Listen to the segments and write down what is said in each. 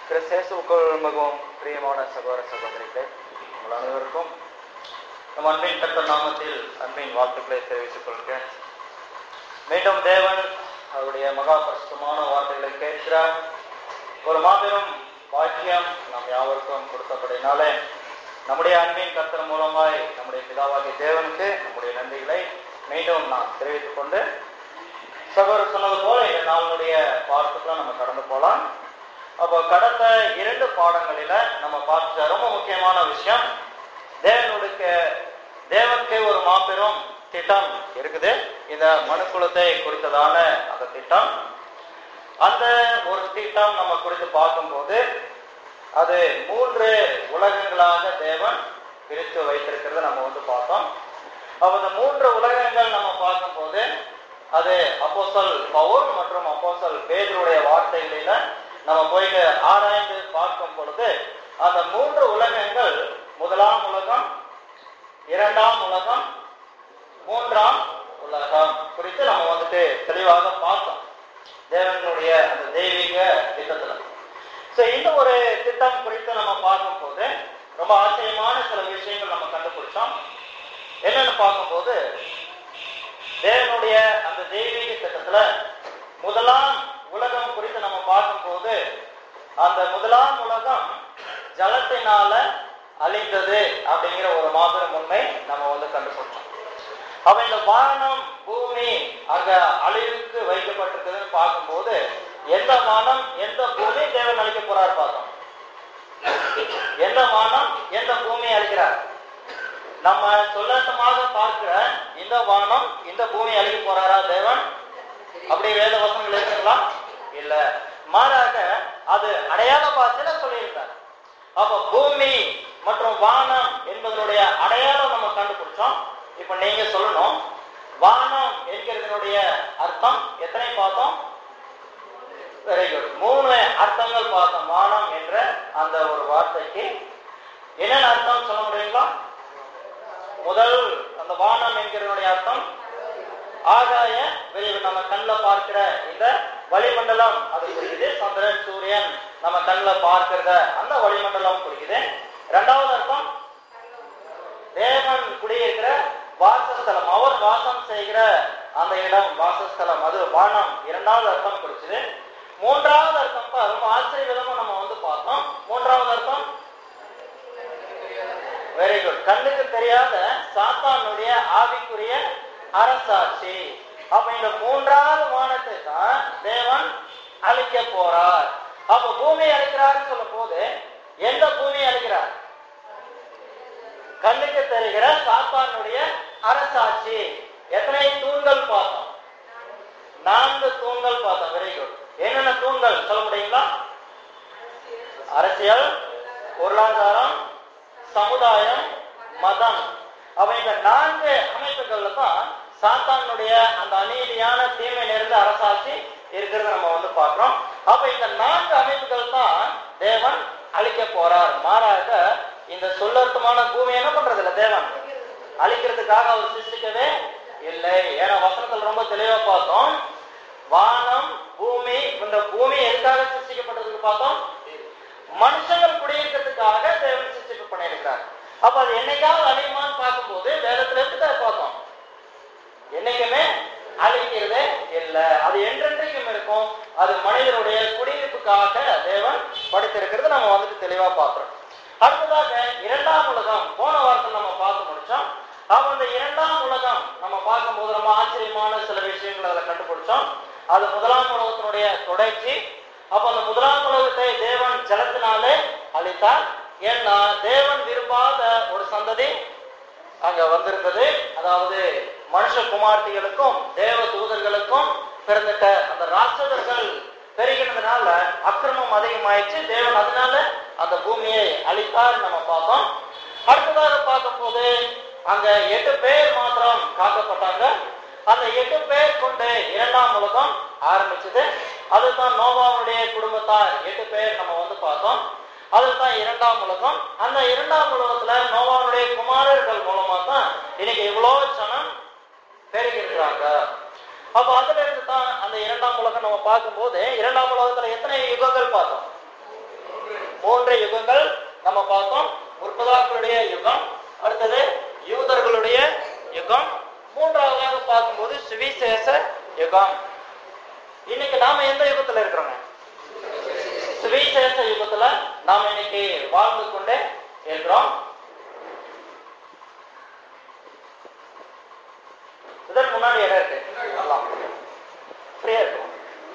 கிறிஸ்தேசுக்குள் மிகவும் பிரியமான சகோதர சகோதரிகளே உங்கள் அனைவருக்கும் நம் அன்பின் கட்ட நாமத்தில் அன்பின் வாழ்த்துக்களை தெரிவித்துக் கொள்கிறேன் மீண்டும் தேவன் அவருடைய மகா பரிசுத்தமான வார்த்தைகளை கேட்கிறார் ஒரு மாபெரும் பாக்கியம் நாம் யாவருக்கும் கொடுத்தபடினாலே நம்முடைய அன்பின் கர்த்தர் மூலமாய் நம்முடைய பிதாவாகிய தேவனுக்கு நம்முடைய நன்றிகளை மீண்டும் நாம் தெரிவித்துக் கொண்டு சகோதரர் சொன்னது போல இந்த நாளுடைய பாடத்துக்குலாம் நம்ம கடந்து போலாம் அப்போ கடந்த இரண்டு பாடங்களில நம்ம பார்த்த ரொம்ப முக்கியமான விஷயம் தேவனுடைய தேவனுக்கு ஒரு மாபெரும் திட்டம் இருக்குது இந்த மனுக்குலத்தை குறித்ததான அந்த திட்டம் அந்த ஒரு திட்டம் நம்ம குறித்து பார்க்கும்போது அது மூன்று உலகங்களாக தேவன் பிரித்து வைத்திருக்கிறத நம்ம வந்து பார்த்தோம் அப்ப இந்த மூன்று உலகங்கள் நம்ம பார்க்கும்போது அது அப்போசல் பவுல் மற்றும் அப்போசல் பேதருடைய வார்த்தைகளில நம்ம போயிட்டு ஆராய்ந்து பார்க்கும் பொழுது அந்த மூன்று உலகங்கள் முதலாம் உலகம் இரண்டாம் உலகம் மூன்றாம் உலகம் குறித்து நம்ம வந்துட்டு தெளிவாக பார்த்தோம் தேவனுடைய அந்த தெய்வீக திட்டத்துல சோ இந்த ஒரு திட்டம் குறித்து நம்ம பார்க்கும்போது ரொம்ப ஆச்சரியமான சில விஷயங்கள் நம்ம கண்டுபிடிச்சோம் என்னன்னு பார்க்கும்போது தேவனுடைய அந்த தெய்வீக திட்டத்துல முதலாம் உலகம் குறித்து நம்ம பார்க்கும்போது அந்த முதலாம் உலகம் ஜலத்தினால அழிந்தது அப்படிங்கிற ஒரு மாபெரும் உண்மை நம்ம வந்து கண்டுபிடிச்சோம் அப்ப இந்த வானம் பூமி அங்க அழிவுக்கு வைக்கப்பட்டிருக்குதுன்னு பார்க்கும்போது எந்த வானம் எந்த பூமி தேவன் அழிக்க போறாரு பார்த்தோம் எந்த வானம் எந்த பூமி அழிக்கிறார் நம்ம சொல்லட்டமாக பார்க்கிற இந்த வானம் இந்த பூமி அழிக்க போறாரா தேவன் அப்படி வேத வசனங்கள் இருக்குங்களா இல்ல மாறாக அது அடையாள பாசையில சொல்லியிருக்கார் அப்ப பூமி மற்றும் வானம் என்பதனுடைய அடையாளம் நம்ம கண்டுபிடிச்சோம் இப்ப நீங்க சொல்லணும் வானம் என்கிறதனுடைய அர்த்தம் எத்தனை பார்த்தோம் வெரி குட் மூணு அர்த்தங்கள் பார்த்தோம் வானம் என்ற அந்த ஒரு வார்த்தைக்கு என்னென்ன அர்த்தம் சொல்ல முடியுங்களா முதல் அந்த வானம் என்கிறதனுடைய அர்த்தம் ஆகாய வெளியே நம்ம கண்ணில் பார்க்கிற இந்த வளிமண்டலம் அது குறிக்குது சந்திரன் சூரியன் நம்ம கண்ணில் பார்க்கிறத அந்த வளிமண்டலம் குறிக்குது இரண்டாவது அர்த்தம் தேவன் குடியிருக்கிற வாசஸ்தலம் அவர் வாசம் செய்கிற அந்த இடம் வாசஸ்தலம் அது வானம் இரண்டாவது அர்த்தம் குறிச்சது மூன்றாவது அர்த்தம் தான் ரொம்ப ஆச்சரிய விதமா நம்ம வந்து பார்த்தோம் மூன்றாவது அர்த்தம் வெரி குட் கண்ணுக்கு தெரியாத சாத்தானுடைய ஆவிக்குரிய அரசாட்சி அப்ப இந்த மூன்றாவது வானத்தை தான் தேவன் அழிக்க போறார் அப்ப பூமி அழிக்கிறாருன்னு சொல்லும் போது எந்த பூமி அழிக்கிறார் கண்ணுக்கு தெரிகிற சாத்தானுடைய அரசாட்சி எத்தனை தூண்கள் பார்த்தோம் நான்கு தூண்கள் பார்த்தோம் வெரி குட் என்னென்ன தூண்கள் சொல்ல முடியுங்களா அரசியல் பொருளாதாரம் சமுதாயம் மதம் அப்ப இந்த நான்கு அமைப்புகள்ல தான் சாத்தானுடைய அந்த அநீதியான தீமை நிறைந்த அரசாட்சி இருக்கிறத நம்ம வந்து பார்க்கிறோம் அப்ப இந்த நான்கு அமைப்புகள் தான் தேவன் அழிக்க போறார் மாறாக இந்த சொல்லர்த்தமான பூமி என்ன பண்றது இல்ல தேவன் அழிக்கிறதுக்காக அவர் சிருஷ்டிக்கவே இல்லை ஏன்னா வசனத்தில் ரொம்ப தெளிவா பார்த்தோம் வானம் பூமி இந்த பூமி எதுக்காக சிருஷ்டிக்கப்பட்டதுக்கு பார்த்தோம் மனுஷங்கள் குடியிருக்கிறதுக்காக தேவன் சிருஷ்டிப்பு பண்ணியிருக்கிறார் அப்ப அது என்னைக்காவது அழியுமான்னு பார்க்கும்போது வேதத்துல இருந்து பார்த்தோம் என்னைக்குமே அழிக்கிறதே இல்லை அது என்றென்றைக்கும் இருக்கும் அது மனிதனுடைய குடியிருப்புக்காக தேவன் படைத்திருக்கிறது நம்ம வந்துட்டு தெளிவா பார்க்கிறோம் அடுத்ததாக இரண்டாம் உலகம் போன வாரத்தில் நம்ம பார்த்து முடிச்சோம் அப்ப அந்த இரண்டாம் உலகம் நம்ம பார்க்கும்போது ரொம்ப ஆச்சரியமான சில விஷயங்களை அதில் கண்டுபிடிச்சோம் அது முதலாம் உலகத்தினுடைய தொடர்ச்சி அப்ப அந்த முதலாம் உலகத்தை தேவன் ஜலத்தினாலே அழித்தார் ஏன்னா தேவன் விரும்பாத ஒரு சந்ததி அங்க வந்திருந்தது அதாவது மனுஷ குமார்த்திகளுக்கும் தேவ தூதர்களுக்கும் பிறந்துட்ட அந்த ராட்சதர்கள் பெருகினதுனால அக்கிரமம் அதிகமாயிடுச்சு தேவன் அதனால அந்த பூமியை அழித்தார் நம்ம பார்த்தோம் அடுத்ததாக பார்க்கும் போது அங்க எட்டு பேர் மாத்திரம் காக்கப்பட்டாங்க அந்த எட்டு பேர் கொண்டு இரண்டாம் உலகம் ஆரம்பிச்சது அதுதான் நோவாவுடைய குடும்பத்தார் எட்டு பேர் நம்ம வந்து பார்த்தோம் அதுதான் இரண்டாம் உலகம் அந்த இரண்டாம் உலகத்துல நோவாவுடைய குமாரர்கள் மூலமா தான் இன்னைக்கு இவ்வளவு சனம் பெருகி இருக்கிறாங்க அப்ப அதுல இருந்து தான் அந்த இரண்டாம் உலகம் நம்ம பார்க்கும்போது இரண்டாம் உலகத்துல எத்தனை யுகங்கள் பார்த்தோம் மூன்று யுகங்கள் நம்ம பார்த்தோம் முற்பதாக்களுடைய யுகம் அடுத்தது யூதர்களுடைய யுகம் மூன்றாவதாக பார்க்கும்போது சுவிசேஷ யுகம் இன்னைக்கு நாம எந்த யுகத்துல இருக்கிறோங்க சுவிசேஷ யுகத்துல நாம இன்னைக்கு வாழ்ந்து கொண்டே இருக்கிறோம் இதற்கு முன்னாடி இடம் இருக்கு நல்லா ஃப்ரீயா இருக்கும்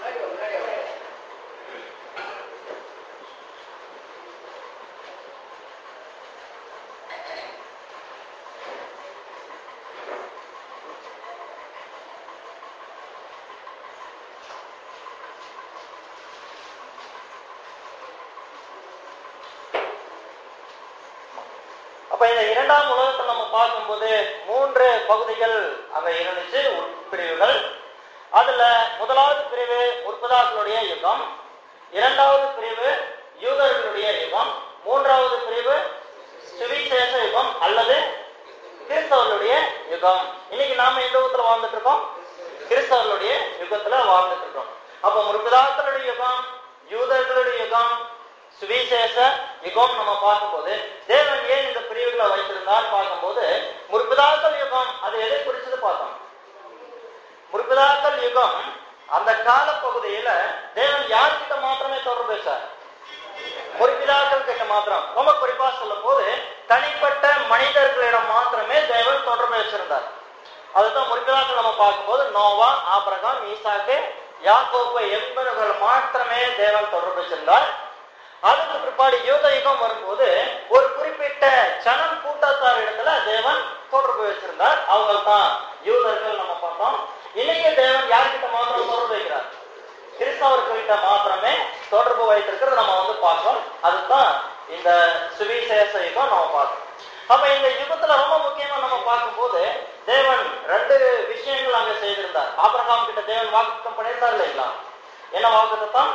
அப்ப இந்த இரண்டாம் உலகத்தை நம்ம பார்க்கும்போது மூன்று பகுதிகள் அங்க இருந்துச்சு உட்பிரிவுகள் அதுல முதலாவது பிரிவு முற்பதாக்களுடைய யுகம் இரண்டாவது பிரிவு யூதர்களுடைய யுகம் மூன்றாவது பிரிவு சுவிசேஷ யுகம் அல்லது கிறிஸ்தவர்களுடைய யுகம் இன்னைக்கு நாம எந்த யுகத்துல வாழ்ந்துட்டு இருக்கோம் கிறிஸ்தவர்களுடைய யுகத்துல வாழ்ந்துட்டு இருக்கோம் அப்ப முற்பதாக்களுடைய யுகம் யூதர்களுடைய யுகம் சுவிசேஷ யுகம் நம்ம பார்க்கும்போது தேவன் ஏன் இந்த பிரிவுகளை வைத்திருந்தார் பார்க்கும்போது முற்பதாக்கள் யுகம் அது எதை குறிச்சது பார்த்தோம் முற்பதாக்கள் யுகம் அந்த கால பகுதியில தேவன் யார்கிட்ட மாத்திரமே தொடர்பு வச்சார் முற்பிதாக்கள் கிட்ட மாத்திரம் ரொம்ப குறிப்பா சொல்லும் போது தனிப்பட்ட மனிதர்களிடம் மாத்திரமே தேவன் தொடர்பு வச்சிருந்தார் அதுதான் முற்பிதாக்கள் நம்ம பார்க்கும்போது நோவா ஆபரகாம் ஈசாக்கு யாக்கோப்பு என்பவர்கள் மாத்திரமே தேவன் தொடர்பு வச்சிருந்தார் அதுக்கு பிற்பாடு யூத யுகம் வரும்போது ஒரு குறிப்பிட்ட சனம் கூட்டத்தார் இடத்துல தேவன் தொடர்பு வச்சிருந்தார் அவங்க தான் யூதர்கள் நம்ம பார்த்தோம் இன்னைக்கு தேவன் யார்கிட்ட மாத்திரம் தொடர்பு வைக்கிறார் கிறிஸ்தவர்கிட்ட மாத்திரமே தொடர்பு வைத்திருக்கிறது நம்ம வந்து பார்க்கிறோம் அதுதான் இந்த சுவிசேஷ யுகம் நம்ம பார்க்கிறோம் அப்ப இந்த யுகத்துல ரொம்ப முக்கியமா நம்ம பார்க்கும்போது தேவன் ரெண்டு விஷயங்கள் அங்க செய்திருந்தார் ஆபிரகாம் கிட்ட தேவன் வாக்குத்தம் பண்ணியிருந்தார் இல்லைங்களா என்ன வாக்குத்தம்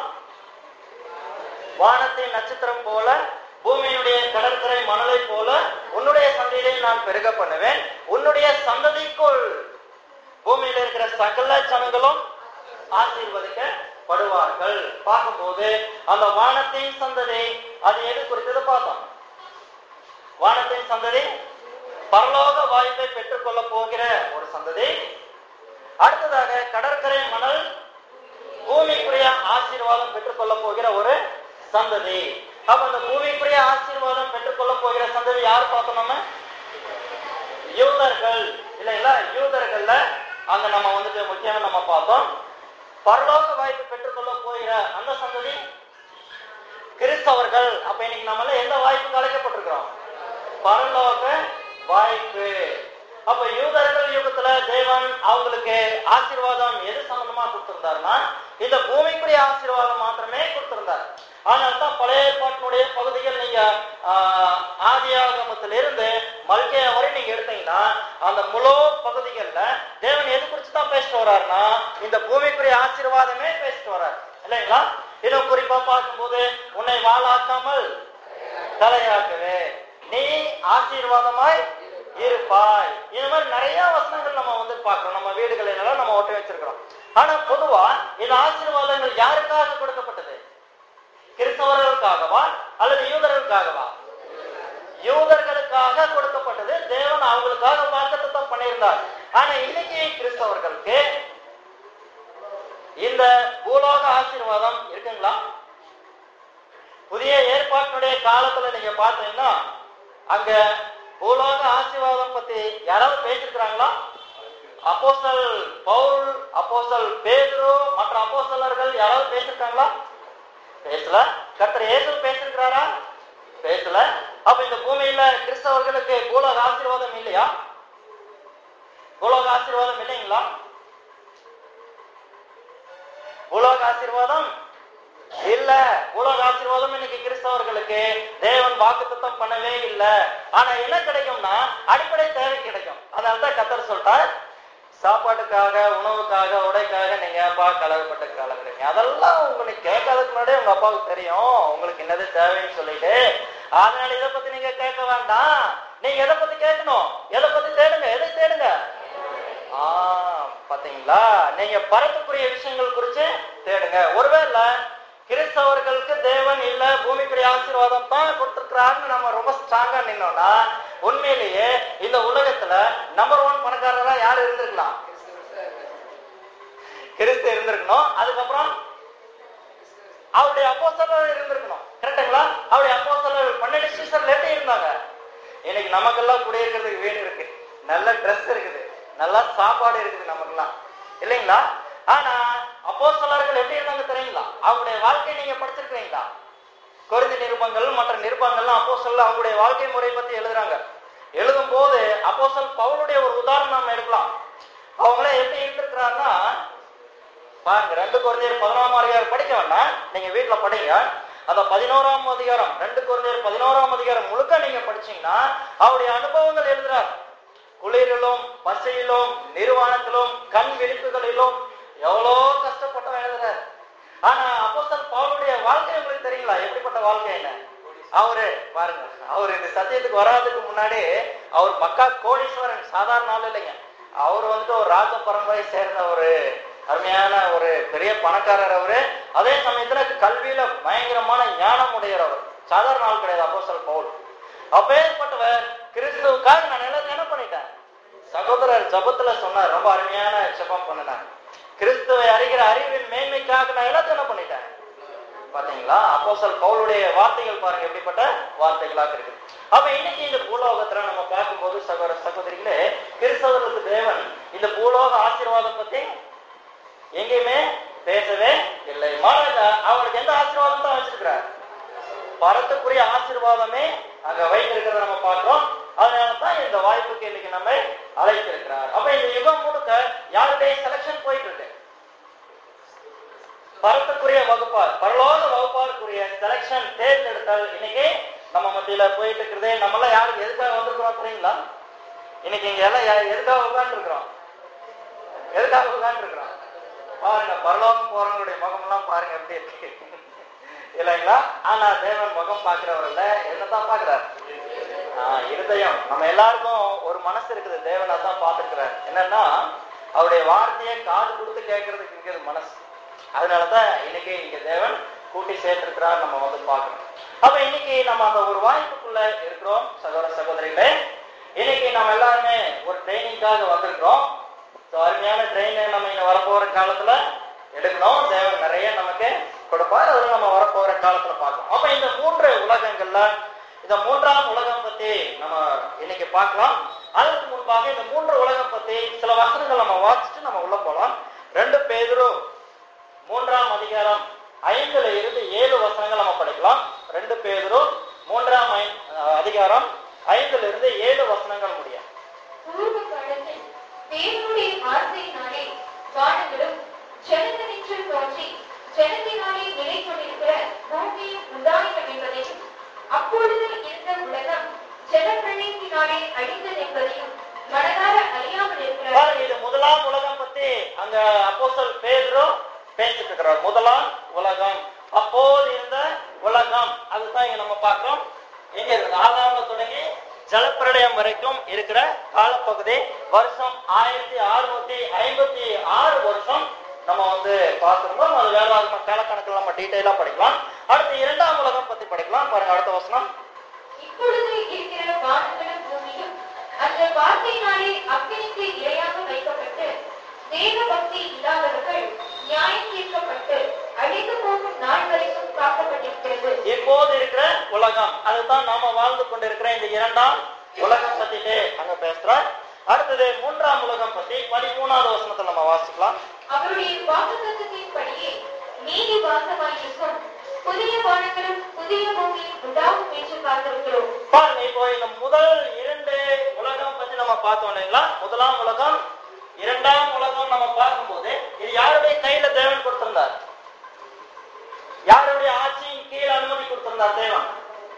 வானத்தின் நட்சத்திரம் போல பூமியினுடைய கடற்கரை மணலை போல உன்னுடைய சந்ததியை நான் பெருக பண்ணுவேன் உன்னுடைய சந்ததிக்குள் பூமியில இருக்கிற சகல ஜனங்களும் ஆசீர்வதிக்கப்படுவார்கள் பார்க்கும்போது அந்த வானத்தின் சந்ததி அது எது குறித்தது பார்த்தோம் வானத்தின் சந்ததி பரலோக வாய்ப்பை பெற்றுக்கொள்ள போகிற ஒரு சந்ததி அடுத்ததாக கடற்கரை மணல் பூமிக்குரிய ஆசீர்வாதம் பெற்றுக்கொள்ள போகிற ஒரு சந்ததி அப்ப அந்த பூமிக்குரிய ஆசீர்வாதம் பெற்றுக்கொள்ள போகிற சந்ததி யார் பார்த்தோம் நம்ம யூதர்கள் இல்லைங்களா யூதர்கள்ல அங்க நம்ம வந்துட்டு முக்கியமா நம்ம பார்த்தோம் பரலோக வாய்ப்பு பெற்றுக்கொள்ள போகிற அந்த சந்ததி கிறிஸ்தவர்கள் அப்ப இன்னைக்கு நம்மள எந்த வாய்ப்பு அழைக்கப்பட்டிருக்கிறோம் பரலோக வாய்ப்பு அப்ப யூதர்கள் யுகத்துல தேவன் அவங்களுக்கு ஆசீர்வாதம் எது சம்பந்தமா கொடுத்திருந்தாருன்னா இந்த பூமிக்குரிய ஆசீர்வாதம் மாத்திரமே கொடுத்திருந்தார் அதனால தான் பழைய ஏற்பாட்டினுடைய பகுதிகள் நீங்க ஆஹ், ஆதியாகமத்திலிருந்து மல்கியா வரை நீங்க எடுத்தீங்கன்னா அந்த முழு பகுதிகள்ல தேவன் எது குறிச்சு தான் பேசிட்டு வர்றாருன்னா இந்த பூமிக்குரிய ஆசீர்வாதமே பேசிட்டு வர்றாரு இல்லைங்களா இன்னும் குறிப்பா பார்க்கும்போது உன்னை வாழாக்காமல் தலையாக்குவே நீ ஆசீர்வாதமாய் இருப்பாய் இந்த மாதிரி நிறைய வசனங்கள் நம்ம வந்து பார்க்கிறோம் நம்ம வீடுகள் எல்லாம் நம்ம ஒட்டி வச்சிருக்கிறோம் ஆனா பொதுவா இந்த ஆசீர்வாதங்கள் யாருக்காக கொடுக்கப்பட்டது கிறிஸ்தவர்களுக்காகவா அல்லது யூதர்களுக்காகவா யூதர்களுக்காக கொடுக்கப்பட்டது தேவன் அவங்களுக்காக வாக்குத்தத்தம் பண்ணியிருந்தார் ஆனா இன்னைக்கு கிறிஸ்தவர்களுக்கு இந்த பூலோக ஆசீர்வாதம் இருக்குங்களா புதிய ஏற்பாட்டினுடைய காலத்துல நீங்க பார்த்தீங்கன்னா அங்க பூலோக ஆசீர்வாதம் பத்தி யாராவது பேசிருக்கிறாங்களா அப்போஸ்தல் பவுல் அப்போஸ்தல் பேதுரு மற்ற அப்போஸ்தலர்கள் யாராவது பேசிருக்காங்களா பேசல கர்த்தர் இயேசு பேசிருக்கிறாரா பேசல அப்ப இந்த பூமியில கிறிஸ்தவர்களுக்கு பூலோக ஆசீர்வாதம் இல்லையா பூலோக ஆசீர்வாதம் இல்லைங்களா பூலோக ஆசீர்வாதம் இல்ல உலக ஆசீர்வாதம் இன்னைக்கு கிறிஸ்தவர்களுக்கு தேவன் வாக்குத்தத்தம் பண்ணவே இல்ல ஆனா என்ன கிடைக்கும்னா அடிப்படை தேவை கிடைக்கும் அதனாலதான் கத்தர் சொல்லிட்டார் சாப்பாட்டுக்காக உணவுக்காக உடைக்காக நீங்க அப்பா கலவைப்பட்ட கலக்குறீங்க அதெல்லாம் உங்களுக்கு கேட்காததுக்கு முன்னாடியே உங்க அப்பாவுக்கு தெரியும் உங்களுக்கு என்னது தேவைன்னு சொல்லிட்டு அதனால இதை பத்தி நீங்க கேட்க வேண்டாம் நீங்க எதை பத்தி கேட்கணும் எதை பத்தி தேடுங்க எதை தேடுங்க ஆ பாத்தீங்களா நீங்க பரத்துக்குரிய விஷயங்கள் குறிச்சு தேடுங்க ஒருவேளை கிறிஸ்தவர்களுக்கு தேவன் இல்ல பூமிக்குரிய ஆசீர்வாதம் தான் கொடுத்திருக்கிறாருன்னு நம்ம ரொம்ப ஸ்ட்ராங்கா நின்னோம்னா உண்மையிலேயே இந்த உலகத்துல நம்பர் ஒன் பணக்காரரா யார் இருந்திருக்கலாம் கிறிஸ்து இருந்திருக்கணும் அதுக்கப்புறம் அவருடைய அப்போஸ்தலர் இருந்திருக்கணும் கரெக்டுங்களா அவருடைய அப்போஸ்தலர் பன்னெண்டு சீசர்ல எப்படி இருந்தாங்க இன்னைக்கு நமக்கெல்லாம் குடியிருக்கிறதுக்கு வீடு இருக்கு நல்ல ட்ரெஸ் இருக்குது நல்ல சாப்பாடு இருக்குது நமக்கெல்லாம் இல்லைங்களா ஆனா அப்போஸ்தலர்கள் எப்படி இருந்தாங்க தெரியுங்களா அவங்களுடைய வாழ்க்கையை நீங்க படிச்சிருக்கீங்களா கொரிந்தி நிருபங்கள் மற்ற நிருபங்கள்லாம் அப்போஸ்தலர் அவங்களுடைய வாழ்க்கை முறை பத்தி எழுதுறாங்க எழுதும் போது அப்போஸ்தல் பவுலுடைய ஒரு உதாரணம் நம்ம எடுக்கலாம் அவங்கள எப்படி இருந்திருக்கிறாருன்னா பாருங்க ரெண்டு குழந்தையர் பதினோராம் அதிகாரம் படிக்க வேண்டாம் நீங்க வீட்டுல படிங்க அந்த பதினோராம் அதிகாரம் ரெண்டு குழந்தையர் பதினோராம் அதிகாரம் முழுக்க நீங்க படிச்சீங்கன்னா அவருடைய அனுபவங்கள் எழுதுறார் குளிரிலும் பசியிலும் நிர்வாணத்திலும் கண் விழிப்புகளிலும் எவ்வளோ கஷ்டப்பட்டவன் எழுதுறார் ஆனா அப்போஸ்தலர் பவுலுடைய வாழ்க்கை உங்களுக்கு தெரியுங்களா எப்படிப்பட்ட வாழ்க்கை என்ன அவரு பாருங்க அவர் இந்த சத்தியத்துக்கு வராதுக்கு முன்னாடி அவர் மக்கா கோடீஸ்வரன் சாதாரண ஆள் இல்லைங்க அவர் வந்துட்டு ஒரு ராஜ பரம்பரை சேர்ந்த ஒரு அருமையான ஒரு பெரிய பணக்காரர் அவரு அதே சமயத்துல கல்வியில பயங்கரமான ஞானம் உடையவர் அவர் சாதாரண ஆள் கிடையாது அப்போஸ்தலர் பவுல் அப்பேற்பட்டவர் கிறிஸ்துவுக்காக நான் எல்லாத்தையும் என்ன பண்ணிட்டேன் சகோதரர் ஜபத்துல சொன்னார் ரொம்ப அருமையான ஜபம் பண்ணினார் கிறிஸ்துவை அறிகிற அறிவின் மேன்மைக்காக நான் எல்லாத்தையும் என்ன பண்ணிட்டேன் பாத்தீங்களா அப்போஸ்தலர் பவுலுடைய வார்த்தைகள் பாருங்க எப்படிப்பட்ட வார்த்தைகளாக இருக்கு அப்ப இன்னைக்கு இந்த பூலோகத்துல நம்ம பார்க்கும்போது சகோதர சகோதரிகளே கிறிஸ்தவர்களுக்கு தேவன் இந்த பூலோக ஆசீர்வாதம் பத்தி எங்கேயுமே பேசவே இல்லை மாறாக அவருக்கு எந்த ஆசீர்வாதம் தான் வச்சிருக்கிறார் பரத்துக்குரிய ஆசீர்வாதமே அங்க வைத்திருக்கிறத நம்ம பார்க்கிறோம் அதனால தான் இந்த வாய்ப்புக்கு இன்னைக்கு நம்ம அழைத்திருக்கிறார் அப்ப இந்த யுகம் முழுக்க யாருடைய செலக்ஷன் போயிட்டு இருக்கு பரத்துக்குரிய வகுப்பார் பரலோக வகுப்பாருக்குரிய செலக்ஷன் தேர்ந்தெடுத்தல் இன்னைக்கு நம்ம மத்தியில போயிட்டு இருக்கிறதே நம்ம எல்லாம் யாருக்கு எதுக்காக வந்திருக்கிறோம் தெரியுங்களா இன்னைக்கு இங்க எல்லாம் யா- எதுக்காக உட்கார்ந்து இருக்கிறோம் எதுக்காக உட்கார்ந்து இருக்கிறோம் பாருங்க பரலோகம் போறவங்களுடைய முகமெல்லாம் பாருங்க எப்படி இருக்கு இல்லைங்களா ஆனா தேவன் முகம் பாக்குறவர்ல என்னதான் பாக்குறாரு ஆஹ் இருதயம் நம்ம எல்லாருக்கும் ஒரு மனசு இருக்குது தேவன் அதான் பார்த்துருக்கிறார் என்னன்னா அவருடைய வார்த்தையை காது கொடுத்து கேட்கறதுக்கு இருக்குது மனசு அதனாலதான் இன்னைக்கு இங்க தேவன் கூட்டி சேர்த்திருக்கிறார் நம்ம வந்து பார்க்கணும் அப்ப இன்னைக்கு நம்ம அந்த ஒரு வாய்ப்புக்குள்ள இருக்கிறோம் சகோதர சகோதரிகளே இன்னைக்கு நம்ம எல்லாருமே ஒரு ட்ரைனிங்காக வந்திருக்கிறோம் So, அருமையான ட்ரெயின் நம்ம இங்க வரப்போற காலத்துல எடுக்கணும் தேவன் நிறைய நமக்கு கொடுப்பார் அதுல நம்ம வரப்போற காலத்துல பார்க்கலாம் அப்ப இந்த மூன்று உலகங்கள்ல இந்த மூன்றாம் உலகம் பத்தி நம்ம இன்னைக்கு பார்க்கலாம் அதற்கு முன்பாக இந்த மூன்று உலகம் பத்தி சில வசனங்கள் நம்ம வாசிச்சுட்டு நம்ம உள்ள போலாம் ரெண்டு பேதுரு மூன்றாம் அதிகாரம் ஐந்துல இருந்து ஏழு வசனங்கள் நம்ம படிக்கலாம் ரெண்டு பேதுரு மூன்றாம் ஐ- அஹ் அதிகாரம் ஐந்துல இருந்து ஏழு வசனங்கள் முடியும் பூர்வ காலத்தில் தேவனுடைய வார்த்தையினாலே வானங்களும் ஜனதனின்று தோன்றி ஜனத்தினாலே நிலை கொண்டிருக்கிற பூமியும் உண்டாயினம் என்பதையும் அப்பொழுது இருந்த உலகம் ஜலப்பிரளயத்தினாலே அழிந்தது என்பதையும் மனதார அறியாமல் இருக்கிறார் பாருங்க இது முதலாம் உலகம் பத்தி அங்க அப்போஸ்தல் பேதுரு பேசிட்டு இருக்கிறார் முதலாம் உலகம் அப்போது இருந்த உலகம் அதுதான் இங்க நம்ம பார்க்கிறோம் எங்க இருக்கு ஆதாம்ல தொடங்கி ஜலப்பிரளயம் வரைக்கும் இருக்கிற காலப்பகுதி வருஷம் ஆயிரத்தி அறுநூத்தி ஐம்பத்தி ஆறு வருஷம் நம்ம வந்து பார்த்திருந்தோம் அது வேற காலக்கணக்கில் நம்ம டீட்டெயிலா படிக்கலாம் அடுத்து இரண்டாம் உலகம் பத்தி படிக்கலாம் பாருங்க அடுத்த வசனம் இப்பொழுது இருக்கிற வானங்களும் பூமியும் அந்த வார்த்தையினாலே அக்கினிக்கு இரையாக வைக்கப்பட்டு தேவ பக்தி இல்லாதவர்கள் நியாயம் தீர்க்கப்பட்டு அழிந்து போகும் நாள் வரைக்கும் காக்கப்பட்டிருக்கிறது இப்போது இருக்கிற உலகம் அதுதான் நாம வாழ்ந்து கொண்டிருக்கிற இந்த இரண்டாம் உலகம் பத்திட்டு அங்க பேசுறார் அடுத்தது மூன்றாம் உலகம் பத்தி பதிமூணாவது வசனத்தை நம்ம வாசிக்கலாம் அவருடைய வாக்குத்தத்தின்படியே நீதி வாசமாயிருக்கும் புதிய வானங்களும் புதிய பூமியும் உண்டாகும் என்று காத்திருக்கிறோம் பாருங்க இப்போ இந்த முதல் இரண்டு உலகம் பத்தி நம்ம பார்த்தோம் இல்லைங்களா முதலாம் உலகம் இரண்டாம் உலகம் நம்ம பார்க்கும்போது இது யாருடைய கையில தேவன் கொடுத்திருந்தார் யாருடைய ஆட்சியின் கீழ் அனுமதி கொடுத்திருந்தார் தேவன்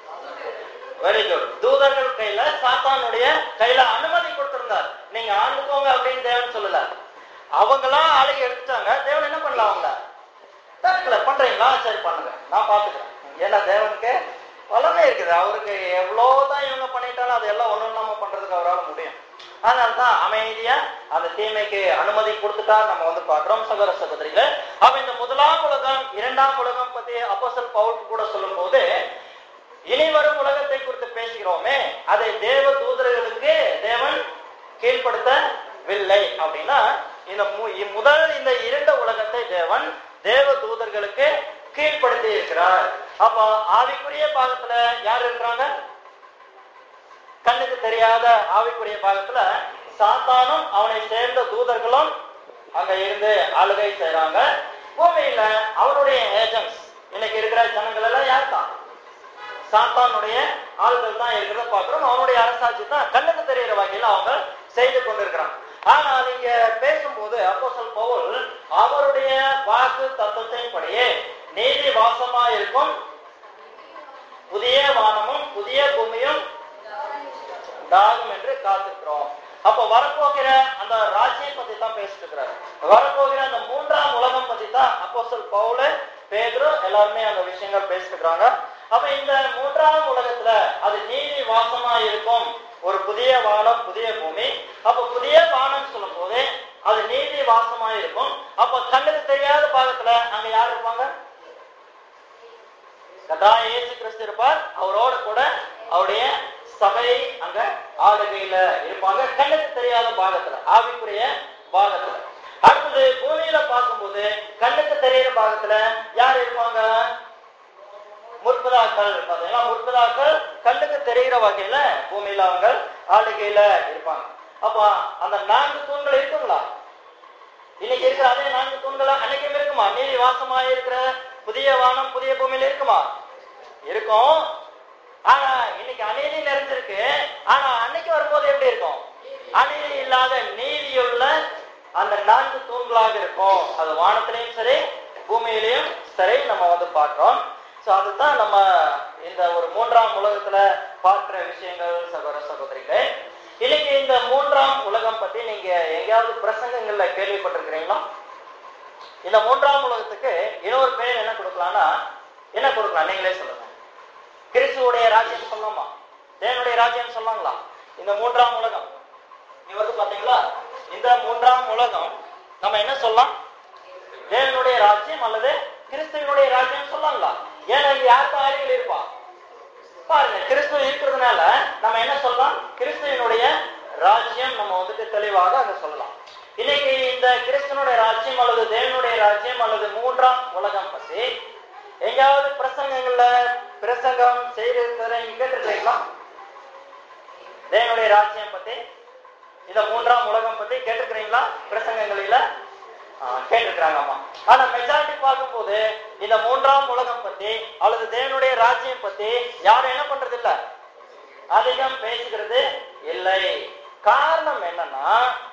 வெரி குட் தூதர்கள் கையில சாத்தானுடைய கையில அனுமதி கொடுத்திருந்தார் நீங்க ஆண்டுக்கோங்க அப்படின்னு தேவன் சொல்லல அவங்களாம் ஆளுகை எடுத்துட்டாங்க தேவன் என்ன பண்ணல அவங்கள தரக்கல பண்றீங்களா சரி பண்ணுங்க நான் பாத்துக்கிறேன் ஏன்னா தேவனுக்கு வல்லமை இருக்குது அவருக்கு எவ்வளவுதான் இவங்க பண்ணிட்டாலும் அது எல்லாம் ஒண்ணு இல்லாம பண்றதுக்கு அவரால் முடியும் அதனால தான் அமைதியா அந்த தீமைக்கு அனுமதி கொடுத்துட்டா நம்ம வந்து பார்க்கிறோம் சகோதர சகோதரிகளே அப்ப இந்த முதலாம் உலகம் இரண்டாம் உலகம் பத்தி அப்போஸ்தலன் பவுல் கூட சொல்லும் போது இனி வரும் உலகத்தை குறித்து பேசுகிறோமே அதை தேவ தூதர்களுக்கு தேவன் கீழ்ப்படுத்தவில்லை அப்படின்னா இந்த மு- இ- முதல் இந்த இரண்டு உலகத்தை தேவன் தேவ தூதர்களுக்கு கீழ்ப்படுத்தி இருக்கிறார் அப்போ ஆவிக்குரிய பாகத்துல யார் இருக்கிறாங்க கண்ணுக்கு தெரியாத ஆவிக்குரிய பாகத்துல சாத்தானும் அவனை சேர்ந்த தூதர்களும் அங்க இருந்து ஆளுகை செய்றாங்க பூமியில அவருடைய ஏஜென்ட்ஸ் இன்னைக்கு இருக்கிற ஜனங்கள் எல்லாம் யார் தான் சாத்தானுடைய ஆளுகள் தான் இருக்கிறத பார்க்கிறோம் அவனுடைய அரசாட்சி தான் கண்ணுக்கு தெரிகிற வகையில் அவங்க செய்து கொண்டிருக்கிறாங்க ஆனால் இங்க பேசும்போது அப்போ பவுல் அவருடைய வாக்கு தத்துவத்தின்படியே நீதி வாசமா இருக்கும் புதிய வானமும் புதிய பூமியும் உண்டாகும் என்று காத்திருக்கிறோம் அப்ப வரப்போகிற அந்த ராஜ்யம் பத்தி தான் பேசிட்டு இருக்கிறாரு வரப்போகிற அந்த மூன்றாம் உலகம் பத்தி தான் அப்போஸ்தலர் பவுல் பேதுரு எல்லாருமே அந்த விஷயங்கள் பேசிட்டு இருக்கிறாங்க அப்ப இந்த மூன்றாம் உலகத்துல அது நீதி வாசமா இருக்கும் ஒரு புதிய வானம் புதிய பூமி அப்ப புதிய வானம் சொல்லும் போது அது நீதி வாசமா இருக்கும் அப்ப கண்ணுக்கு தெரியாத பாகத்துல அங்க யார் இருப்பாங்க கதா இயேசு கிறிஸ்து இருப்பார் அவரோட கூட அவருடைய சபை அங்க ஆளுகையில இருப்பாங்க கண்ணுக்கு தெரியாத பாகத்துல ஆவிக்குரிய பாகத்துல அடுத்தது பூமியில பார்க்கும்போது கண்ணுக்கு தெரியாத பாகத்துல யார் இருப்பாங்க முற்பதாக்கள் பாத்தீங்களா முற்பதாக்கள் கண்ணுக்கு தெரிகிற வகையில பூமியில அவங்க ஆளுகையில இருப்பாங்க அப்ப அந்த நான்கு தூண்கள் இருக்குங்களா இன்னைக்கு இருக்கிற அதே நான்கு தூண்கள் அன்னைக்கும் இருக்குமா நீதி வாசமா இருக்கிற புதிய வானம் புதிய பூமியில இருக்குமா இருக்கும் ஆனா இன்னைக்கு அநீதி நிறைஞ்சிருக்கு ஆனா அன்னைக்கு வரும்போது எப்படி இருக்கும் அநீதி இல்லாத நீதியுள்ள அந்த நான்கு தூண்களாக இருக்கும் அது வானத்திலையும் சரி பூமியிலையும் சரி நம்ம வந்து பார்க்கிறோம் சோ அதுதான் நம்ம இந்த ஒரு மூன்றாம் உலகத்துல பார்க்கிற விஷயங்கள் சகோதர சகோதரிகளே இன்னைக்கு இந்த மூன்றாம் உலகம் பத்தி நீங்க எங்கேயாவது பிரசங்கங்கள்ல கேள்விப்பட்டிருக்கிறீங்களா இந்த மூன்றாம் உலகத்துக்கு இன்னொரு பேர் என்ன கொடுக்கலாம்னா என்ன கொடுக்கலாம் நீங்களே சொல்லுங்க கிறிஸ்துவுடைய ராஜ்யம் சொல்லலாமா தேவனுடைய ராஜ்யம் சொல்லலாங்களா இந்த மூன்றாம் உலகம் நீ வந்து பாத்தீங்களா இந்த மூன்றாம் உலகம் நம்ம என்ன சொல்லலாம் தேவனுடைய ராஜ்யம் அல்லது கிறிஸ்துவனுடைய ராஜ்யம் சொல்லலாங்களா ஏன்னா இங்க யாருக்கு ஆளுகள் இருப்பா பாருங்க கிறிஸ்துவ இருக்கிறதுனால நம்ம என்ன சொல்லலாம் கிறிஸ்துவனுடைய ராஜ்யம் நம்ம வந்துட்டு தெளிவாக அங்க சொல்லலாம் இன்னைக்கு இந்த கிறிஸ்துவனுடைய ராஜ்யம் அல்லது தேவனுடைய ராஜ்யம் அல்லது மூன்றாம் உலகம் பத்தி எங்கேயாவது பிரசங்கங்கள்ல பிரசங்கம் செய்திருக்கிறத நீங்க கேட்டிருக்கீங்களா தேவனுடைய ராஜ்யம் பத்தி இந்த மூன்றாம் உலகம் பத்தி கேட்டிருக்கிறீங்களா பிரசங்கங்களில கேட்டிருக்கிறாங்க அம்மா ஆனா மெஜாரிட்டி பார்க்கும்போது இந்த மூன்றாம் உலகம் பத்தி அல்லது தேவனுடைய ராஜ்யம் பத்தி யாரும் என்ன பண்றது இல்ல அதிகம் பேசுகிறது இல்லை காரணம் என்னன்னா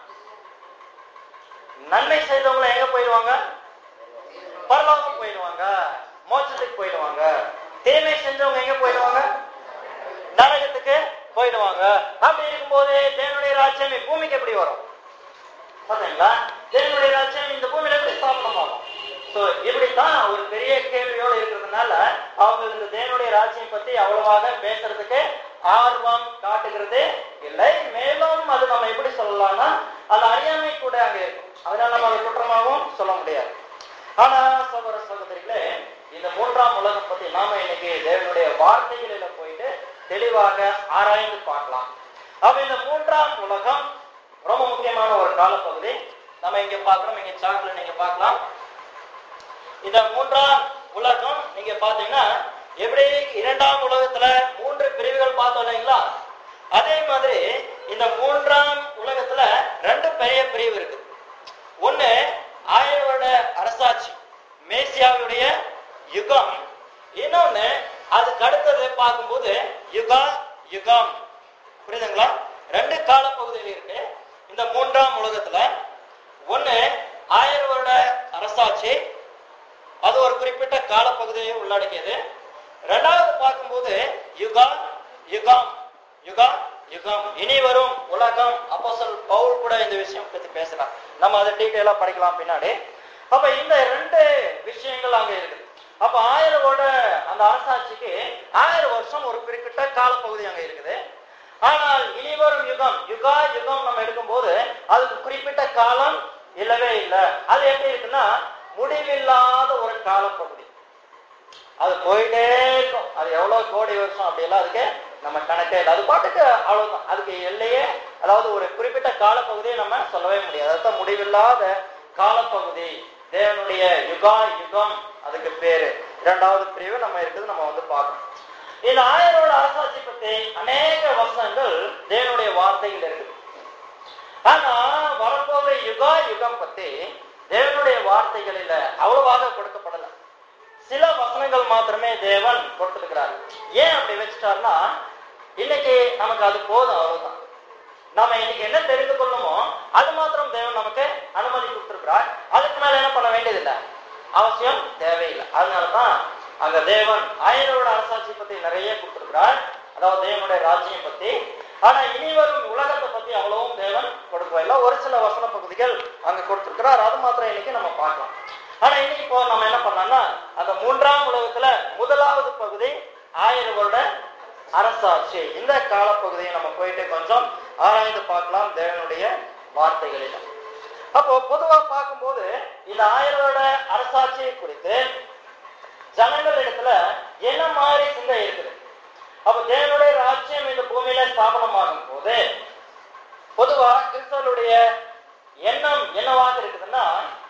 நன்மை செய்தவங்க எங்க போயிடுவாங்க பரலோகம் போயிடுவாங்க மோட்சத்துக்கு போயிடுவாங்க தீமை செஞ்சவங்க எங்க போயிடுவாங்க நரகத்துக்கு போயிடுவாங்க அப்படி இருக்கும்போது தேவனுடைய ராஜ்யம் பூமிக்கு எப்படி வரும் பாத்தீங்களா தேவனுடைய ராஜ்யம் இந்த பூமியில எப்படி ஸ்தாபனமாகும் சோ இப்படித்தான் ஒரு பெரிய கேள்வியோடு இருக்கிறதுனால அவங்க இந்த தேவனுடைய ராஜ்யம் பத்தி அவ்வளவாக பேசுறதுக்கு ஆர்வம் காட்டுகிறது இல்லை மேலும் அது நம்ம எப்படி சொல்லலாம்னா அது அறியாமை கூட அங்க இருக்கும் அதனால நம்ம அதை குற்றமாகவும் சொல்ல முடியாது ஆனா சகோதர சகோதரிகளே இந்த மூன்றாம் உலகம் பத்தி நாம இன்னைக்கு தேவனுடைய வார்த்தைகளில போயிட்டு தெளிவாக ஆராய்ந்து பார்க்கலாம் அப்ப இந்த மூன்றாம் உலகம் ரொம்ப முக்கியமான ஒரு காலப்பகுதி நம்ம இங்க பார்க்கிறோம் இங்க சார்ட்ல நீங்க பார்க்கலாம் இந்த மூன்றாம் உலகம் நீங்க பாத்தீங்கன்னா எப்படி இரண்டாம் உலகத்துல மூன்று பிரிவுகள் பார்த்தோம் இல்லைங்களா அதே மாதிரி இந்த மூன்றாம் உலகத்துல ரெண்டு பெரிய பிரிவு இருக்கு ஒண்ணு ஆயிரம் வருட அரசாட்சி மேசியாவுடைய யுகம் இன்னொன்னு அதுக்கு அடுத்தது பார்க்கும்போது யுகா யுகம் புரியுதுங்களா ரெண்டு காலப்பகுதியில் இருக்கு இந்த மூன்றாம் உலகத்துல ஒண்ணு ஆயிரம் வருட அரசாட்சி அது ஒரு குறிப்பிட்ட காலப்பகுதியை உள்ளடக்கியது ரெண்டாவது பார்க்கும்போது யுகா யுகம் யுகா யுகம் இனி வரும் உலகம் அப்போஸ்தலர் பவுல் கூட இந்த விஷயம் பத்தி பேசலாம் நம்ம அதை டீட்டெயிலா படிக்கலாம் பின்னாடி அப்ப இந்த ரெண்டு விஷயங்கள் அங்க இருக்குது அப்ப ஆயிரம் வருட அந்த அரசாட்சிக்கு ஆயிரம் வருஷம் ஒரு குறிப்பிட்ட காலப்பகுதி அங்க இருக்குது ஆனால் இனி வரும் யுகம் யுகா யுகம் நம்ம எடுக்கும்போது அதுக்கு குறிப்பிட்ட காலம் இல்லவே இல்லை அது எப்படி இருக்குன்னா முடிவில்லாத ஒரு காலப்பகுதி அது போயிட்டே இருக்கும் அது எவ்வளவு கோடி வருஷம் அப்படியெல்லாம் அதுக்கு நம்ம கணக்கே இல்லை அது பாட்டுக்கு அவ்வளவுதான் அதுக்கு எல்லையே அதாவது ஒரு குறிப்பிட்ட காலப்பகுதியை நம்ம சொல்லவே முடியாது அதுதான் முடிவில்லாத காலப்பகுதி தேவனுடைய யுகா யுகம் அதுக்கு பேரு இரண்டாவது பிரிவு நம்ம இருக்குது நம்ம வந்து பார்க்கணும் இந்த ஆயரோட அரசாட்சி பத்தி அநேக வசனங்கள் தேவனுடைய வார்த்தைகள் இருக்குது ஆனா வரப்போகிற யுகா யுகம் பத்தி தேவனுடைய வார்த்தைகளில அவ்வளவாக கொடுக்கப்படல சில வசனங்கள் மாத்திரமே தேவன் கொடுத்திருக்கிறார் ஏன் அப்படி வச்சுட்டாருன்னா இன்னைக்கு நமக்கு அது போதும் அவ்வளவுதான் நாம இன்னைக்கு என்ன தெரிந்து கொள்ளணுமோ அது மாத்திரம் தேவன் நமக்கு அனுமதி கொடுத்திருக்கிறார் அதுக்கு மேல என்ன பண்ண வேண்டியதில்லை அவசியம் தேவையில்லை அதனாலதான் அங்க தேவன் ஆயிரோட அரசாட்சி பத்தி நிறைய கொடுத்திருக்கிறார் அதாவது தேவனுடைய ராஜ்யம் பத்தி ஆனா இனி வரும் உலகத்தை பத்தி அவ்வளவும் தேவன் கொடுக்கவே இல்லை ஒரு சில வசன பகுதிகள் அங்க கொடுத்திருக்கிறார் அது மாத்திரம் இன்னைக்கு நம்ம பார்க்கலாம் ஆனா இன்னைக்கு இப்போ நம்ம என்ன பண்ணோம்னா அந்த மூன்றாம் உலகத்துல முதலாவது பகுதி ஆயிரம் வருட அரசாட்சி இந்த காலப்பகுதியை நம்ம போயிட்டு கொஞ்சம் ஆராய்ந்து பார்க்கலாம் தேவனுடைய வார்த்தைகளில் அப்போ பொதுவா பார்க்கும்போது இந்த ஆயிரம் வருட அரசாட்சியை குறித்து ஜனங்கள் இடத்துல என்ன மாதிரி சிந்தை இருக்குது அப்ப தேவனுடைய ராஜ்யம் இந்த பூமியில ஸ்தாபனமாகும் போது பொதுவா கிறிஸ்தவருடைய எண்ணம் என்னவாக இருக்குதுன்னா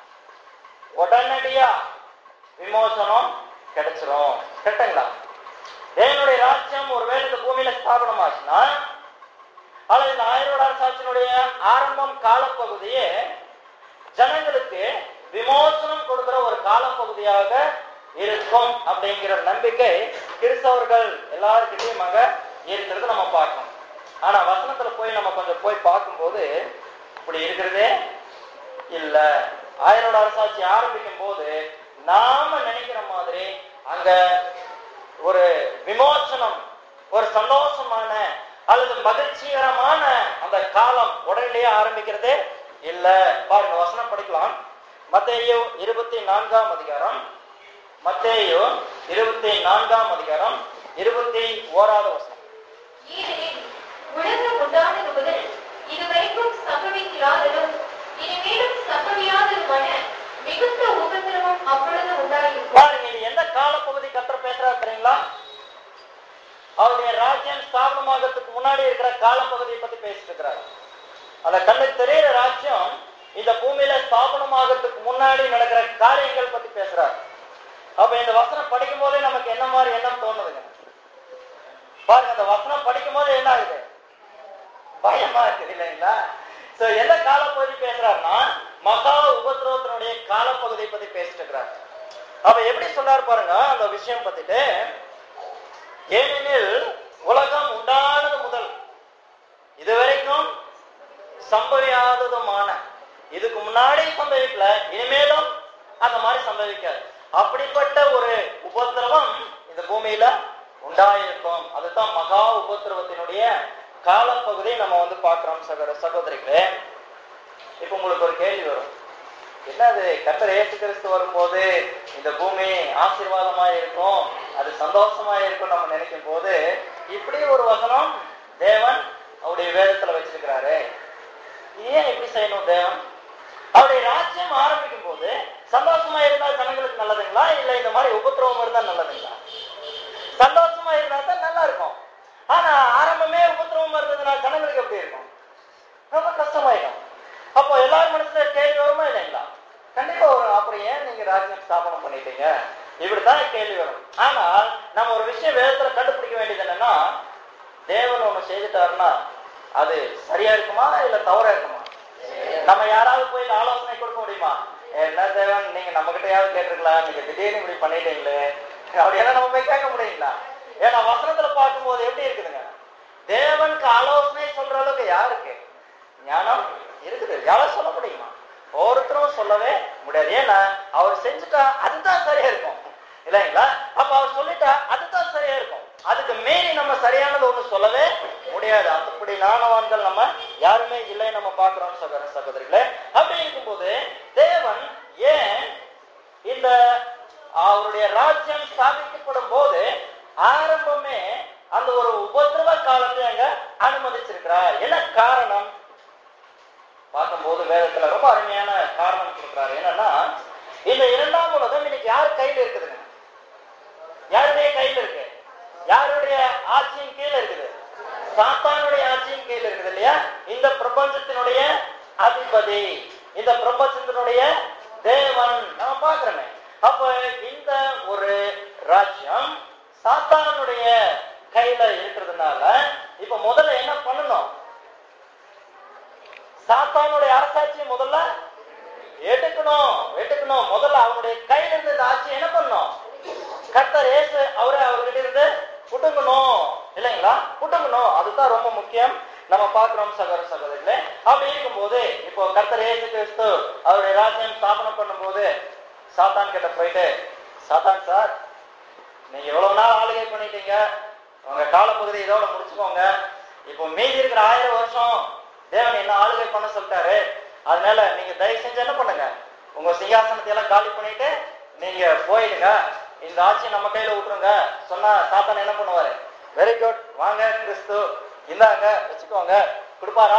உடனடியா விமோசனம் கிடைச்சிரும் கரெக்டுங்களா தேவனுடைய ராஜ்யம் ஒருவேளை இந்த பூமியில ஸ்தாபனம் ஆச்சுன்னா அல்லது இந்த ஆயிரோட அரசாட்சியினுடைய ஆரம்பம் காலப்பகுதியே ஜனங்களுக்கு விமோசனம் கொடுக்கிற ஒரு காலப்பகுதியாக இருக்கும் அப்படிங்கிற நம்பிக்கை கிறிஸ்தவர்கள் எல்லாருக்கிட்டையும் அங்க இருக்கிறது நம்ம பார்க்கணும் ஆனா வசனத்துல போய் நம்ம கொஞ்சம் போய் பார்க்கும்போது இப்படி இருக்கிறதே இல்ல ஆயிரோட அரசாட்சி ஆரம்பிக்கும் போது நாம நினைக்கிற மாதிரி அங்க ஒரு விமோசனம் ஒரு சந்தோஷமான அல்லது மகிழ்ச்சிகரமான அந்த காலம் உடனடியே ஆரம்பிக்கிறதே இல்ல பாருங்க வசனம் படிக்கலாம் மத்தேயு இருபத்தி நான்காம் அதிகாரம் மத்தேயு இருபத்தி நான்காம் அதிகாரம் இருபத்தி ஓராவது வசனம் ஏனெனில் உலகம் உண்டானது முதல் இதுவரைக்கும் சம்பவித்திராததும் இனிமேலும் சம்பவியாததுமான மிகுந்த உபத்திரவம் அப்பொழுது உண்டாயிருக்கும் பாருங்க இது எந்த காலப்பகுதி கத்தர் பேசுறாரு தெரியுங்களா அவருடைய ராஜ்யம் ஸ்தாபனமாகறதுக்கு முன்னாடி இருக்கிற காலப்பகுதியை பத்தி பேசிட்டு இருக்கிறார் அந்த கண்ணுக்கு தெரியிற ராஜ்யம் இந்த பூமியில ஸ்தாபனமாகறதுக்கு முன்னாடி நடக்கிற காரியங்கள் பத்தி பேசுறாரு அப்ப இந்த வசனம் படிக்கும் போதே நமக்கு என்ன மாதிரி எண்ணம் தோணுதுங்க பாருங்க அந்த வசனம் படிக்கும் போது என்ன ஆகுது பயமா இருக்குது இல்லைங்களா சோ எந்த காலப்பகுதி பேசுறாருன்னா மகா உபத்திரவத்தினுடைய காலப்பகுதியை பத்தி பேசிட்டு இருக்கிறார் அப்ப எப்படி சொல்றாரு பாருங்க அந்த விஷயம் பத்திட்டு ஏனெனில் உலகம் உண்டானது முதல் இதுவரைக்கும் சம்பவியாததுமான இதுக்கு முன்னாடி சம்பவிக்கல இனிமேலும் அந்த மாதிரி சம்பவிக்காது அப்படிப்பட்ட ஒரு உபத்திரவம் இந்த பூமியில உண்டாயிருக்கும் அதுதான் மகா உபத்திரவத்தினுடைய காலப்பகுதியை நம்ம வந்து பார்க்கிறோம் சகோதர சகோதரிகளே இப்ப உங்களுக்கு ஒரு கேள்வி வரும் என்னது கத்தர் ஏசு கிறிஸ்து வரும்போது இந்த பூமி ஆசீர்வாதமா இருக்கும் அது சந்தோஷமா இருக்கும் நம்ம நினைக்கும் போது இப்படி ஒரு வசனம் தேவன் அவருடைய வேதத்துல வச்சிருக்கிறாரு ஏன் இப்படி செய்யணும் தேவன் அவருடைய ராஜ்யம் ஆரம்பிக்கும் போது சந்தோஷமா இருந்தால் ஜனங்களுக்கு நல்லதுங்களா இல்ல இந்த மாதிரி உபத்திரவம் இருந்தா நல்லதுங்களா சந்தோஷமா இருந்தா தான் நல்லா இருக்கும் ஆனா ஆரம்பமே உபத்திரவம் இருந்ததுன்னா ஜனங்களுக்கு எப்படி இருக்கும் ரொம்ப கஷ்டமாயிடும் அப்போ எல்லாரும் மனசுல கேள்வி வருமா இல்லைங்களா கண்டிப்பா வரும் அப்புறம் ஏன் நீங்க ராஜ்யம் ஸ்தாபனம் பண்ணிட்டீங்க இப்படித்தான் கேள்வி வரும் ஆனால் நம்ம ஒரு விஷயம் வேதத்துல கண்டுபிடிக்க வேண்டியது என்னன்னா தேவன் ஒண்ணு செய்துட்டாருன்னா அது சரியா இருக்குமா இல்ல தவறா இருக்குமா நம்ம யாராவது போய் இந்த ஆலோசனை கொடுக்க முடியுமா என்ன தேவன் நீங்க நம்ம கிட்டயாவது கேட்டிருக்கலாம் நீங்க திடீர்னு இப்படி பண்ணிட்டீங்களே அப்படியெல்லாம் நம்ம போய் கேட்க முடியுங்களா ஏன்னா வசனத்துல பார்க்கும்போது எப்படி இருக்குதுங்க தேவனுக்கு ஆலோசனை சொல்ற அளவுக்கு யாருக்கு ஞானம் இருக்குது யாரும் சொல்ல முடியுமா ஒருத்தரும் சொல்லவே முடியாது ஏன்னா அவர் செஞ்சுட்டா அதுதான் சரியா இருக்கும் இல்லைங்களா அப்ப அவர் சொல்லிட்டா அதுதான் சரியா இருக்கும் அதுக்கு மீறி நம்ம சரியானது ஒண்ணு சொல்லவே முடியாது அப்படி ஞானவான்கள் நம்ம யாருமே இல்லை நம்ம பார்க்கிறோம் சகோதர சகோதரிகளே அப்படி இருக்கும்போது தேவன் ஏன் இந்த அவருடைய ராஜ்யம் ஸ்தாபிக்கப்படும் போது ஆரம்பமே அந்த ஒரு உபத்திரவ காலத்தை அங்க அனுமதிச்சிருக்கிறார் என்ன காரணம் பார்க்கும்போது வேதத்துல ரொம்ப அருமையான காரணம் கொடுக்குறாரு என்னன்னா இந்த இரண்டாம் உலகம் இன்னைக்கு யார் கையில இருக்குதுங்க யாருடைய கையில இருக்கு யாருடைய ஆட்சியின் கீழ இருக்குது சாத்தானுடைய ஆட்சியின் கீழ இருக்குது இல்லையா இந்த பிரபஞ்சத்தினுடைய அதிபதி இந்த பிரபஞ்சத்தினுடைய தேவன் நம்ம பாக்குறோமே அப்ப இந்த ஒரு ராஜ்யம் சாத்தானுடைய கையில இருக்கிறதுனால இப்ப முதல்ல என்ன பண்ணணும் சாத்தானுடைய அரசாட்சியை முதல்ல எடுக்கணும் எடுக்கணும் முதல்ல அவனுடைய கையில இருந்து இந்த ஆட்சி என்ன பண்ணணும் கர்த்தர் ஏசு அவரை அவர்கிட்ட இருந்து புட்டுங்கணும் இல்லைங்களா புட்டுங்கணும் அதுதான் ரொம்ப முக்கியம் நம்ம பார்க்கிறோம் சகோதர சகோதரிகளே அப்படி இருக்கும்போது இப்போ கர்த்தர் ஏசு கிறிஸ்து அவருடைய ராஜ்யம் ஸ்தாபனம் பண்ணும்போது சாத்தான் கிட்ட போயிட்டு சாத்தான் சார் நீங்க எவ்வளவு நாள் ஆளுகை பண்ணிட்டீங்க உங்க காலப்பகுதி இதோட முடிச்சுக்கோங்க இப்போ மீதி இருக்கிற ஆயிரம் வருஷம் தேவன் என்ன ஆளுகை பண்ண சொல்லிட்டாரு அதனால நீங்க தயவு செஞ்சு என்ன பண்ணுங்க உங்க சிங்காசனத்தை எல்லாம் காலி பண்ணிட்டு நீங்க போயிடுங்க இந்த ஆட்சி நம்ம கையில விட்டுருங்க சொன்னா சாத்தான் என்ன பண்ணுவாரு வெரி குட் வாங்க கிறிஸ்து இந்தாங்க வச்சுக்கோங்க கொடுப்பாரா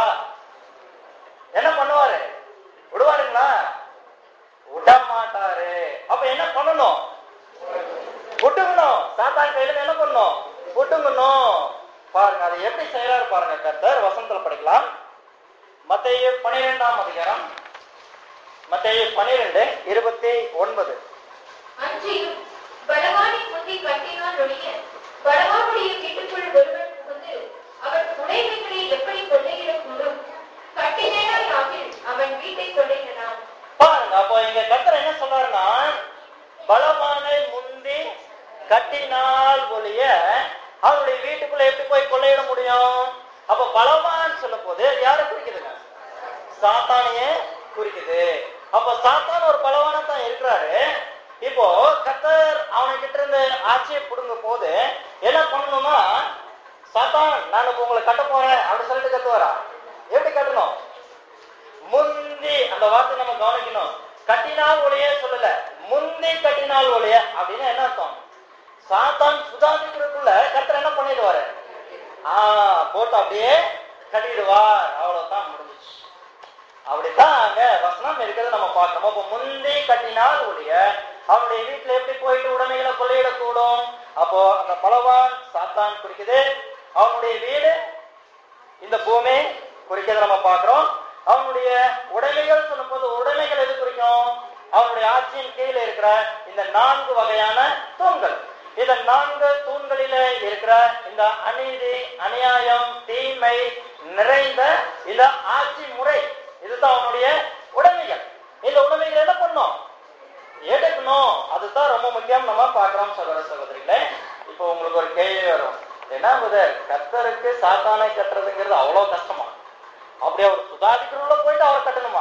என்ன பண்ணுவாரு விடுவாருங்களா விட மாட்டாரு அப்ப என்ன பண்ணணும் புட்டுங்கணும் சாத்தான் கையில என்ன பண்ணணும் புட்டுங்கணும் பாருங்க அதை எப்படி செய்யறாரு பாருங்க கர்த்தர் வசனத்துல படிக்கலாம் மத்தேயு பனிரெண்டாம் அதிகாரம் மத்தேயு பனிரெண்டு இருபத்தி ஒன்பது அன்றியும் பலவானை முந்தி கட்டினான் ஒழிய பலவானுடைய வீட்டுக்குள் ஒருவன் புகுந்து அவன் உடைமைகளை எப்படி கொள்ளையிடக்கூடும் கட்டினாய் ஆகில் அவன் வீட்டை கொள்ளையிடலாம் பாருங்க அப்போ இங்க கர்த்தர் என்ன சொல்றாருன்னா பலவானை முந்தி கட்டினால் ஒழிய அவருடைய வீட்டுக்குள்ள எப்படி போய் கொள்ளையிட முடியும் அப்ப பலவான் சொல்லும் போது யாரை குறிக்குதுங்க சாத்தானையே குறிக்குது அப்ப சாத்தான் ஒரு பலவான தான் இருக்கிறாரு இப்போ கத்தர் அவனுக்கிட்ட இருந்து ஆட்சியை புடுங்கும் போது என்ன பண்ணணுமா சாத்தான் நான் இப்ப உங்களை கட்ட போறேன் அப்படின்னு சொல்லிட்டு கத்துவாரா எப்படி கட்டணும் முந்தி அந்த வார்த்தை நம்ம கவனிக்கணும் கட்டினால் ஒளிய சொல்லல முந்தி கட்டினால் ஒளிய அப்படின்னு என்ன அர்த்தம் சாத்தான் சுதாரிக்கிறதுக்குள்ள கர்த்தர் என்ன பண்ணிடுவாரு ஆஹ் போட்டு அப்படியே கட்டிடுவார் அவ்வளவுதான் முடிஞ்சிச்சு அப்படித்தான் அங்க வசனம் இருக்கிறத நம்ம பார்க்கணும் அப்ப முந்தி கட்டினால் ஒழிய அவனுடைய வீட்டுல எப்படி போயிட்டு உடைமைகளை கொள்ளையிடக்கூடும் அப்போ அந்த பலவான் சாத்தான் குறிக்குது அவனுடைய வீடு இந்த பூமி குறிக்கிறத நம்ம பார்க்கிறோம் அவனுடைய உடைமைகள் சொல்லும்போது உடைமைகள் எது குறிக்கும் அவனுடைய ஆட்சியின் கீழே இருக்கிற இந்த நான்கு வகையான தூண்கள் இந்த நான்கு தூண்களிலே இருக்கிற இந்த அநீதி அநியாயம் தீமை நிறைந்த இந்த ஆட்சி முறை இதுதான் அவனுடைய உடைமைகள் இந்த உடைமைகள் என்ன பண்ணும் எடுக்கணும் அதுதான் ரொம்ப முக்கியம் நம்ம பார்க்கிறோம் சகோதர சகோதரிகளே இப்போ உங்களுக்கு ஒரு கேள்வி வரும் என்ன புத கத்தருக்கு சாத்தானை கட்டுறதுங்கிறது அவ்வளவு கஷ்டமா அப்படி அவர் சுதாரிக்கிறவங்கள போயிட்டு அவர் கட்டணுமா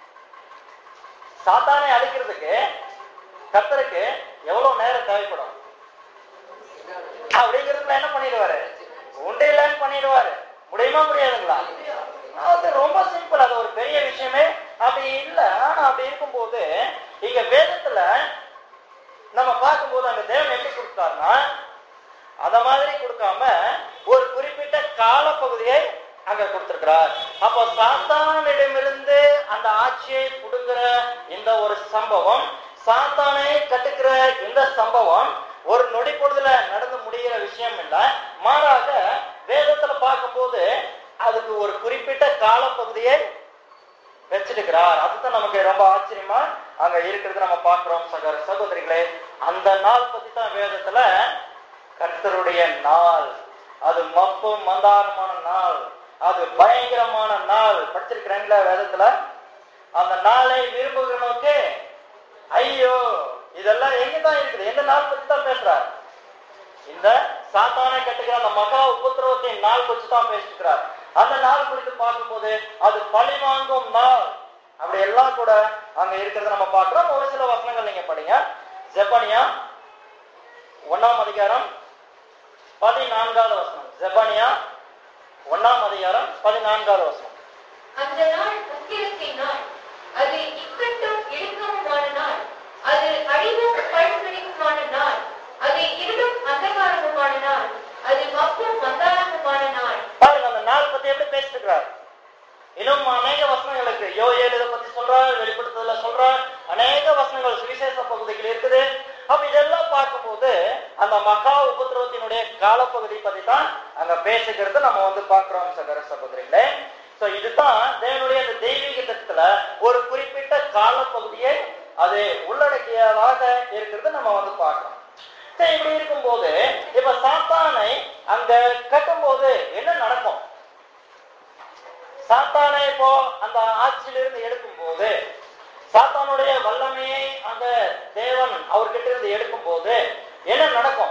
சாத்தானை அழிக்கிறதுக்கு கத்தருக்கு எவ்வளவு நேரம் தேவைப்படும் அப்படிங்கிறதுல என்ன பண்ணிடுவாரு உண்டையிலன்னு பண்ணிடுவாரு முடியுமா முடியாதுங்களா அது ரொம்ப சிம்பிள் அது ஒரு பெரிய விஷயமே அப்படி இல்ல ஆனா அப்படி இருக்கும்போது இங்க வேதத்துல நம்ம பார்க்கும்போது அங்க தேவன் எப்படி கொடுத்தாருன்னா அத மாதிரி கொடுக்காம ஒரு குறிப்பிட்ட காலப்பகுதியை அங்க கொடுத்திருக்கிறார் அப்போ சாத்தானிடமிருந்து அந்த ஆட்சியை புடுங்குற இந்த ஒரு சம்பவம் சாத்தானை கட்டுக்கிற இந்த சம்பவம் ஒரு நொடி பொழுதுல நடந்து முடிகிற விஷயம் இல்ல மாறாக வேதத்துல பார்க்கும்போது அதுக்கு ஒரு குறிப்பிட்ட காலப்பகுதியை வச்சிருக்கிறார் அதுதான் நமக்கு ரொம்ப ஆச்சரியமா அங்க இருக்கிறது நம்ம பார்க்கிறோம் சகோதர சகோதரிகளே அந்த நாள் பத்தி தான் வேதத்துல கர்த்தருடைய நாள் அது மப்பும் மந்தாரமான நாள் அது பயங்கரமான நாள் படிச்சிருக்கிறீங்களா வேதத்துல அந்த நாளை விரும்புகிறவனுக்கு ஐயோ இதெல்லாம் எங்கதான் இருக்குது எந்த நாள் பத்தி தான் பேசுறார் இந்த சாத்தானை கட்டுகிற அந்த மகா உபத்திரவத்தின் நாள் குறித்து தான் பேசிக்கிறார் அந்த நாள் குறித்து பார்க்கும்போது அது பழி வாங்கும் நாள் அப்படி எல்லாம் கூட அங்க இருக்கிறத நம்ம பார்க்கிறோம் ஒரு சில வசனங்கள் நீங்க படிங்க ஜெபனியா ஒன்னாம் அதிகாரம் பதினான்காவது வசனம் ஜெபனியா ஒன்னாம் அதிகாரம் பதினான்காவது வசனம் அந்த நாள் உக்கிரத்தின் நாள் அது இக்கட்டும் இடுக்கமுமான நாள் அது அழிவும் பழுக்கடிக்குமான நாள் அது இருளும் அந்தகாரமுமான நாள் அது மப்பும் மந்தாரமுமான நாள் பாருங்க அந்த நாள் பத்தி எப்படி பேசிட்டு இருக்கிறார் இன்னும் அநேக வசனங்கள் இருக்கு யோயேல் இதை பத்தி சொல்றார் வெளிப்படுத்துதல சொல்றார் அநேக வசனங்கள் சுவிசேஷ பகுதிகள் இருக்குது அப்ப இதெல்லாம் பார்க்கும்போது அந்த மகா உபத்திரவத்தினுடைய காலப்பகுதி பத்தி தான் அங்க பேசுகிறது நம்ம வந்து பார்க்கிறோம் சகர சகோதரிகளே சோ இதுதான் தேவனுடைய அந்த தெய்வீக திட்டத்துல ஒரு குறிப்பிட்ட காலப்பகுதியை அது உள்ளடக்கியதாக இருக்கிறது நம்ம வந்து பார்க்கிறோம் சரி இப்படி இருக்கும்போது இப்ப சாத்தானை அங்க கட்டும்போது என்ன நடக்கும் சாத்தானை இப்போ அந்த ஆட்சியிலிருந்து எடுக்கும் போது சாத்தானுடைய வல்லமையை அந்த தேவன் அவர்கிட்ட இருந்து எடுக்கும் போது என்ன நடக்கும்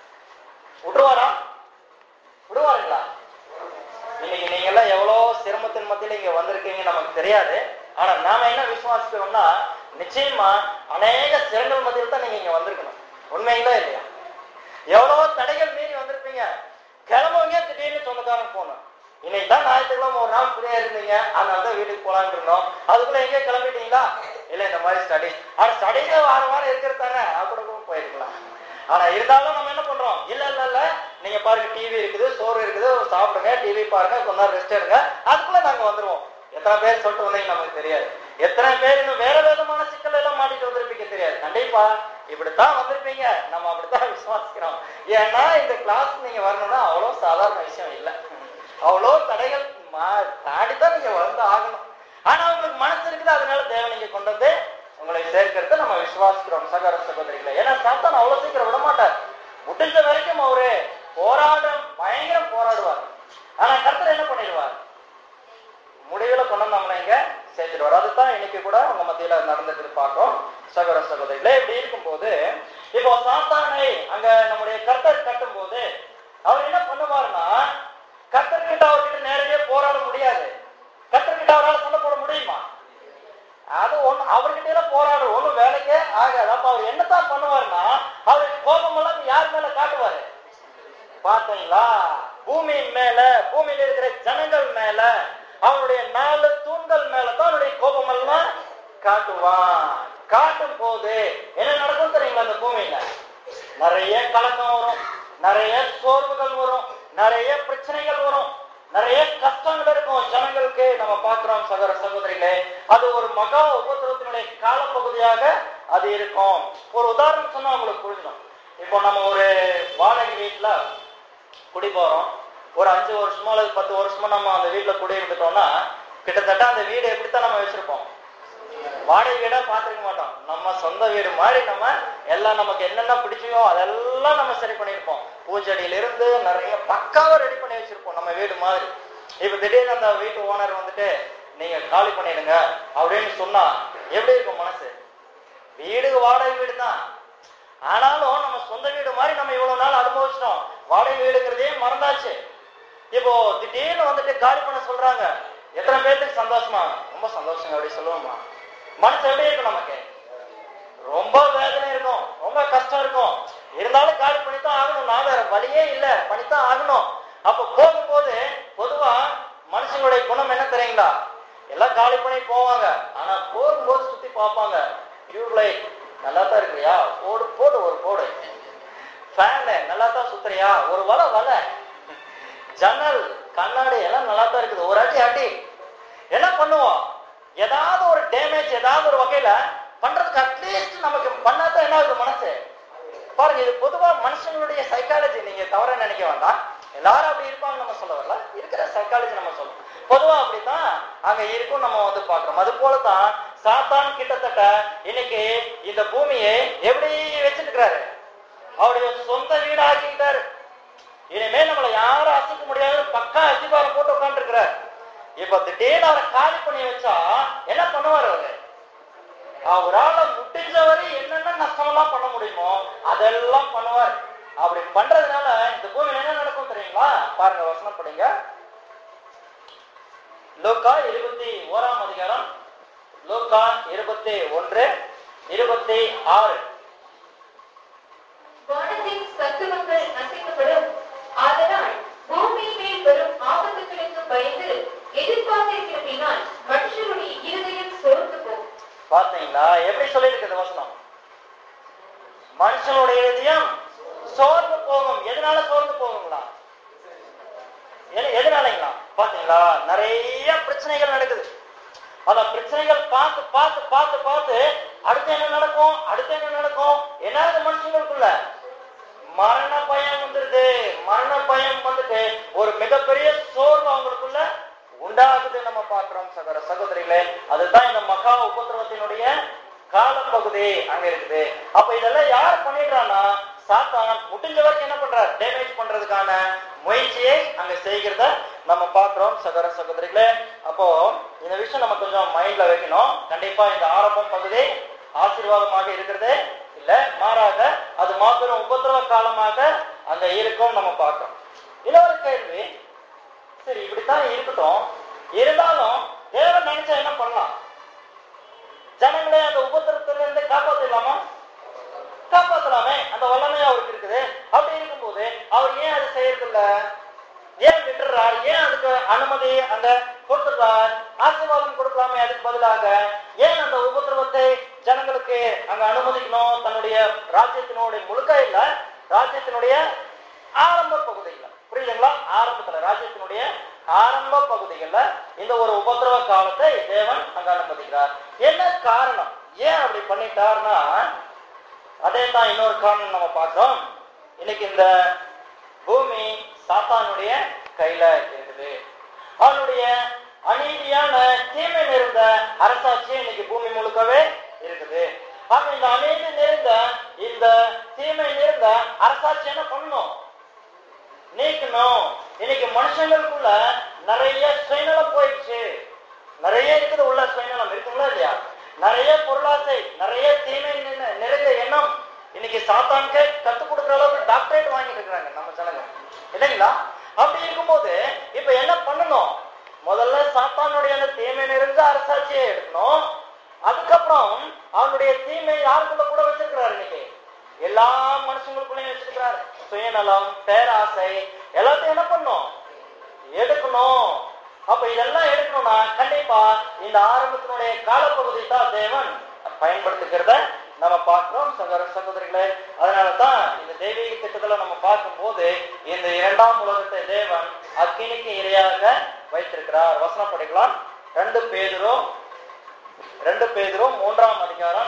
விடுவாரா விடுவாருங்களா இன்னைக்கு நீங்க எல்லாம் எவ்வளவு சிரமத்தின் மத்தியில இங்க வந்திருக்கீங்க நமக்கு தெரியாது ஆனா நாம என்ன விசுவாசிக்கிறோம்னா நிச்சயமா அநேக சிரங்கள் மத்தியில் தான் நீங்க இங்க வந்திருக்கணும் உண்மைங்களா இல்லையா எவ்வளவோ தடைகள் மீறி வந்திருப்பீங்க கிளம்புவீங்க திடீர்னு சொந்தக்காரன் போகணும் இன்னைக்கு தான் ஞாயிற்றுக்கிழமை ஒரு நாள் ஃப்ரீயா இருந்தீங்க அதனால தான் வீட்டுக்கு போலான்னு இருந்தோம் அதுக்குள்ள எங்கே கிளம்பிட்டீங்களா இல்ல இந்த மாதிரி ஸ்டடி ஆனா ஸ்டடிஸே வாரம் வாரம் இருக்கிறதாங்க அது கூட கூட போயிருக்கலாம் ஆனா இருந்தாலும் நம்ம என்ன பண்றோம் இல்ல இல்ல இல்ல நீங்க பாருங்க டிவி இருக்குது சோறு இருக்குது சாப்பிடுங்க டிவி பாருங்க கொஞ்ச நேரம் ரெஸ்ட் எடுங்க அதுக்குள்ள நாங்க வந்துருவோம் எத்தனை பேர் சொல்லிட்டு வந்தீங்க நமக்கு தெரியாது எத்தனை பேர் இன்னும் வேற விதமான சிக்கல் எல்லாம் மாட்டிட்டு வந்திருப்பீங்க தெரியாது கண்டிப்பா இப்படித்தான் வந்திருப்பீங்க நம்ம அப்படித்தான் விசுவாசிக்கிறோம் ஏன்னா இந்த கிளாஸ் நீங்க வரணும்னா அவ்வளவு சாதாரண விஷயம் இல்லை அவ்வளோ தடைகள் மா- தாண்டிதான் நீங்க வந்து ஆகணும் ஆனா உங்களுக்கு மனசு இருக்குது அதனால தேவன் நீங்க கொண்டு வந்து உங்களை சேர்க்கறத நம்ம விசுவாசிக்கிறோம் சகோதர சகோதரிகளை ஏன்னா சாத்தான் அவ்வளவு சீக்கிரம் விட மாட்டார் முடிஞ்ச வரைக்கும் அவரு போராடம் பயங்கரம் போராடுவார் ஆனா கர்த்தர் என்ன பண்ணிடுவார் முடிவுல கொண்டு வந்து நம்மளை இங்க சேர்த்துடுவார் அதுதான் இன்னைக்கு கூட உங்க மத்தியில நடந்துட்டு பார்க்கிறோம் சகோதர சகோதரிகளே இப்படி இருக்கும்போது இப்போ சாத்தானை அங்க நம்முடைய கர்த்தர் கட்டும் போது அவர் என்ன பண்ணுவாருன்னா கர்த்தர்கிட்ட அவர்கிட்ட நேரடியா போராட முடியாது கர்த்தர்கிட்ட அவரால் சண்டை போட முடியுமா அது ஒண்ணு அவர்கிட்ட எல்லாம் போராடு ஒண்ணும் வேலைக்கே ஆகாது அப்ப அவர் என்னத்தான் பண்ணுவாருன்னா அவருக்கு கோபம் எல்லாம் யார் மேல காட்டுவாரு பாத்தீங்களா பூமியின் மேல பூமியில இருக்கிற ஜனங்கள் மேல அவனுடைய நாலு தூண்கள் மேல தான் அவனுடைய கோபம் எல்லாம் காட்டுவான் காட்டும் போது என்ன நடக்கும் தெரியுங்களா அந்த பூமியில நிறைய கலக்கம் வரும் நிறைய சோர்வுகள் வரும் நிறைய பிரச்சனைகள் வரும் நிறைய கஷ்டங்கள் இருக்கும் ஜனங்களுக்கு நம்ம பார்க்கிறோம் சகோதர சகோதரிகளே அது ஒரு மகா உபத்திரத்தினுடைய காலப்பகுதியாக அது இருக்கும் ஒரு உதாரணம் சொன்னா உங்களுக்கு புரிஞ்சிடும் இப்போ நம்ம ஒரு வாடகை வீட்டுல குடி போறோம் ஒரு அஞ்சு வருஷமோ அல்லது பத்து வருஷமோ நம்ம அந்த வீட்டுல குடி இருந்துட்டோம்னா கிட்டத்தட்ட அந்த வீடு எப்படித்தான் நம்ம வச்சிருப்போம் வாடகை வீடா பார்த்துருக்க மாட்டோம் நம்ம சொந்த வீடு மாதிரி நம்ம எல்லாம் நமக்கு என்னென்ன பிடிச்சியோ அதெல்லாம் நம்ம சரி பண்ணியிருப்போம் பூச்செடியில இருந்து நிறைய பக்காவா ரெடி பண்ணி வச்சிருப்போம் நம்ம வீடு மாதிரி இப்ப திடீர்னு அந்த வீட்டு ஓனர் வந்துட்டு நீங்க காலி பண்ணிடுங்க அப்படின்னு சொன்னா எப்படி இருக்கும் மனசு வீடு வாடகை வீடு தான் ஆனாலும் நம்ம சொந்த வீடு மாதிரி நம்ம இவ்வளவு நாள் அனுபவிச்சிட்டோம் வாடகை வீடுங்கிறதே மறந்தாச்சு இப்போ திடீர்னு வந்துட்டு காலி பண்ண சொல்றாங்க எத்தனை பேர்த்துக்கு சந்தோஷமா ரொம்ப சந்தோஷங்க அப்படி சொல்லுவோமா மனசு எப்படி இருக்கும் நமக்கு ரொம்ப வேதனை இருக்கும் ரொம்ப கஷ்டம் இருக்கும் இருந்தாலும் காலி பண்ணித்தான் ஆகணும் நான் வேற வழியே இல்ல பண்ணித்தான் ஆகணும் அப்ப போகும்போது பொதுவா மனுஷங்களுடைய குணம் என்ன தெரியுங்களா எல்லாம் காலி பண்ணி போவாங்க ஆனா போகும்போது சுத்தி பார்ப்பாங்க டியூப் லைட் நல்லா தான் இருக்குறியா போடு போடு ஒரு போடு ஃபேனு நல்லா தான் சுத்துறியா ஒரு வலை வலை ஜன்னல் கண்ணாடி எல்லாம் நல்லா தான் இருக்குது ஒரு அடி அடி என்ன பண்ணுவோம் ஏதாவது ஒரு டேமேஜ் ஏதாவது ஒரு வகையில பண்றதுக்கு அட்லீஸ்ட் நமக்கு பண்ணாதான் என்ன ஆகுது மனசு பாருங்க இது பொதுவா மனுஷங்களுடைய சைக்காலஜி நீங்க தவற நினைக்க வேண்டாம் எல்லாரும் அப்படி இருப்பாங்க நம்ம சொல்ல வரல இருக்கிற சைக்காலஜி நம்ம சொல்றோம் பொதுவா அப்படித்தான் அங்க இருக்கும் நம்ம வந்து பாக்குறோம் அது போலதான் சாத்தான் கிட்டத்தட்ட இன்னைக்கு இந்த பூமியை எப்படி வச்சிருக்கிறாரு அவருடைய சொந்த வீடு ஆக்கிட்டாரு இனிமே நம்மளை யாரும் அசைக்க முடியாது பக்கா அசிபாரம் போட்டு உட்காந்துருக்கிறார் இப்ப திடீர்னு அவரை காலி பண்ணி வச்சா என்ன பண்ணுவார் அவரு அவரால முடிஞ்சவரை என்னென்ன நஷ்டமெல்லாம் பண்ண முடியுமோ அதெல்லாம் பண்ணுவார் அப்படி பண்றதுனால இந்த பூமியில என்ன நடக்கும் தெரியுங்களா பாருங்க வசனம் படிங்க லோக்கா இருபத்தி ஓராம் அதிகாரம் லோக்கா இருபத்தி ஒன்று இருபத்தி ஆறு வானத்தின் சத்துவங்கள் அசைக்கப்படும் ஆதலால் பூமியின் மேல் வரும் ஆபத்துகளுக்கு பயந்து எதிர்பார்த்திருக்கிறதினால் மனுஷருடைய இருதயம் சோர்ந்து போகும் பாத்தீங்களா எப்படி சொல்லியிருக்குது வசனம் மனுஷனுடைய இதயம் சோர்ந்து போகும் எதனால சோர்ந்து போகுங்களா எது- எதனாலங்களா பாத்தீங்களா நிறைய பிரச்சனைகள் நடக்குது அந்த பிரச்சனைகள் பார்த்து பார்த்து பார்த்து பார்த்து அடுத்து என்ன நடக்கும் அடுத்து என்ன நடக்கும் என்னாவது மனுஷங்களுக்குள்ள மரண பயம் வந்துருது மரண பயம் வந்துட்டு ஒரு மிகப்பெரிய சோர்வு அவங்களுக்குள்ள உண்டாகுது நம்ம பார்க்கிறோம் சகோதர சகோதரிகளே அதுதான் இந்த மகா உபத்திரவத்தினுடைய காலப்பகுதி அங்க இருக்குது அப்ப இதெல்லாம் யார் பண்ணிடுறான்னா சாத்தான் முடிஞ்ச வரைக்கும் என்ன பண்றார் டேமேஜ் பண்றதுக்கான முயற்சியை அங்க செய்கிறத நம்ம பார்க்கிறோம் சகோதர சகோதரிகளே அப்போ இந்த விஷயம் நம்ம கொஞ்சம் மைண்ட்ல வைக்கணும் கண்டிப்பா இந்த ஆரம்பம் பகுதி ஆசீர்வாதமாக இருக்கிறது இல்ல மாறாக அது மாபெரும் உபத்திரவ காலமாக அங்க இருக்கும் நம்ம பார்க்கிறோம் இன்னொரு கேள்வி சரி இப்படித்தான் இருக்கட்டும் இருந்தாலும் தேவன் நினைச்சா என்ன பண்ணலாம் ஜனங்களை அந்த உபத்திரத்துல இருந்து காப்பாத்திடலாமா காப்பாத்தலாமே அந்த வல்லமை அவருக்கு இருக்குது அப்படி இருக்கும்போது அவர் ஏன் அதை செய்யறதில்ல ஏன் விட்டுறார் ஏன் அதுக்கு அனுமதி அங்க கொடுத்துறார் ஆசீர்வாதம் கொடுக்கலாமே அதுக்கு பதிலாக ஏன் அந்த உபத்திரவத்தை ஜனங்களுக்கு அங்க அனுமதிக்கணும் தன்னுடைய ராஜ்யத்தினுடைய முழுக்க இல்ல ராஜ்யத்தினுடைய ஆரம்ப பகுதியில் புரியுதுங்களா ஆரம்பத்துல ராஜ்யத்தினுடைய ஆரம்ப பகுதிகள்ல இந்த ஒரு உபத்திரவ காலத்தை தேவன் அங்க அனுமதிக்கிறார் என்ன காரணம் ஏன் அப்படி பண்ணிட்டார்னா அதே தான் இன்னொரு காரணம் நம்ம பார்த்தோம் இன்னைக்கு இந்த பூமி சாத்தானுடைய கையில இருக்குது அவனுடைய அநீதியான தீமை நிறைந்த அரசாட்சி இன்னைக்கு பூமி முழுக்கவே இருக்குது அப்ப இந்த அநீதி நிறைந்த இந்த தீமை நிறைந்த அரசாட்சி என்ன பண்ணணும் நீக்கணும் இன்னைக்கு மனுஷங்களுக்குள்ள நிறைய சுயநலம் போயிடுச்சு நிறைய இருக்குது உள்ள சுயநலம் இருக்குங்களா இல்லையா நிறைய பொருளாசை நிறைய தீமை நிறை- நிறைந்த எண்ணம் இன்னைக்கு சாத்தானுக்கு கத்துக் கொடுக்குற அளவுக்கு டாக்டரேட் வாங்கிட்டு இருக்கிறாங்க நம்ம ஜனங்க இல்லைங்களா அப்படி இருக்கும்போது இப்ப என்ன பண்ணணும் முதல்ல சாத்தானுடைய அந்த தீமை நிறைந்த அரசாட்சியை எடுக்கணும் அதுக்கப்புறம் அவனுடைய தீமை யாருக்குள்ள கூட வச்சிருக்கிறாரு இன்னைக்கு எல்லா மனுஷங்களுக்குள்ளயும் வச்சிருக்கிறாரு சுயநலம் பேராசை எல்லாத்தையும் என்ன பண்ணும் எடுக்கணும் அப்ப இதெல்லாம் எடுக்கணும்னா கண்டிப்பா இந்த ஆரம்பத்தினுடைய காலப்பகுதி தான் தேவன் பயன்படுத்துகிறத நம்ம பார்க்கிறோம் சகோதர சகோதரிகளே அதனாலதான் இந்த தெய்வீக திட்டத்துல நம்ம பார்க்கும்போது இந்த இரண்டாம் உலகத்தை தேவன் அக்கினிக்கு இரையாக வைத்திருக்கிறார் வசனம் படிக்கலாம் ரெண்டு பேதரும் ரெண்டு பேதரும் மூன்றாம் அதிகாரம்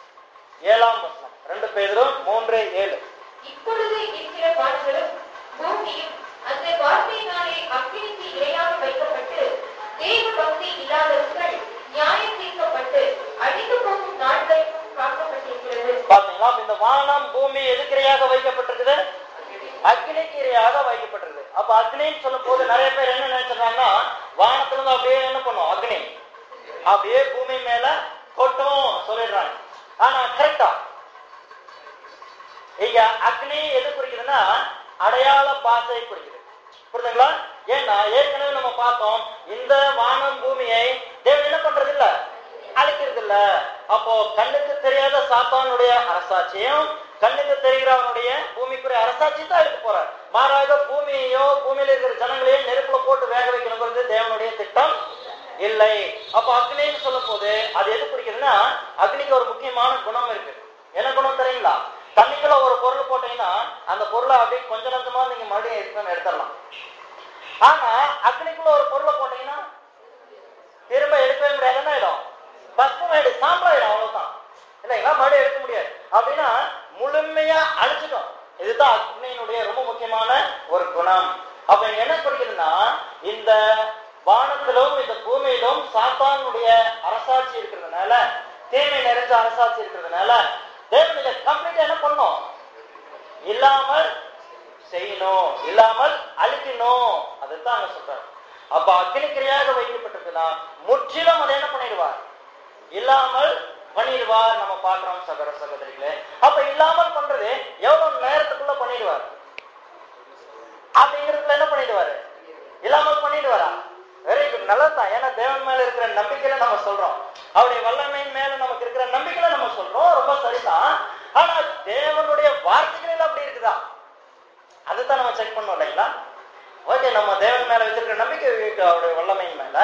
ஏழாம் வசனம் ரெண்டு பேதரும் மூன்று ஏழு இப்பொழுது இருக்கிற வான்களும் பூமியும் அந்த வார்த்தையினாலே அக்கினிக்கு இரையாக வைக்கப்பட்டு தேவ பக்தி இல்லாதவர்கள் நியாயம் தீர்க்கப்பட்டு அழிந்து போகும் நாட்கள் காக்கப்பட்டிருக்கிறது பாத்தீங்களா அப்ப இந்த வானம் பூமி எதுக்கிரையாக வைக்கப்பட்டிருக்குது அக்னிக்கிரையாக வைக்கப்பட்டிருக்கு அப்ப அக்னின்னு சொல்லும் போது நிறைய பேர் என்ன நினைச்சிருக்காங்கன்னா வானத்துல இருந்து அப்படியே என்ன பண்ணும் அக்னி அப்படியே பூமி மேல கொட்டும் சொல்லிடுறாங்க ஆனா கரெக்டா இங்க அக்னி எது குறிக்குதுன்னா அடையாள பாசை குறிக்குது புரியுதுங்களா ஏன்னா ஏற்கனவே நம்ம பார்த்தோம் இந்த வானம் பூமியை தேவன் என்ன பண்றது இல்ல அழிக்கிறது இல்ல அப்போ கண்ணுக்கு தெரியாத சாத்தானுடைய அரசாட்சியும் கண்ணுக்கு தெரிகிறவனுடைய பூமிக்குரிய அரசாட்சி தான் எடுக்க போறார் மாறாக பூமியையோ பூமியில இருக்கிற ஜனங்களையோ நெருப்புல போட்டு வேக வைக்கணுங்கிறது தேவனுடைய திட்டம் இல்லை அப்ப அக்னின்னு சொல்லும் போது அது எது குறிக்குதுன்னா அக்னிக்கு ஒரு முக்கியமான குணம் இருக்கு என்ன குணம் தெரியுங்களா தண்ணிக்குள்ள ஒரு பொருள் போட்டீங்கன்னா அந்த பொருளை அப்படியே கொஞ்ச நஞ்சமா நீங்க மறுபடியும் எடுத்து எடுத்துடலாம் ஆனா அக்னிக்குள்ள ஒரு பொருளை போட்டீங்கன்னா திரும்ப எடுக்கவே முடியாது என்ன ஆயிடும் பஸ்பமாயிடும் சாம்பலாயிடும் அவ்வளவுதான் இல்லைங்களா மறுபடியும் எடுக்க முடியாது அப்படின்னா முழுமையா அழிச்சிடும் இதுதான் அக்னியினுடைய ரொம்ப முக்கியமான ஒரு குணம் அப்ப இங்க என்ன குறிக்குதுன்னா இந்த வானத்திலும் இந்த பூமியிலும் சாத்தானுடைய அரசாட்சி இருக்கிறதுனால தீமை நிறைஞ்ச அரசாட்சி இருக்கிறதுனால தேவன் இதை கம்ப்ளீட்டா என்ன பண்ணும் இல்லாமல் செய்யணும் இல்லாமல் அழிக்கணும் அதுதான் அங்க சொல்றாரு அப்ப அக்னிக்கிரையாக வைக்கப்பட்டிருக்குன்னா முற்றிலும் அதை என்ன பண்ணிடுவார் இல்லாமல் பண்ணிடுவார் நம்ம பார்க்கிறோம் சகோதர சகோதரிகளே அப்ப இல்லாமல் பண்றது எவ்வளவு நேரத்துக்குள்ள பண்ணிடுவார் அப்படிங்கிறதுல என்ன பண்ணிடுவாரு இல்லாமல் பண்ணிடுவாரா வெரி குட் நல்லதுதான் ஏன்னா தேவன் மேல இருக்கிற நம்பிக்கையில நம்ம சொல்றோம் அவருடைய வல்லமையின் மேல நமக்கு இருக்கிற நம்பிக்கையில நம்ம சொல்றோம் ரொம்ப சரிதான் ஆனா தேவனுடைய வார்த்தைகளில் அப்படி இருக்குதா அதுதான் நம்ம செக் பண்ணோம் இல்லைங்களா ஓகே நம்ம தேவன் மேல வச்சிருக்கிற நம்பிக்கை இருக்கு அவருடைய வல்லமையின் மேல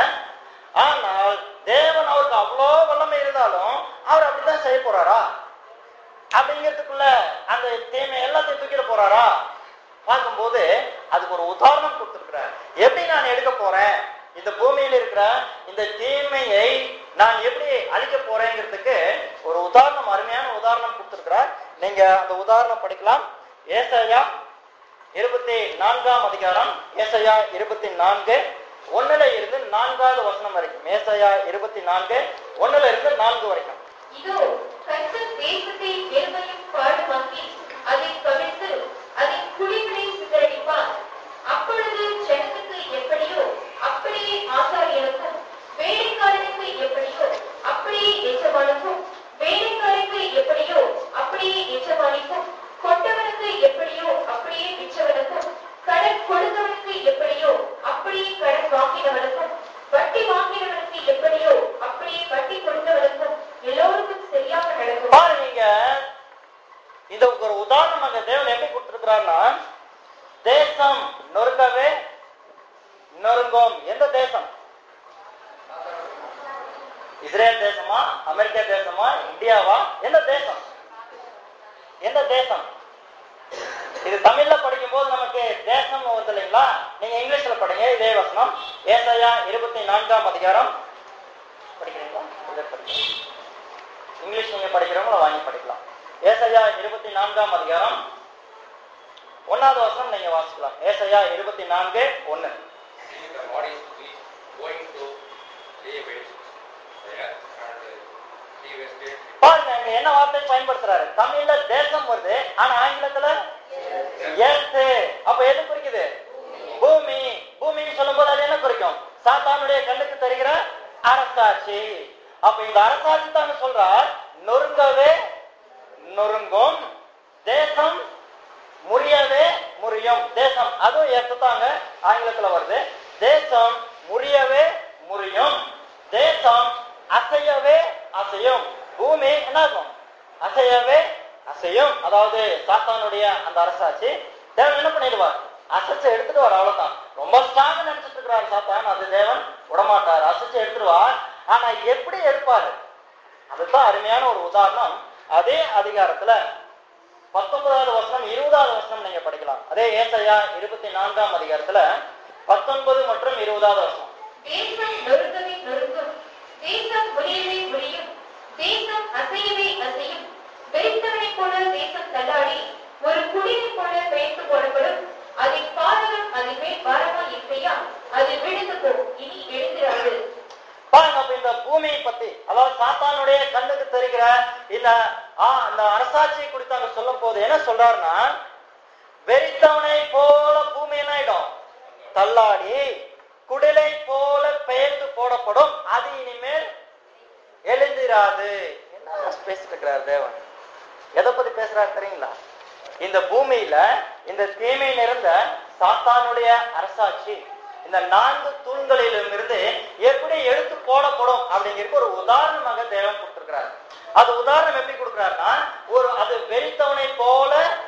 ஆனால் தேவன் அவருக்கு அவ்வளோ வல்லமை இருந்தாலும் அவர் அப்படித்தான் செய்ய போறாரா அப்படிங்கிறதுக்குள்ள அந்த தீமை எல்லாத்தையும் தூக்கிட போறாரா பார்க்கும்போது அதுக்கு ஒரு உதாரணம் கொடுத்திருக்கிறார் எப்படி நான் எடுக்க போறேன் இந்த பூமியில் இருக்கிற இந்த தீமையை நான் எப்படி அழிக்க போறேங்கிறதுக்கு ஒரு உதாரணம் அருமையான உதாரணம் கொடுத்திருக்கிறார் நீங்க அந்த உதாரணம் படிக்கலாம் ஏசாயா இருபத்தி நான்காம் அதிகாரம் ஏசாயா இருபத்தி நான்கு ஒண்ணுல இருந்து நான்காவது வசனம் வரைக்கும் ஏசாயா இருபத்தி நான்கு ஒண்ணுல இருந்து நான்கு வரைக்கும் இதோ கர்த்தர் தேசத்தை வெறுமையும் பாடுமாக்கி அதை கவிழ்த்து அதன் குடிகளை சிதறடிப்பார் அப்பொழுது ஜனத்துக்கு எப்படியோ அப்படியே ஆசாரியனுக்கும் வேலைக்காரனுக்கு எப்படியோ அப்படியே எஜமானுக்கும் வேலைக்காரனுக்கு எப்படியோ அப்படியே எஜமானிக்கும் கொண்டவனுக்கு எப்படியோ அப்படியே விற்றவனுக்கும் கடன் கொடுத்தவனுக்கு எப்படியோ அப்படியே கடன் வாங்கினவனுக்கும் வட்டி வாங்கினவனுக்கு எப்படியோ அப்படியே வட்டி கொடுத்தவனுக்கும் எல்லோருக்கும் சரியாக நடக்கும் பாருங்க இந்த ஒரு உதாரணமாக தேவன் எப்படி கொடுத்திருக்கிறார்னா தேசம் நொறுங்கவே நொறுங்கும் எந்த தேசம் இஸ்ரேல் தேசமா அமெரிக்கா தேசமா இந்தியாவா எந்த தேசம் எந்த தேசம் இது தமிழ்ல படிக்கும் போது நமக்கு தேசம் வருது இல்லைங்களா நீங்க இங்கிலீஷ்ல படிங்க இதே வசனம் ஏசாயா இருபத்தி நான்காம் அதிகாரம் படிக்கிறீங்களா இதை படிங்க இங்கிலீஷ் நீங்க படிக்கிறவங்கள வாங்கி படிக்கலாம் ஏசையா இருபத்தி நான்காம் அதிகாரம் ஒன்னாவது வருஷம் நீங்க வாசிக்கலாம் ஏசையா இருபத்தி நான்கு ஒண்ணு See the bodies we going to lay waste there and devastate. பாருங்க இங்க என்ன வார்த்தை பயன்படுத்துறாரு தமிழ்ல தேசம் வருது ஆனா ஆங்கிலத்துல எர்த் அப்ப எது குறிக்குது பூமி பூமின்னு சொல்லும்போது அது என்ன குறிக்கும் சாத்தானுடைய கண்ணுக்கு தெரிகிற அரசாட்சி அப்ப இந்த அரசாட்சி தான் சொல்றார் நொறுங்கவே நொறுங்கும் தேசம் முறியவே முறியும் தேசம் அதுவும் ஏத்தாங்க ஆங்கிலத்துல வருது தேசம் முறியவே முறியும் தேசம் அசையவே அசையும் பூமி என்ன ஆகும் அசையவே அசையும் அதாவது சாத்தானுடைய அந்த அரசாட்சி தேவன் என்ன பண்ணிடுவார் அசைச்சு எடுத்துடுவார் அவ்வளவுதான் ரொம்ப ஸ்ட்ராங் நினைச்சிட்டு இருக்கிறார் சாத்தான் அது தேவன் விடமாட்டார் அசைச்சு எடுத்துடுவார் ஆனா எப்படி எடுப்பாரு அதுதான் அருமையான ஒரு உதாரணம் அதே அதிகாரத்துல பத்தொன்பதாவது வசனம் இருபதாவது வசனம் நீங்க படிக்கலாம் அதே ஏசையா இருபத்தி நான்காம் அதிகாரத்துல பத்தொன்பது மற்றும் இருபதாவது வசனம் தேசம் நொறுங்கவே நொறுங்கும் தேசம் முறியவே முறியும் தேசம் அசையவே அசையும் வெறித்தவனைப் போல தேசம் தள்ளாடி ஒரு குடியைப் போல பெயர்த்து போடப்படும் அதில் பாதகம் அதில் மேல் பாரமாய் இருக்கையா அது விழுந்து போ இனி எழுந்திராது பாருங்க அப்ப இந்த பூமியை பத்தி அதாவது சாத்தானுடைய கண்ணுக்கு தெரிகிற இந்த ஆ, இந்த அரசாட்சியை குறித்து அங்க சொல்லும் போது என்ன சொல்றாருன்னா வெறித்தவனை போல பூமி என்ன ஆயிடும் தள்ளாடி குடிலை போல பெயர்த்து போடப்படும் அது இனிமேல் எழுந்திராது என்ன பேசிட்டு இருக்கிறார் தேவன் எதை பத்தி பேசுறாரு தெரியுங்களா இந்த பூமியில இந்த தீமை நிறைந்த சாத்தானுடைய அரசாட்சி இந்த நான்கு தூண்களிலும் இருந்து எப்படி எடுத்து போடப்படும் அப்படிங்கிறதுக்கு ஒரு உதாரணமாக தேவன் கொடுத்திருக்கிறார் அது உதாரணம் எப்படி கொடுக்கிறாருன்னா ஒரு அது வெறித்தவனை போல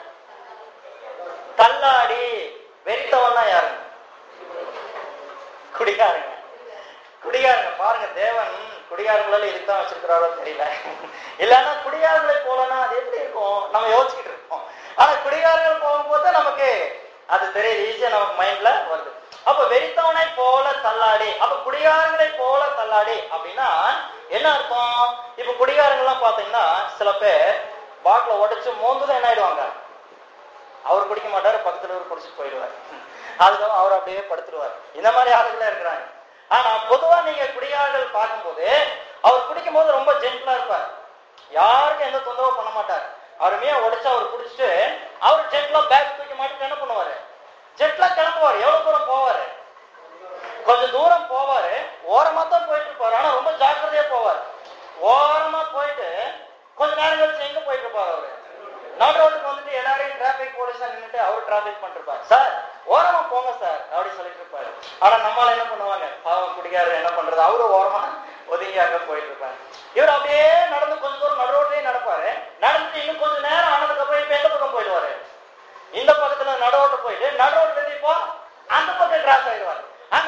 தள்ளாடி வெறித்தவன்னா யாருங்க குடிகாரங்க குடிகாரங்க பாருங்க தேவன் குடிகாரங்கள இதுதான் வச்சிருக்கிறாரோ தெரியல இல்லைன்னா குடிகாரங்களை போலன்னா அது எப்படி இருக்கும் நம்ம யோசிச்சுக்கிட்டு இருக்கோம் ஆனா குடிகாரங்கள் போகும்போது நமக்கு அது தெரியுது ஈஸியா நமக்கு மைண்ட்ல வருது அப்ப வெறித்தவனை போல தள்ளாடி அப்ப குடிகாரங்களை போல தள்ளாடி அப்படின்னா என்ன அர்த்தம் இப்ப குடிகாரங்கள்லாம் பாத்தீங்கன்னா சில பேர் பாட்டில உடைச்சு மோந்துதான் என்ன ஆயிடுவாங்க அவர் குடிக்க மாட்டாரு பக்கத்துல இவர் குடிச்சிட்டு போயிடுவார் அதுக்கப்புறம் அவர் அப்படியே படுத்துருவார் இந்த மாதிரி ஆளுகளே இருக்கிறாங்க ஆனா பொதுவா நீங்க குடியாளர்கள் பார்க்கும்போது அவர் குடிக்கும் போது ரொம்ப ஜென்டலா இருப்பார் யாருக்கும் எந்த தொந்தரவும் பண்ண மாட்டார் அருமையா உடைச்சு அவர் குடிச்சிட்டு அவர் ஜென்ட்லா பேக் தூக்கி மாட்டிட்டு என்ன பண்ணுவாரு ஜெட்லா கிளம்புவார் எவ்வளவு தூரம் போவாரு கொஞ்சம் தூரம் போவாரு ஓரமா தான் போயிட்டு இருப்பாரு ஆனா ரொம்ப ஜாக்கிரதையா போவார் ஓரமா போயிட்டு கொஞ்ச நேரம் கழிச்சு எங்க போயிட்டு இருப்பாரு அவரு நடு ரோட்டுக்கு வந்துட்டு எல்லாரையும் டிராபிக் போலீஸா நின்னுட்டு அவர் டிராபிக் பண்ணிருப்பாரு சார் ஓரமா போங்க சார் அப்படி சொல்லிட்டு இருப்பாரு ஆனா நம்மளால என்ன பண்ணுவாங்க பாவம் குடிக்காரு என்ன பண்றது அவரு ஓரமா ஒதுங்கி அங்க போயிட்டு இருப்பாரு இவர் அப்படியே நடந்து கொஞ்ச தூரம் நடு ரோட்லயே நடப்பாரு நடந்துட்டு இன்னும் கொஞ்ச நேரம் ஆனதுக்கு அப்புறம் இப்ப எந்த பக்கம் போயிடுவாரு இந்த பக்கத்துல நடு ரோட்டு போயிட்டு நடு ரோட்ல இருந்து இப்போ அந்த பக்கம் கிராஸ் ஆயிடுவாரு அங்க போயிட்டு எல்லாரும்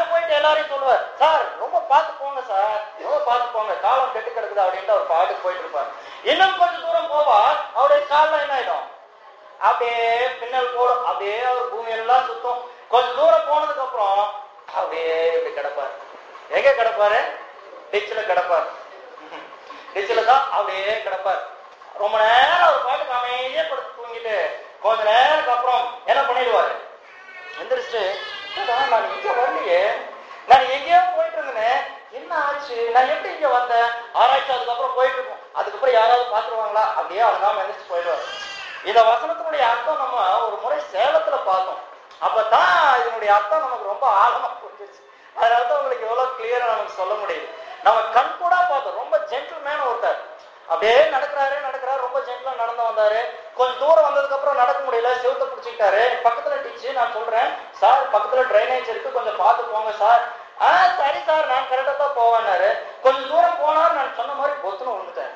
எல்லாரையும் சொல்லுவார் சார் ரொம்ப பார்த்து போங்க சார் ரொம்ப பார்த்து போங்க காலம் கெட்டு கிடக்குது அப்படின்ட்டு அவர் பாட்டுக்கு போயிட்டு இருப்பார் இன்னும் கொஞ்சம் தூரம் போவா அவருடைய காலில் என்ன ஆயிடும் அப்படியே பின்னல் போடும் அப்படியே அவர் பூமி எல்லாம் சுத்தும் கொஞ்சம் தூரம் போனதுக்கு அப்புறம் அப்படியே இப்படி கிடப்பார் எங்க கிடப்பாரு டிச்சில கிடப்பார் டிச்சில தான் அப்படியே கிடப்பார் ரொம்ப நேரம் அவர் பாட்டுக்கு அமைதியா படுத்து தூங்கிட்டு கொஞ்ச நேரத்துக்கு அப்புறம் என்ன பண்ணிடுவாரு எந்திரிச்சு "என்னடா, நான் இங்க வரலையே நான் எங்கேயோ போயிட்டு இருந்தேன் என்ன ஆச்சு நான் எப்படி இங்க வந்தேன் ஆராய்ச்சி அதுக்கப்புறம் போயிட்டு இருக்கோம் அதுக்கப்புறம் யாராவது பாத்துருவாங்களா அப்படியே அழகாம எந்திரிச்சு போயிடுவார் இந்த வசனத்தினுடைய அர்த்தம் நம்ம ஒரு முறை சேலத்துல பார்த்தோம் அப்பதான் இதனுடைய அர்த்தம் நமக்கு ரொம்ப ஆழமா புரிஞ்சிச்சு அதனால தான் உங்களுக்கு எவ்வளவு கிளியரா நமக்கு சொல்ல முடியுது நம்ம கண் கூட பார்த்தோம் ரொம்ப ஜென்டில்மேன் ஒருத்தர் அப்படியே நடக்கிறாரு நடக்கிறாரு ரொம்ப ஜென்டலா நடந்து வந்தாரு கொஞ்சம் தூரம் வந்ததுக்கு அப்புறம் நடக்க முடியல செவுத்த பிடிச்சிக்கிட்டாரு பக்கத்துல டீச்சு நான் சொல்றேன் சார் பக்கத்துல ட்ரைனேஜ் இருக்கு கொஞ்சம் பார்த்து போங்க சார் ஆ சரி சார் நான் கரெக்டா தான் போவேன்னாரு கொஞ்சம் தூரம் போனார் நான் சொன்ன மாதிரி பொத்துன்னு விழுந்துட்டேன்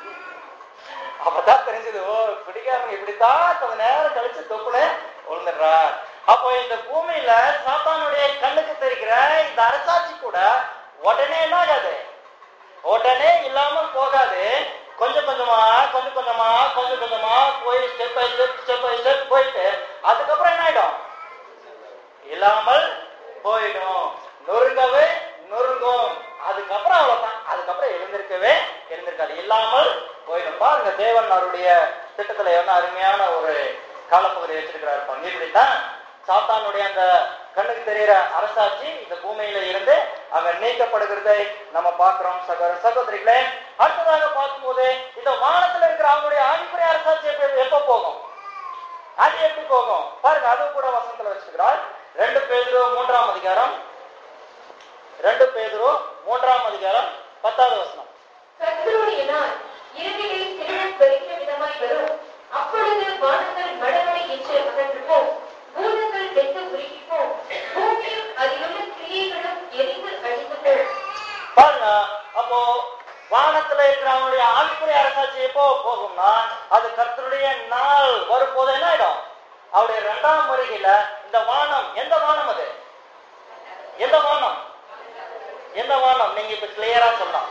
அப்பதான் தெரிஞ்சது ஓ பிடிக்காரங்க இப்படித்தான் கொஞ்ச நேரம் கழிச்சு தொப்புனு விழுந்துடுறா அப்போ இந்த பூமியில சாத்தானுடைய கண்ணுக்கு தெரிகிற இந்த அரசாட்சி கூட உடனே என்ன ஆகாது உடனே இல்லாம போகாது கொஞ்சம் கொஞ்சமா கொஞ்சம் கொஞ்சமா கொஞ்சம் கொஞ்சமா போய் step by step step by step போயிட்டு அதுக்கப்புறம் என்ன ஆயிடும் இல்லாமல் போயிடும் நொறுங்கவே நொறுங்கும் அதுக்கப்புறம் அவ்வளவுதான் அதுக்கப்புறம் எழுந்திருக்கவே எழுந்திருக்காது இல்லாமல் போயிடும் பாருங்க தேவன் அவருடைய திட்டத்துல என்ன அருமையான ஒரு காலப்பகுதி வச்சிருக்கிறாரு பாருங்க இப்படித்தான் சாத்தானுடைய அந்த கண்ணுக்கு தெரிகிற அரசாட்சி இந்த பூமியில இருந்து அங்க நீக்கப்படுகிறதை நம்ம பார்க்கிறோம் சகோதர சகோதரிகளே அடுத்ததாக பார்க்கும்போது இந்த வானத்துல இருக்கிற அவங்களுடைய ஆதிக்குரிய அரசாட்சி எப்ப எப்ப போகும் அது எப்படி போகும் பாருங்க அதுவும் கூட வசனத்துல வச்சிருக்கிறார் ரெண்டு பேதுரு மூன்றாம் அதிகாரம் ரெண்டு பேதுரு மூன்றாம் அதிகாரம் பத்தாவது வசனம் கர்த்தருடைய நாள் இரவிலே திருடன் வெறிக்கிற விதமாய் வரும் அப்பொழுது வானங்கள் மடமடை என்று அகன்று போம் பூதங்கள் வெந்து உருகி போம் பூமியும் அதிலுள்ள கிரியைகளும் எரிந்து அழிந்து போம் பாருங்க அப்போ வானத்துல இருக்கிற அவனுடைய ஆவிக்குரிய அரசாட்சி எப்போ போகும்னா அது கர்த்தருடைய நாள் வரும்போது என்ன ஆயிடும் அவருடைய இரண்டாம் வருகையில இந்த வானம் எந்த வானம் அது எந்த வானம் எந்த வானம் நீங்க இப்ப கிளியரா சொல்லலாம்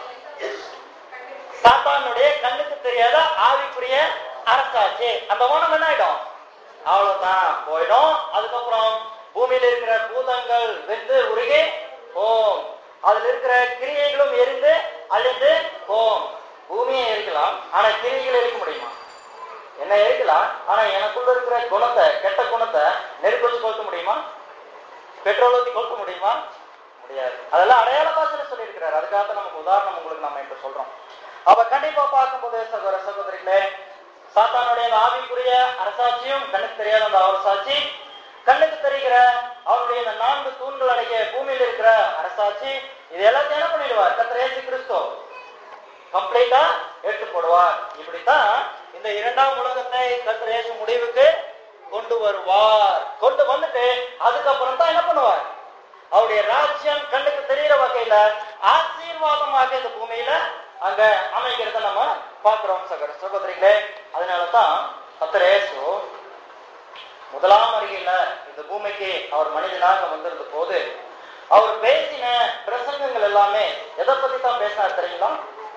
சாத்தானுடைய கண்ணுக்கு தெரியாத ஆவிக்குரிய அரசாட்சி அந்த வானம் என்ன ஆயிடும் அவ்வளவுதான் போயிடும் அதுக்கப்புறம் பூமியில இருக்கிற பூதங்கள் வெந்து உருகி போம் அதுல இருக்கிற கிரியைகளும் எரிந்து அழிந்து போம் பூமியை எரிக்கலாம் ஆனா கிரியைகள் எரிக்க முடியுமா என்ன எரிக்கலாம் ஆனா எனக்குள்ள இருக்கிற குணத்தை கெட்ட குணத்தை நெருப்பு வச்சு கொளுத்த முடியுமா பெட்ரோல் ஊத்தி கொளுத்த முடியுமா முடியாது அதெல்லாம் அடையாள பாசனை சொல்லியிருக்கிறார் அதுக்காக நமக்கு உதாரணம் உங்களுக்கு நம்ம இப்ப சொல்றோம் அப்ப கண்டிப்பா பார்க்கும்போது சகோதர சகோதரிகளே சாத்தானுடைய அந்த ஆவிக்குரிய அரசாட்சியும் கண்ணுக்கு தெரியாத அந்த அரசாட்சி கண்ணுக்கு தெரிகிற அவருடைய இந்த நான்கு தூண்கள் அடங்கிய பூமியில் இருக்கிற அரசாட்சி இது எல்லாத்தையும் என்ன பண்ணிடுவார் கத்திர இயேசு கிறிஸ்து கம்ப்ளீட்டா எடுத்து போடுவார் இப்படித்தான் இந்த இரண்டாம் உலகத்தை கத்திர இயேசு முடிவுக்கு கொண்டு வருவார் கொண்டு வந்துட்டு அதுக்கப்புறம் தான் என்ன பண்ணுவார் அவருடைய ராஜ்யம் கண்ணுக்கு தெரிகிற வகையில ஆசீர்வாதமாக இந்த பூமியில அங்க அமைக்கிறத நம்ம பார்க்கிறோம் சகோதர சகோதரிகளே அதனாலதான் கத்திரேசு முதலாம் வருகையில இந்த பூமிக்கு அவர் மனிதனாக வந்திருந்த போது அவர் பேசின பிரசங்கங்கள் எல்லாமே எதை பத்தி தான் பேசினார் தெரியுங்களா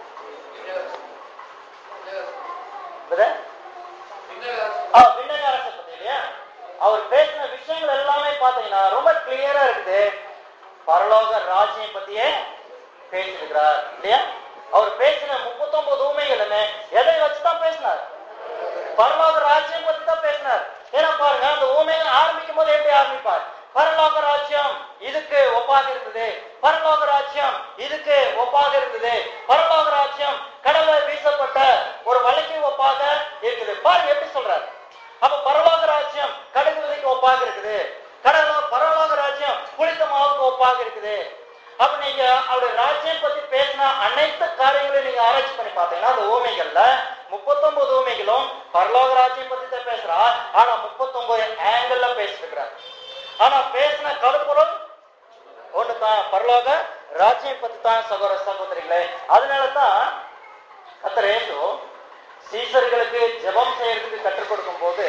பிரதர்? ஆ, விண்ணக அரசை பத்தி இல்லையா அவர் பேசின விஷயங்கள் எல்லாமே பாத்தீங்கன்னா ரொம்ப கிளியரா இருக்குது பரலோக ராஜ்யம் பத்தியே பேசியிருக்கிறார் இல்லையா அவர் பேசின முப்பத்தொன்பது ஊமைகளுமே எதை வச்சுதான் பேசினார் பரலோக ராஜ்யம் பத்தி தான் பேசினார் ஏன்னா பாருங்க அந்த ஊமைகள் ஆரம்பிக்கும் போது எப்படி ஆரம்பிப்பார் பரலோக ராஜ்யம் இதுக்கு ஒப்பாக இருந்தது பரலோக ராஜ்யம் இதுக்கு ஒப்பாக இருந்தது பரலோக ராஜ்யம் கடலை வீசப்பட்ட ஒரு வலைக்கு ஒப்பாக இருக்குது பாருங்க எப்படி சொல்றாரு அப்ப பரலோக ராஜ்யம் கடுகு விதைக்கு ஒப்பாக இருக்குது கடலோ பரலோக ராஜ்யம் புளித்த மாவுக்கு ஒப்பாக இருக்குது அப்ப நீங்க அவருடைய ராஜ்யம் பத்தி பேசின அனைத்து காரியங்களையும் நீங்க ஆராய்ச்சி பண்ணி பார்த்தீங்கன்னா அந்த ஊமைகள்ல முப்பத்தொன்பது ஊமைகளும் பரலோக ராஜ்யம் பத்தி தான் பேசுறா ஆனா முப்பத்தொன்பது ஆங்கிள் பேசிருக்கிறார் ஆனா பேசின கருப்பொருள் ஒண்ணுதான் பரலோக ராஜ்யம் பத்தி தான் சகோதர சகோதரிகளே அதனாலதான் கத்தரேசு சீசர்களுக்கு ஜெபம் செய்யறதுக்கு கற்றுக் கொடுக்கும் போது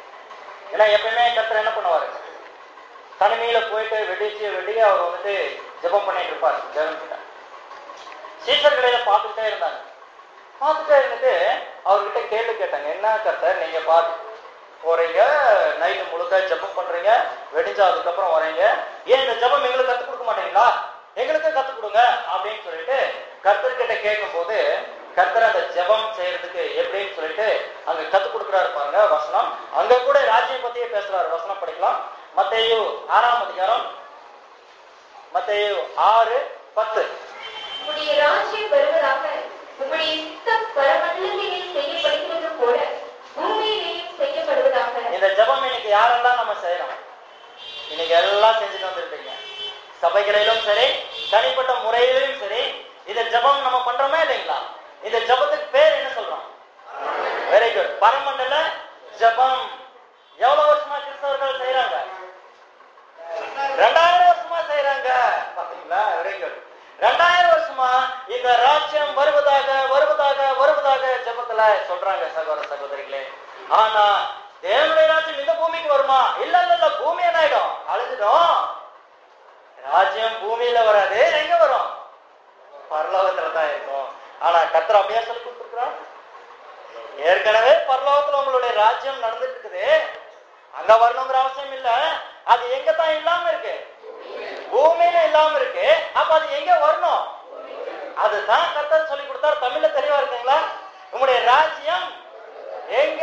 ஏன்னா எப்பயுமே கத்தர் என்ன பண்ணுவாரு தனிமையில போயிட்டு வெடிச்சு வெடிக்க அவர் வந்துட்டு ஜெபம் பண்ணிட்டு இருப்பார் தேவன் கிட்ட சீசர்களை பார்த்துக்கிட்டே இருந்தாங்க பார்த்துட்டே இருந்துட்டு அவர்கிட்ட கேள்வி கேட்டாங்க என்ன கர்த்தர் நீங்க பார்த்து போறீங்க நைட்டு முழுக்க ஜெபம் பண்றீங்க வெடிஞ்சா அதுக்கப்புறம் வரீங்க ஏன் இந்த ஜெபம் எங்களுக்கு கத்துக் கொடுக்க மாட்டீங்களா எங்களுக்கு கத்துக் கொடுங்க அப்படின்னு சொல்லிட்டு கர்த்தர் கிட்ட கேட்கும் போது கர்த்தர் அந்த ஜெபம் செய்யறதுக்கு எப்படின்னு சொல்லிட்டு அங்க கத்துக் கொடுக்குறாரு பாருங்க வசனம் அங்க கூட ராஜ்யம் பத்தியே பேசுறாரு வசனம் படிக்கலாம் மத்தேயு ஆறாம் அதிகாரம் மத்தேயு ஆறு பத்து உம்முடைய ராஜ்யம் வருவதாக உம்முடைய சித்தம் பரமண்டலத்திலே செய்யப்படுகிறது போல பூமியிலேயும் செய்யப்படுவதாக இந்த ஜெபம் இன்னைக்கு யாரெல்லாம் நம்ம செய்யறோம் இன்னைக்கு எல்லாம் செஞ்சுட்டு வந்துருக்கீங்க சபைகளிலும் சரி தனிப்பட்ட முறையிலும் சரி இந்த ஜெபம் நம்ம பண்றோமே இல்லைங்களா இந்த ஜெபத்துக்கு பேர் என்ன சொல்றோம் வெரி குட் பரமண்டல ஜெபம் எவ்வளவு வருஷமா கிறிஸ்தவர்கள் செய்யறாங்க ரெண்டாயிரம் வருஷமா செய்யறாங்க பாத்தீங்களா வெரி குட் ரெண்டாயிரம் வருஷமா இந்த ராஜ்யம் வருவதாக வருவதாக வருவதாக ஜெபத்துல சொல்றாங்க சகோதர சகோதரிகளே ஆனா தேவனுடைய ராஜ்யம் இந்த பூமிக்கு வருமா இல்ல இல்ல இல்ல பூமி என்ன ஆயிடும் அழிஞ்சிடும் ராஜ்யம் பூமியில வராது எங்க வரும் பரலோகத்துல தான் இருக்கும் ஆனா கர்த்தர் அப்படியே சொல்லி கொடுத்துருக்கிறான் ஏற்கனவே பரலோகத்துல உங்களுடைய ராஜ்யம் நடந்துட்டு இருக்குது அங்க வரணுங்கிற அவசியம் இல்ல அது எங்க தான் இல்லாம இருக்கு பூமியில இல்லாம இருக்கு அப்ப அது எங்க வரணும் அதுதான் கர்த்தர் சொல்லி கொடுத்தார் தமிழ்ல தெளிவா இருக்குங்களா உங்களுடைய ராஜ்யம் எங்க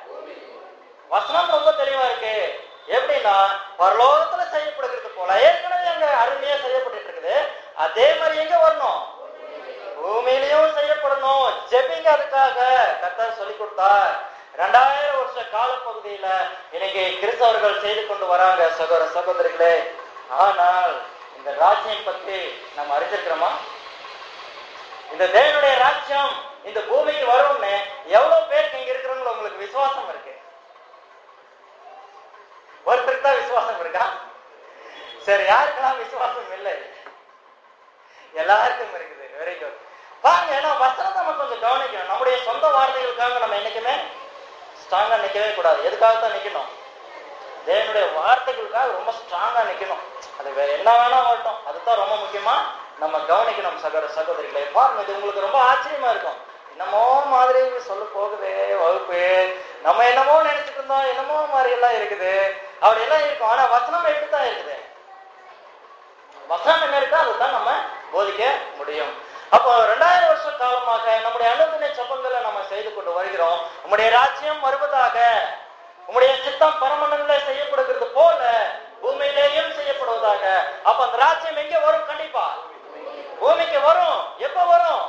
வசனம் ரொம்ப தெளிவா இருக்கு எப்படின்னா பரலோகத்துல செய்யப்படுகிறது போல ஏற்கனவே அங்க அருமையா செய்யப்பட்டு இருக்குது அதே மாதிரி எங்க வரணும் பூமியிலையும் செய்யப்படணும் ஜெபிங்க அதுக்காக கர்த்தர் சொல்லி கொடுத்தார் ரெண்டாயிரம் வருஷ காலப்பகுதியில இன்னைக்கு கிறிஸ்தவர்கள் செய்து கொண்டு வராங்க சகோதர சகோதரிகளே ஆனால் இந்த ராஜ்யம் பத்தி நம்ம அறிஞ்சிருக்கிறோமா இந்த தேவனுடைய ராஜ்யம் இந்த பூமிக்கு வரும்னு எவ்வளவு பேருக்கு இங்க இருக்கிறவங்க உங்களுக்கு விசுவாசம் இருக்கு ஒருத்தருக்கு தான் விசுவாசம் இருக்கா சரி யாருக்கெல்லாம் விசுவாசம் இல்லை எல்லாருக்கும் இருக்குது வெரி குட் பாருங்க ஏன்னா வசனத்தை நம்ம கொஞ்சம் கவனிக்கணும் நம்முடைய சொந்த வார்த்தைகளுக்காக நம்ம என்னைக்குமே ஸ்ட்ராங்கா நிக்கவே கூடாது எதுக்காக தான் நிக்கணும் தேவனுடைய வார்த்தைகளுக்காக ரொம்ப ஸ்ட்ராங்கா நிக்கணும் அது வேற என்ன வேணா வரட்டும் அதுதான் ரொம்ப முக்கியமா நம்ம கவனிக்கணும் சகோதர சகோதரிகளே பாருங்க இது உங்களுக்கு ரொம்ப ஆச்சரியமா இருக்கும் என்னமோ மாதிரி சொல்ல போகுதே வகுப்பு நம்ம என்னமோ நினைச்சிட்டு இருந்தோம் என்னமோ மாதிரி எல்லாம் இருக்குது அப்படி எல்லாம் இருக்கும் ஆனா வசனம் எப்படித்தான் இருக்குது வசனம் என்ன இருக்கோ அதுதான் நம்ம போதிக்க முடியும் அப்போ ரெண்டாயிரம் வருஷ காலமாக நம்முடைய அனுதின ஜபங்களை நம்ம செய்து கொண்டு வருகிறோம் உம்முடைய ராஜ்யம் வருவதாக உம்முடைய சித்தம் பரமண்டல செய்யப்படுகிறது போல பூமியிலேயும் செய்யப்படுவதாக அப்ப அந்த ராஜ்யம் எங்க வரும் கண்டிப்பா பூமிக்கு வரும் எப்ப வரும்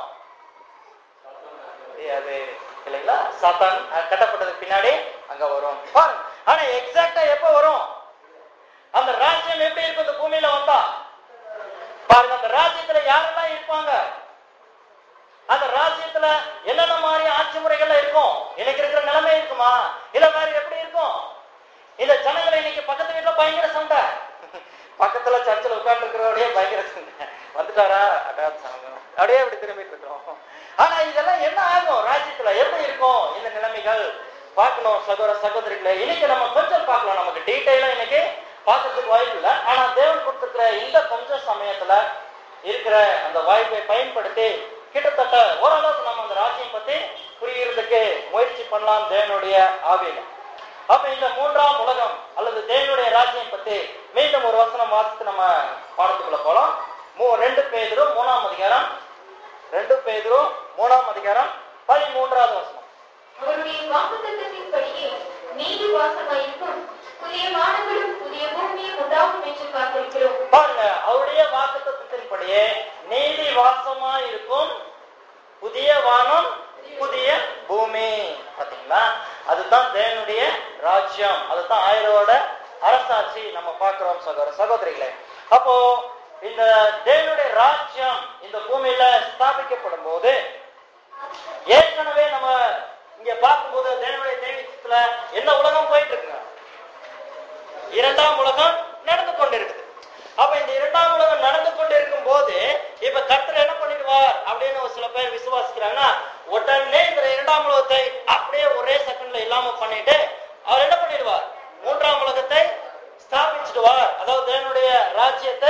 அது இல்லைங்களா சாத்தான் அஹ், கட்டப்பட்டதுக்கு பின்னாடி அங்க வரும் பாருங்க ஆனா எக்ஸாக்டா எப்ப வரும் அந்த ராஜ்யம் எப்படி இருக்கும் இந்த பூமியில வந்தா பாருங்க அந்த ராஜ்யத்துல யாரெல்லாம் இருப்பாங்க அந்த ராஜ்யத்துல என்னென்ன மாதிரி ஆட்சி முறைகள்ல இருக்கும் இன்னைக்கு இருக்கிற நிலைமை இருக்குமா இல்ல வேற எப்படி இருக்கும் இந்த ஜனங்களை இன்னைக்கு பக்கத்து வீட்டுல பயங்கர சண்டை பக்கத்துல சர்ச்சில் உட்கார்ந்து இருக்கிறவடைய பயங்கர சண்டை வந்துட்டாரா அடா சாமி. அப்படியே இப்படி திரும்பிட்டு இருக்கிறோம் ஆனா இதெல்லாம் என்ன ஆகும் ராஜ்யத்துல எப்படி இருக்கும் இந்த நிலைமைகள் பார்க்கணும் சகோதர சகோதரிகளை இன்னைக்கு நம்ம கொஞ்சம் பார்க்கலாம் நமக்கு டீட்டெயிலா இன்னைக்கு பார்க்கறதுக்கு வாய்ப்பு இல்லை ஆனா தேவன் கொடுத்திருக்கிற இந்த கொஞ்சம் சமயத்துல இருக்கிற அந்த வாய்ப்பை பயன்படுத்தி கிட்டத்தட்ட ஓரளவுக்கு நம்ம அந்த ராஜ்யம் பத்தி புரியறதுக்கு முயற்சி பண்ணலாம் தேவனுடைய ஆவியில அப்ப இந்த மூன்றாம் உலகம் அல்லது தேவனுடைய ராஜ்யம் பத்தி மீண்டும் ஒரு வசனம் வாசித்து நம்ம பாடத்துக்குள்ள போலாம் மூ ரெண்டு பேதரும் மூணாம் அதிகாரம் ரெண்டு பேதரும் மூணாம் அதிகாரம் பதிமூன்றாவது வசனம் அவருடைய வாக்குத்தத்தத்தின்படியே நீதி வாசமாயிருக்கும் புதிய வானங்களும் புதிய பூமியும் உண்டாகும் என்று காத்திருக்கிறோம் பாருங்க அவருடைய வாக்குத்தத்தின்படியே நீதி வாசமா இருக்கும் புதிய வானம் புதிய பூமி பாத்தீங்களா அதுதான் தேவனுடைய ராஜ்யம் அதுதான் ஆயிரோட அரசாட்சி நம்ம பார்க்கிறோம் சகோதர சகோதரிகளே அப்போ இந்த தேவனுடைய ராஜ்யம் இந்த பூமியில ஸ்தாபிக்கப்படும் போது ஏற்கனவே நம்ம இங்க பார்க்கும்போது தேவனுடைய தேவியத்துல என்ன உலகம் போயிட்டு இருக்குங்க இரண்டாம் உலகம் நடந்து கொண்டிருக்குது அப்ப இந்த இரண்டாம் உலகம் நடந்து கொண்டிருக்கும் போது இப்ப கர்த்தர் என்ன பண்ணிடுவார் அப்படின்னு ஒரு சில பேர் விசுவாசிக்கிறாங்கன்னா உடனே இந்த இரண்டாம் உலகத்தை அப்படியே ஒரே செகண்ட்ல இல்லாம பண்ணிட்டு அவர் என்ன பண்ணிடுவார் மூன்றாம் உலகத்தை ஸ்தாபிச்சிடுவார் அதாவது தேவனுடைய ராஜ்யத்தை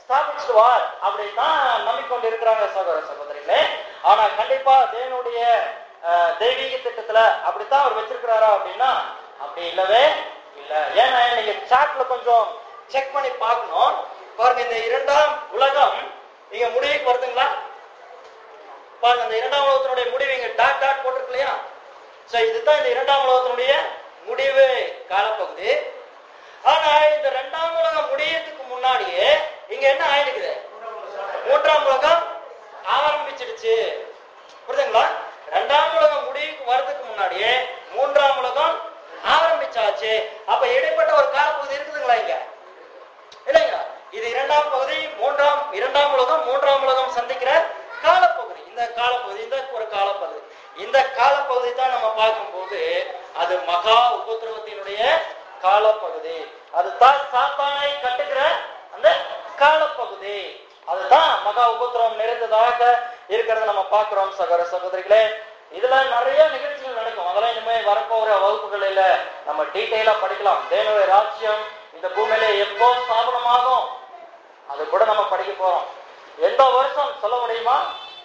ஸ்தாபிச்சிடுவார் அப்படித்தான் நம்பிக்கொண்டு இருக்கிறாங்க சகோதர சகோதரிகளே ஆனா கண்டிப்பா தேவனுடைய அஹ், தெய்வீக திட்டத்துல அப்படித்தான் அவர் வச்சிருக்கிறாரா அப்படின்னா அப்படி இல்லவே இல்ல ஏன்னா நீங்க சாட்ல கொஞ்சம் செக் பண்ணி பார்க்கணும் பாருங்க இந்த இரண்டாம் உலகம் இங்க முடிவுக்கு வருதுங்களா பாருங்க இந்த இரண்டாம் உலகத்தினுடைய முடிவு இங்க டாட் டாட் போட்டிருக்கு இல்லையா சோ இதுதான் இந்த இரண்டாம் உலகத்தினுடைய முடிவு காலப்பகுதி ஆனா இந்த இரண்டாம் உலகம் முடியறதுக்கு முன்னாடியே இங்க என்ன ஆயிடுக்குது மூன்றாம் உலகம் ஆரம்பிச்சிடுச்சு புரியுதுங்களா இரண்டாம் உலகம் முடிவுக்கு வர்றதுக்கு முன்னாடியே மூன்றாம் உலகம் ஆரம்பிச்சாச்சு அப்ப இடைப்பட்ட ஒரு காலப்பகுதி இருக்குதுங்களா இங்க இல்லைங்க இது இரண்டாம் பகுதி மூன்றாம் இரண்டாம் உலகம் மூன்றாம் உலகம் சந்திக்கிற காலப்பகுதி இந்த காலப்பகுதி இந்த ஒரு காலப்பகுதி இந்த காலப்பகுதி தான் நம்ம பார்க்கும்போது அது மகா உபத்திரவத்தினுடைய காலப்பகுதி அதுதான் சாத்தானை கட்டுகிற அந்த காலப்பகுதி அதுதான் மகா உபத்திரவம் நிறைந்ததாக இருக்கிறத நம்ம பார்க்கிறோம் சகோதர சகோதரிகளே இதுல நிறைய நிகழ்ச்சிகள் நடக்கும் அதெல்லாம் இனிமே வரப்போகிற வகுப்புகளில நம்ம டீட்டெயிலா படிக்கலாம் தேவனுடைய ராஜ்யம் இந்த பூமியில எப்போ ஸ்தாபனமாகும் அது கூட நம்ம படிக்க போறோம் எந்த வருஷம் சொல்ல முடியுமா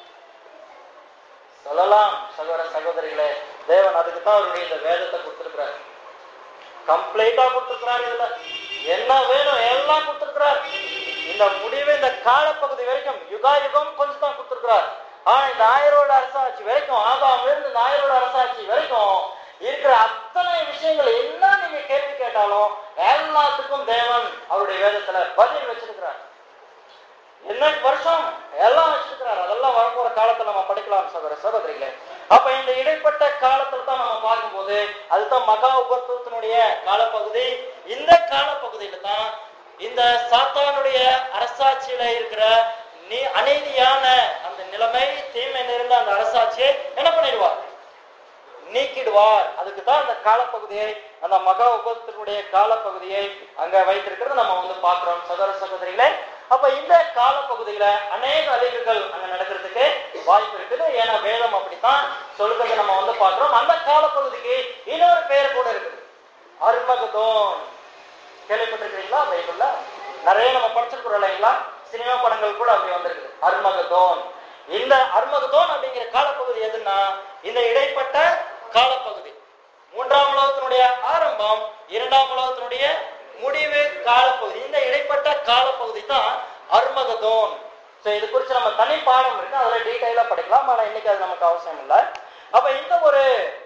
சொல்லலாம் சகோதர சகோதரிகளே தேவன் அதுக்கு தான் அவருடைய இந்த வேதத்தை கொடுத்திருக்கிறார் கம்ப்ளீட்டா கொடுத்திருக்கிறார் இதுல என்ன வேணும் எல்லாம் கொடுத்திருக்கிறார் இந்த முடிவு இந்த காலப்பகுதி வரைக்கும் யுகா யுகம் கொஞ்சம் தான் கொடுத்திருக்கிறார் ஆனா இந்த ஆயரோட அரசாட்சி வரைக்கும் ஆதாம்ல இருந்து இந்த ஆயரோட அரசாட்சி வரைக்கும் இருக்கிற அத்தனை விஷயங்கள் என்ன நீங்க கேள்வி கேட்டாலும் எல்லாத்துக்கும் தேவன் அவருடைய வேதத்துல பதில் வச்சிருக்கிறார் என்ன வருஷம் எல்லாம் வச்சிருக்கிறார் அதெல்லாம் வரப்போற காலத்துல நம்ம படிக்கலாம் சகோதர சகோதரிகளே அப்ப இந்த இடைப்பட்ட காலத்துல தான் நம்ம பார்க்கும்போது அதுதான் மகா உபத்துவத்தினுடைய காலப்பகுதி இந்த காலப்பகுதியில தான் இந்த சாத்தானுடைய அரசாட்சியில இருக்கிற நீ அநீதியான அந்த நிலைமை தீமை நிறைந்த அந்த அரசாட்சியை என்ன பண்ணிடுவார் நீக்கிடுவார் அதுக்கு தான் அந்த காலப்பகுதியை அந்த மகா உபத்தினுடைய காலப்பகுதியை அங்க வைத்திருக்கிறது நம்ம வந்து பார்க்கிறோம் சகோதர சகோதரிகளே அப்ப இந்த காலப்பகுதியில அநேக அழிவுகள் அங்க நடக்கிறதுக்கு வாய்ப்பு இருக்குது ஏன்னா வேதம் அப்படித்தான் சொல்றதை நம்ம வந்து பார்க்கிறோம் அந்த காலப்பகுதிக்கு இன்னொரு பெயர் கூட இருக்குது அருமகதோன் கேள்விப்பட்டிருக்கிறீங்களா பைபிள்ல நிறைய நம்ம படிச்சிருக்கிறோம் இல்லைங்களா சினிமா படங்கள் கூட அப்படி வந்திருக்குது அருமகதோன் இந்த அருமகதோன் அப்படிங்கிற காலப்பகுதி எதுன்னா இந்த இடைப்பட்ட காலப்பகுதி மூன்றாம் உலகத்தினுடைய ஆரம்பம் இரண்டாம் உலகத்தினுடைய முடிவு காலப்பகுதி இந்த இடைப்பட்ட காலப்பகுதி தான் அருமகதோன் சோ இது குறித்து நம்ம தனி பாடம் இருக்கு அதுல டீட்டெயிலா படிக்கலாம் ஆனா இன்னைக்கு அது நமக்கு அவசியம் இல்லை அப்ப இந்த ஒரு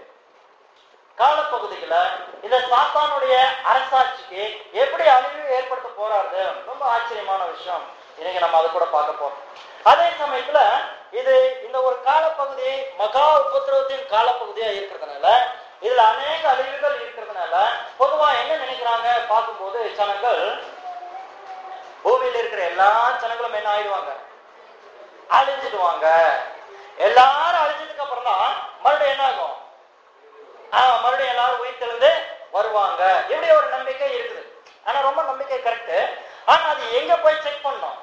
காலப்பகுதியில இந்த சாத்தானுடைய அரசாட்சிக்கு எப்படி அழிவு ஏற்படுத்த போறாரு ரொம்ப ஆச்சரியமான விஷயம் இன்னைக்கு நம்ம அது கூட பார்க்க போறோம் அதே சமயத்துல இது இந்த ஒரு காலப்பகுதி மகா உபத்திரவத்தின் காலப்பகுதியா இருக்கிறதுனால இதுல அநேக அழிவுகள் இருக்கிறதுனால பொதுவா என்ன நினைக்கிறாங்க பார்க்கும்போது ஜனங்கள் பூமியில இருக்கிற எல்லா ஜனங்களும் என்ன ஆயிடுவாங்க அழிஞ்சிடுவாங்க எல்லாரும் அழிஞ்சதுக்கு அப்புறம் தான் மறுபடியும் என்ன ஆகும் ஆஹ் மறுபடியும் எல்லாரும் உயிர் தெளிந்து வருவாங்க இப்படி ஒரு நம்பிக்கை இருக்குது ஆனா ரொம்ப நம்பிக்கை கரெக்ட் ஆனா அது எங்க போய் செக் பண்ணோம்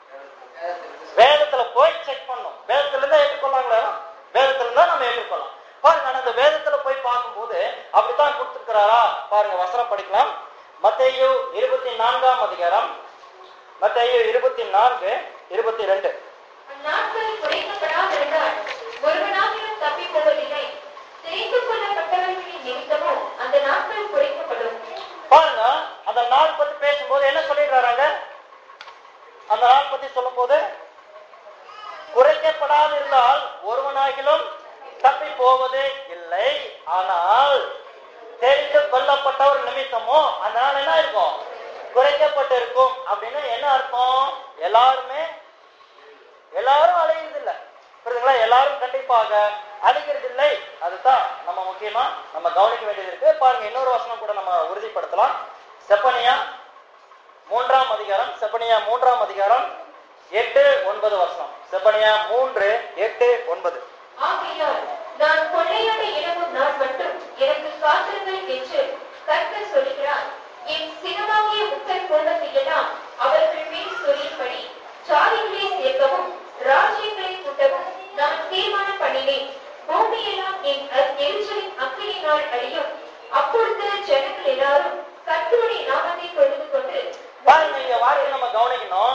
வேதத்துல போய் செக் பண்ணோம் வேதத்துல இருந்தா ஏற்றுக்கொள்ளாங்களா வேதத்துல இருந்தா நம்ம ஏற்றுக்கொள்ளலாம் பாருங்க ஆனா அந்த வேதத்துல போய் பார்க்கும்போது அப்படித்தான் கொடுத்துருக்கிறாரா பாருங்க வசனம் படிக்கலாம் மத்தேயு இருபத்தி நான்காம் அதிகாரம் மத்தேயு இருபத்தி நான்கு இருபத்தி ரெண்டு அந்நாட்கள் குறைக்கப்படாதிருந்தால் ஒருவனாகிலும் தப்பிப் போவதில்லை தெரிந்து கொள்ளப்பட்டவர்களின் நிமித்தமோ அந்த நாட்கள் குறைக்கப்படும் பாருங்க அந்த நாள் பத்தி பேசும்போது என்ன சொல்லிடுறாங்க அந்த நாள் பத்தி சொல்லும் போது குறைக்கப்படாது இருந்தால் ஒருவனாகிலும் தப்பி போவது இல்லை ஆனால் தெரிந்து கொல்லப்பட்டவர் நிமித்தமோ அந்த நாள் என்ன இருக்கும் குறைக்கப்பட்டிருக்கும் அப்படின்னு என்ன அர்த்தம் எல்லாருமே எல்லாரும் அலைகிறது இல்ல புரியுதுங்களா எல்லாரும் கண்டிப்பாக அழிக்கிறது இல்லை அதுதான் நம்ம முக்கியமா நம்ம கவனிக்க வேண்டியது இருக்கு பாருங்க இன்னொரு வசனம் கூட நம்ம உறுதிப்படுத்தலாம் செப்பனியா மூன்றாம் அதிகாரம் செப்பனியா மூன்றாம் அதிகாரம் எட்டு ஒன்பது வசனம் செப்பனியா மூன்று எட்டு ஒன்பது ஆகையால் நான் கொள்ளையான இடமும் நான் மட்டும் எனக்கு காத்திருங்கள் என்று கர்த்தர் சொல்லுகிறார் என் சினமாகிய உக்கர் கோபத்தையெல்லாம் அவர்கள் மேல் சொல்லியபடி ஜாதிகளை சேர்க்கவும் ராஜ்யங்களை கூட்டவும் நான் தீர்மானம் பண்ணினேன் பூமியெல்லாம் என் அ- எரிச்சலின் அக்கினியினால் அழியும் அப்பொழுது ஜனங்கள் எல்லாரும் கர்த்தருடைய நாமத்தை தொழுது கொண்டு பாருங்க இங்க வார்த்தை நம்ம கவனிக்கணும்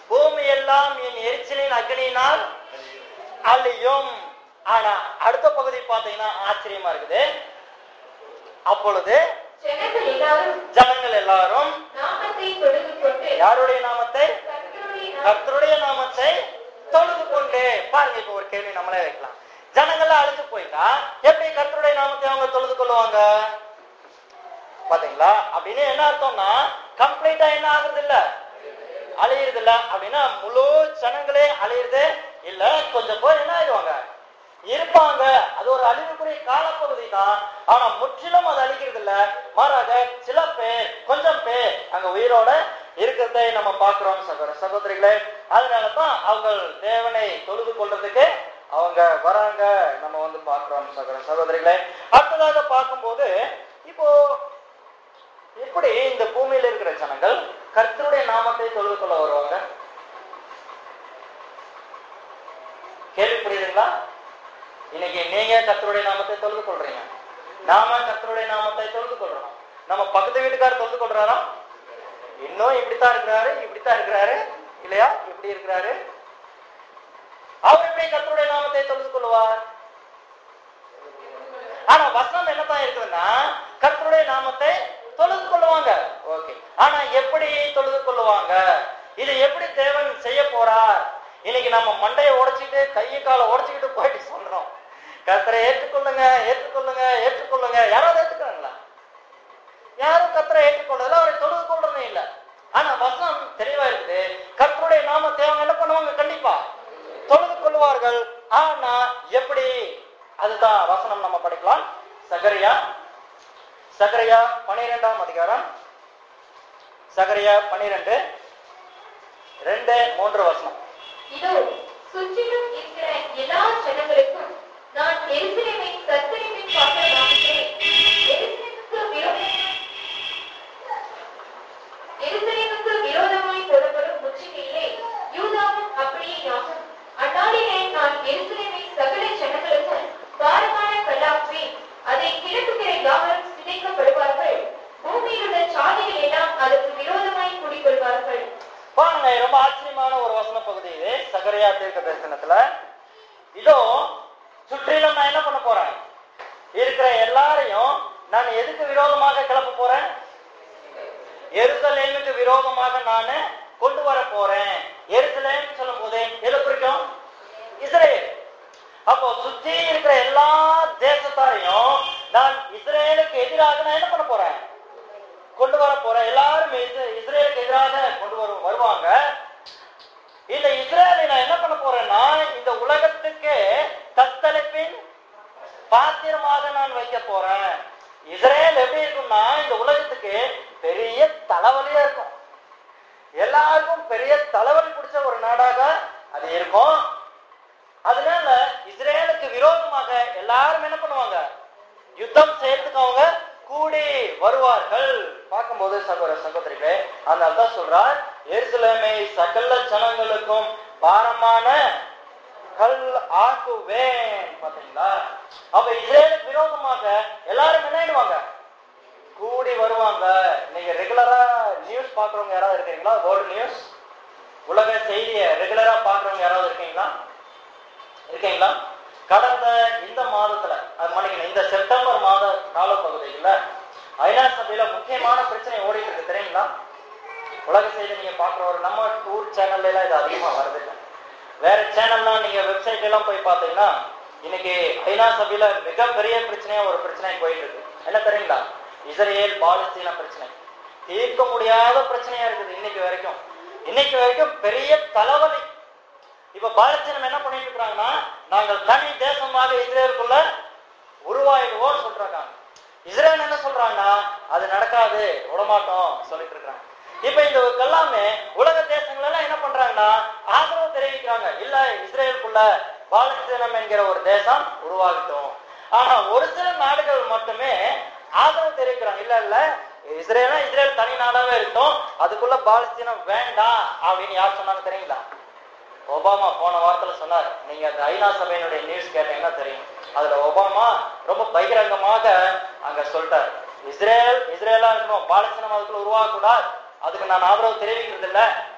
பூமி எல்லாம் என் எரிச்சலின் அக்னியினால் அழியும் ஆனா அடுத்த பகுதி பாத்தீங்கன்னா ஆச்சரியமா இருக்குது அப்பொழுது ஜனங்கள் எல்லாரும் ஜனங்கள் எல்லாரும் நாமத்தை தொழுது கொண்டு யாருடைய நாமத்தை கர்த்தருடைய நாமத்தை கர்த்தருடைய நாமத்தை தொழுது கொண்டு பாருங்க இப்ப ஒரு கேள்வி நம்மளே வைக்கலாம் ஜனங்கள்லாம் அழிஞ்சு போயிட்டா எப்படி கர்த்தருடைய நாமத்தை அவங்க தொழுது கொள்ளுவாங்க பாத்தீங்களா அப்படின்னு என்ன அர்த்தம்னா கம்ப்ளீட்டா என்ன ஆகுறது இல்ல அழியுறது இல்ல அப்படின்னா முழு ஜனங்களே அழியுறது இல்ல கொஞ்சம் பேர் என்ன ஆயிடுவாங்க இருப்பாங்க அது ஒரு அழிவுக்குரிய காலப்பகுதி தான் ஆனா முற்றிலும் அது அழிக்கிறது இல்ல மாறாக சில பேர் கொஞ்சம் பேர் அங்க உயிரோட இருக்கிறதை நம்ம பார்க்கிறோம் சகோதர சகோதரிகளே அதனாலதான் அவங்க தேவனை தொழுது கொள்றதுக்கு அவங்க வராங்க நம்ம வந்து பார்க்கிறோம் சகோதர சகோதரிகளே அடுத்ததாக பார்க்கும்போது இப்போ எப்படி இந்த பூமியில இருக்கிற ஜனங்கள் கர்த்தருடைய நாமத்தை தொழுது கொள்ள வருவாங்க கேள்வி புரியுதுங்களா இன்னைக்கு நீங்க கர்த்தருடைய நாமத்தை தொழுது கொள்றீங்க நாம கர்த்தருடைய நாமத்தை தொழுது கொள்றோம் நம்ம பக்கத்து வீட்டுக்காரர் தொழுது கொள்றாரா இன்னும் இப்படித்தான் இருக்கிறாரு இப்படித்தான் இருக்கிறாரு இல்லையா இப்படி இருக்கிறாரு அவர் எப்படி கர்த்தருடைய நாமத்தை தொழுது கொள்வார் ஆனா வசனம் என்னதான் இருக்குதுன்னா கர்த்தருடைய நாமத்தை தொழுது கொள்ளுவாங்க ஓகே ஆனா எப்படி தொழுது கொள்ளுவாங்க இது எப்படி தேவன் செய்ய போறார் இன்னைக்கு நம்ம மண்டையை உடைச்சிட்டு கையை காலை உடைச்சிக்கிட்டு போயிட்டு சொல்றோம் கர்த்தரை ஏற்றுக்கொள்ளுங்க ஏற்றுக்கொள்ளுங்க ஏற்றுக்கொள்ளுங்க யாராவது ஏற்றுக்கிறாங்களா யாரும் கர்த்தரை ஏற்றுக்கொள்ளல அவரை தொழுது கொள்றதே இல்ல ஆனா வசனம் தெளிவா இருக்குது கர்த்தருடைய நாமத்தை அவங்க என்ன பண்ணுவாங்க கண்டிப்பா தொழுது கொள்வார்கள் ஆனா எப்படி அதுதான் வசனம் நம்ம படிக்கலாம் சகரியா சகரியா பனிரெண்டாம் அதிகாரம் சகரியா பனிரெண்டு ரெண்டு மூன்று வசனம் இதோ சுற்றிலும் இருக்கிற எல்லா ஜனங்களுக்கும் நான் எருசலேமை கர்த்தரின் பார்க்க நாமிக்கிறேன் எருசலேமுக்கு விரோதமாய் எருசலேமுக்கு விரோதமாய் போடப்படும் முற்றுகையிலே யூதாவும் அப்படியே ஆகும் அந்நாளிலே நான் எருசலேமை சகல ஜனங்களுக்கும் பாரமான கல்லாக்குவேன் அதை கிழக்குகிற யாவரும் சிதைக்கப்படுவார்கள் பூமியில் உள்ள சாதிகள் எல்லாம் அதற்கு விரோதமாய் குடிக்கொள்வார்கள் பாருங்க ரொம்ப ஆச்சரியமான ஒரு வசன பகுதி இது சகரியா தீர்க்க தரிசனத்துல இதோ சுற்றிலும் நான் என்ன பண்ண போறேன் இருக்கிற எல்லாரையும் நான் எதுக்கு விரோதமாக கிளப்ப போறேன் எருசலேமுக்கு விரோதமாக நான் கொண்டு வர போறேன் எருசலேம் சொல்லும் போது எதை குறிக்கும் இஸ்ரேல் அப்போ சுத்தி இருக்கிற எல்லா தேசத்தாரையும் நான் இஸ்ரேலுக்கு எதிராக நான் என்ன பண்ண போறேன் கொண்டு வர போறேன் எல்லாரும் இஸ்- இஸ்ரேலுக்கு எதிராக கொண்டு வரு வருவாங்க இந்த இஸ்ரேலை நான் என்ன பண்ண போறேன்னா இந்த உலகத்துக்கு தத்தளிப்பின் பாத்திரமாக நான் வைக்க போறேன் இஸ்ரேல் எப்படி இருக்கும்னா இந்த உலகத்துக்கு பெரிய தலைவலியா இருக்கும் எல்லாருக்கும் பெரிய தலைவலி பிடிச்ச ஒரு நாடாக அது இருக்கும் அதனால இஸ்ரேலுக்கு விரோதமாக எல்லாரும் என்ன பண்ணுவாங்க யுத்தம் செய்யறதுக்கு அவங்க கூடி வருவார்கள் பார்க்கும்போது சகோதர சகோதரிகளே அதனால தான் சொல்றார் எருசலேமை சகல ஜனங்களுக்கும் பாரமான கல் ஆக்குவேன் பாத்தீங்களா அப்ப இஸ்ரேலுக்கு விரோதமாக எல்லாரும் என்ன ஆயிடுவாங்க கூடி வருவாங்க நீங்க ரெகுலரா நியூஸ் பாக்குறவங்க யாராவது இருக்கீங்களா வேர்ல்டு நியூஸ் உலக செய்தியை ரெகுலரா பாக்குறவங்க யாராவது இருக்கீங்களா இருக்கீங்களா கடந்த இந்த மாதத்துல அது மன்னிக்கணும் இந்த செப்டம்பர் மாத காலப்பகுதியில ஐநா சபையில முக்கியமான பிரச்சனை ஓடிட்டு இருக்கு தெரியுங்களா உலக செய்தி நீங்க பாக்குற ஒரு நம்ம ஊர் சேனல்ல எல்லாம் இது அதிகமா வருது இல்ல வேற சேனல்லாம் நீங்க வெப்சைட் எல்லாம் போய் பாத்தீங்கன்னா இன்னைக்கு ஐநா சபையில மிகப்பெரிய பிரச்சனையா ஒரு பிரச்சனை போயிட்டு இருக்கு என்ன தெரியுங்களா இஸ்ரேல் பாலஸ்தீன பிரச்சனை தீர்க்க முடியாத பிரச்சனையா இருக்குது இன்னைக்கு வரைக்கும் இன்னைக்கு வரைக்கும் பெரிய தலைவலி இப்ப பாலஸ்தீனம் என்ன பண்ணிட்டு இருக்காங்கன்னா நாங்கள் தனி தேசமாக இஸ்ரேலுக்குள்ள உருவாயிடுவோம் சொல்றாங்க இஸ்ரேல் என்ன சொல்றாங்கன்னா அது நடக்காது விடமாட்டோம் சொல்லிட்டு இருக்காங்க இப்ப இந்த எல்லாமே உலக தேசங்கள் எல்லாம் என்ன பண்றாங்கன்னா ஆதரவு தெரிவிக்கிறாங்க இல்ல இஸ்ரேலுக்குள்ள பாலஸ்தீனம் என்கிற ஒரு தேசம் உருவாகட்டும் ஆனா ஒரு சில நாடுகள் மட்டுமே ஆதரவு தெரிவிக்கிறாங்க இல்ல இல்ல இஸ்ரேலும் இஸ்ரேல் தனி நாடாவே இருக்கட்டும் அதுக்குள்ள பாலஸ்தீனம் வேண்டாம் அப்படின்னு யார் சொன்னாங்க தெரியுங்களா ஒபாமா போன வாரத்துல சொன்னார் நீங்க அந்த ஐநா சபையினுடைய நியூஸ் கேட்டீங்கன்னா தெரியும் அதுல ஒபாமா ரொம்ப பகிரங்கமாக அங்க சொல்லிட்டார் இஸ்ரேல் இஸ்ரேலா இருக்கணும் பாலஸ்தீனம் அதுக்குள்ள உருவாகக்கூடாது அதுக்கு நான் ஆதரவு தெரிவிக்கிறது இல்ல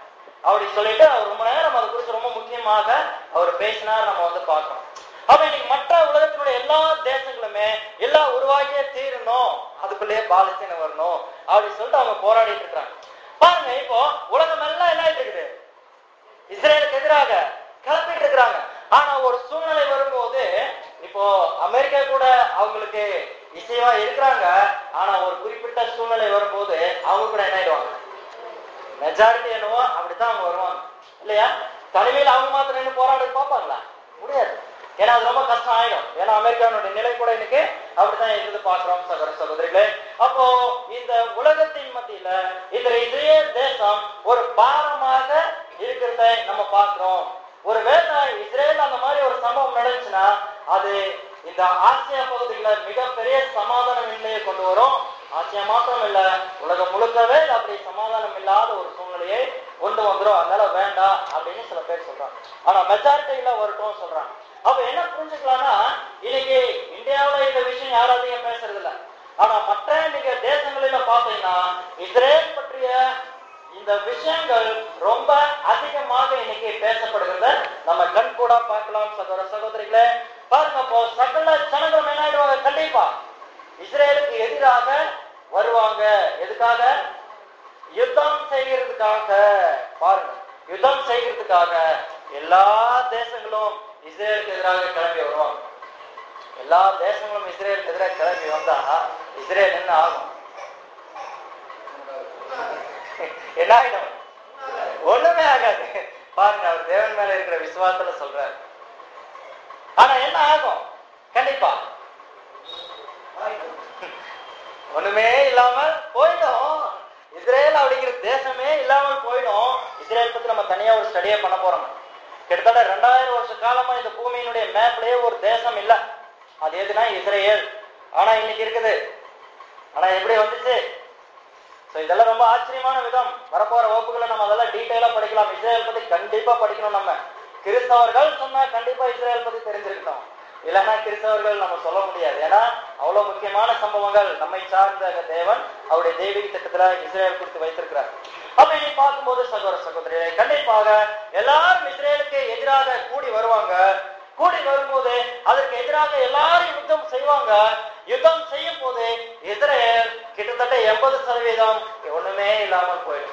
அப்படி சொல்லிட்டு அவர் ரொம்ப நேரம் அதை குறித்து ரொம்ப முக்கியமாக அவர் பேசினார் நம்ம வந்து பார்க்கணும் அப்ப இன்னைக்கு மற்ற உலகத்தினுடைய எல்லா தேசங்களுமே எல்லாம் உருவாகியே தீரணும் அதுக்குள்ளேயே பாலஸ்தீன வரணும் அப்படி சொல்லிட்டு அவங்க போராடிட்டு இருக்காங்க பாருங்க இப்போ உலகம் எல்லாம் என்ன ஆயிட்டு இருக்குது இஸ்ரேலுக்கு எதிராக கிளப்பிட்டு இருக்கிறாங்க ஆனா ஒரு சூழ்நிலை வரும்போது இப்போ அமெரிக்கா கூட அவங்களுக்கு இசைவா இருக்கிறாங்க ஆனா ஒரு குறிப்பிட்ட சூழ்நிலை வரும்போது அவங்க கூட என்ன ஆயிடுவாங்க மெஜாரிட்டி என்னவோ அப்படித்தான் அவங்க வருவாங்க இல்லையா தனிமையில் அவங்க மாத்திரம் நின்று போராட பார்ப்பாங்களா முடியாது ஏன்னா அது ரொம்ப கஷ்டம் ஆயிடும் ஏன்னா அமெரிக்காவுடைய நிலை கூட இன்னைக்கு அப்படித்தான் இருந்து பார்க்கிறோம் சகோதர சகோதரிகளே அப்போ இந்த உலகத்தின் மத்தியில இந்த இஸ்ரேல் தேசம் ஒரு பாரமாக இருக்கிறத நம்ம பார்க்கிறோம் ஒருவேளை இஸ்ரேல் அந்த மாதிரி ஒரு சம்பவம் நடந்துச்சுன்னா அது இந்த ஆசியா பகுதியில மிகப்பெரிய சமாதானம் நிலையை கொண்டு வரும் ஆசியா மாத்திரம் இல்ல உலகம் முழுக்கவே அப்படி சமாதானம் இல்லாத ஒரு சூழ்நிலையை கொண்டு வந்துரும் அதனால வேண்டாம் அப்படின்னு சில பேர் சொல்றாங்க ஆனா மெஜாரிட்டியில வரட்டும் சொல்றாங்க அப்ப என்ன புரிஞ்சுக்கலாம்னா இன்னைக்கு இந்தியாவுல இந்த விஷயம் யாரும் அதிகம் பேசுறது இல்ல ஆனா மற்ற நீங்க தேசங்களில பாத்தீங்கன்னா இஸ்ரேல் பற்றிய இந்த விஷயங்கள் ரொம்ப அதிகமாக இன்னைக்கு பேசப்படுகிறத நம்ம கண் கூட பார்க்கலாம் சகோதர சகோதரிகளே பாருங்க அப்போ சகல ஜனங்களும் என்ன ஆயிடுவாங்க கண்டிப்பா இஸ்ரேலுக்கு எதிராக வருவாங்க எதுக்காக யுத்தம் செய்கிறதுக்காக பாருங்க யுத்தம் செய்கிறதுக்காக எல்லா தேசங்களும் இஸ்ரேலுக்கு எதிராக கிளம்பி வருவாங்க எல்லா தேசங்களும் இஸ்ரேலுக்கு எதிராக கிளம்பி வந்தா இஸ்ரேல் என்ன ஆகும் என்ன ஆயிடும் ஒண்ணுமே ஆகாது பாருங்க அவர் தேவன் மேல இருக்கிற விசுவாசத்துல சொல்றாரு ஆனா என்ன ஆகும் கண்டிப்பா ஒண்ணுமே இல்லாமல் போயிடும் இஸ்ரேல் அப்படிங்கிற தேசமே இல்லாமல் போயிடும் இஸ்ரேல் பத்தி நம்ம தனியா ஒரு ஸ்டடியே பண்ண போறோம் கிட்டத்தட்ட ரெண்டாயிரம் வருஷ காலமா இந்த பூமியினுடைய மேப்லயே ஒரு தேசம் இல்ல அது எதுனா இஸ்ரேல் ஆனா இன்னைக்கு இருக்குது ஆனா எப்படி வந்துச்சு சோ இதெல்லாம் ரொம்ப ஆச்சரியமான விதம் வரப்போற வகுப்புகளை நம்ம அதெல்லாம் டீட்டெயிலா படிக்கலாம் இஸ்ரேல் பத்தி கண்டிப்பா படிக்கணும் நம்ம கிறிஸ்தவர்கள் சொன்னா கண்டிப்பா இஸ்ரேல் பத்தி தெரிஞ்சிருக்கணும் இல்லைன்னா கிறிஸ்தவர்கள் நம்ம சொல்ல முடியாது ஏன்னா அவ்வளவு முக்கியமான சம்பவங்கள் நம்மை சார்ந்த தேவன் அவருடைய தெய்வீக திட்டத்துல இஸ்ரேல் குறித்து வைத்திருக்கிறார் அப்ப இனி பார்க்கும்போது சகோதர சகோதரிகளை கண்டிப்பாக எல்லாரும் இஸ்ரேலுக்கு எதிராக கூடி வருவாங்க கூடி வரும்போது அதற்கு எதிராக எல்லாரும் யுத்தம் செய்வாங்க யுத்தம் செய்யும் போது இஸ்ரேல் கிட்டத்தட்ட எண்பது சதவீதம் ஒண்ணுமே இல்லாமல் போயிடும்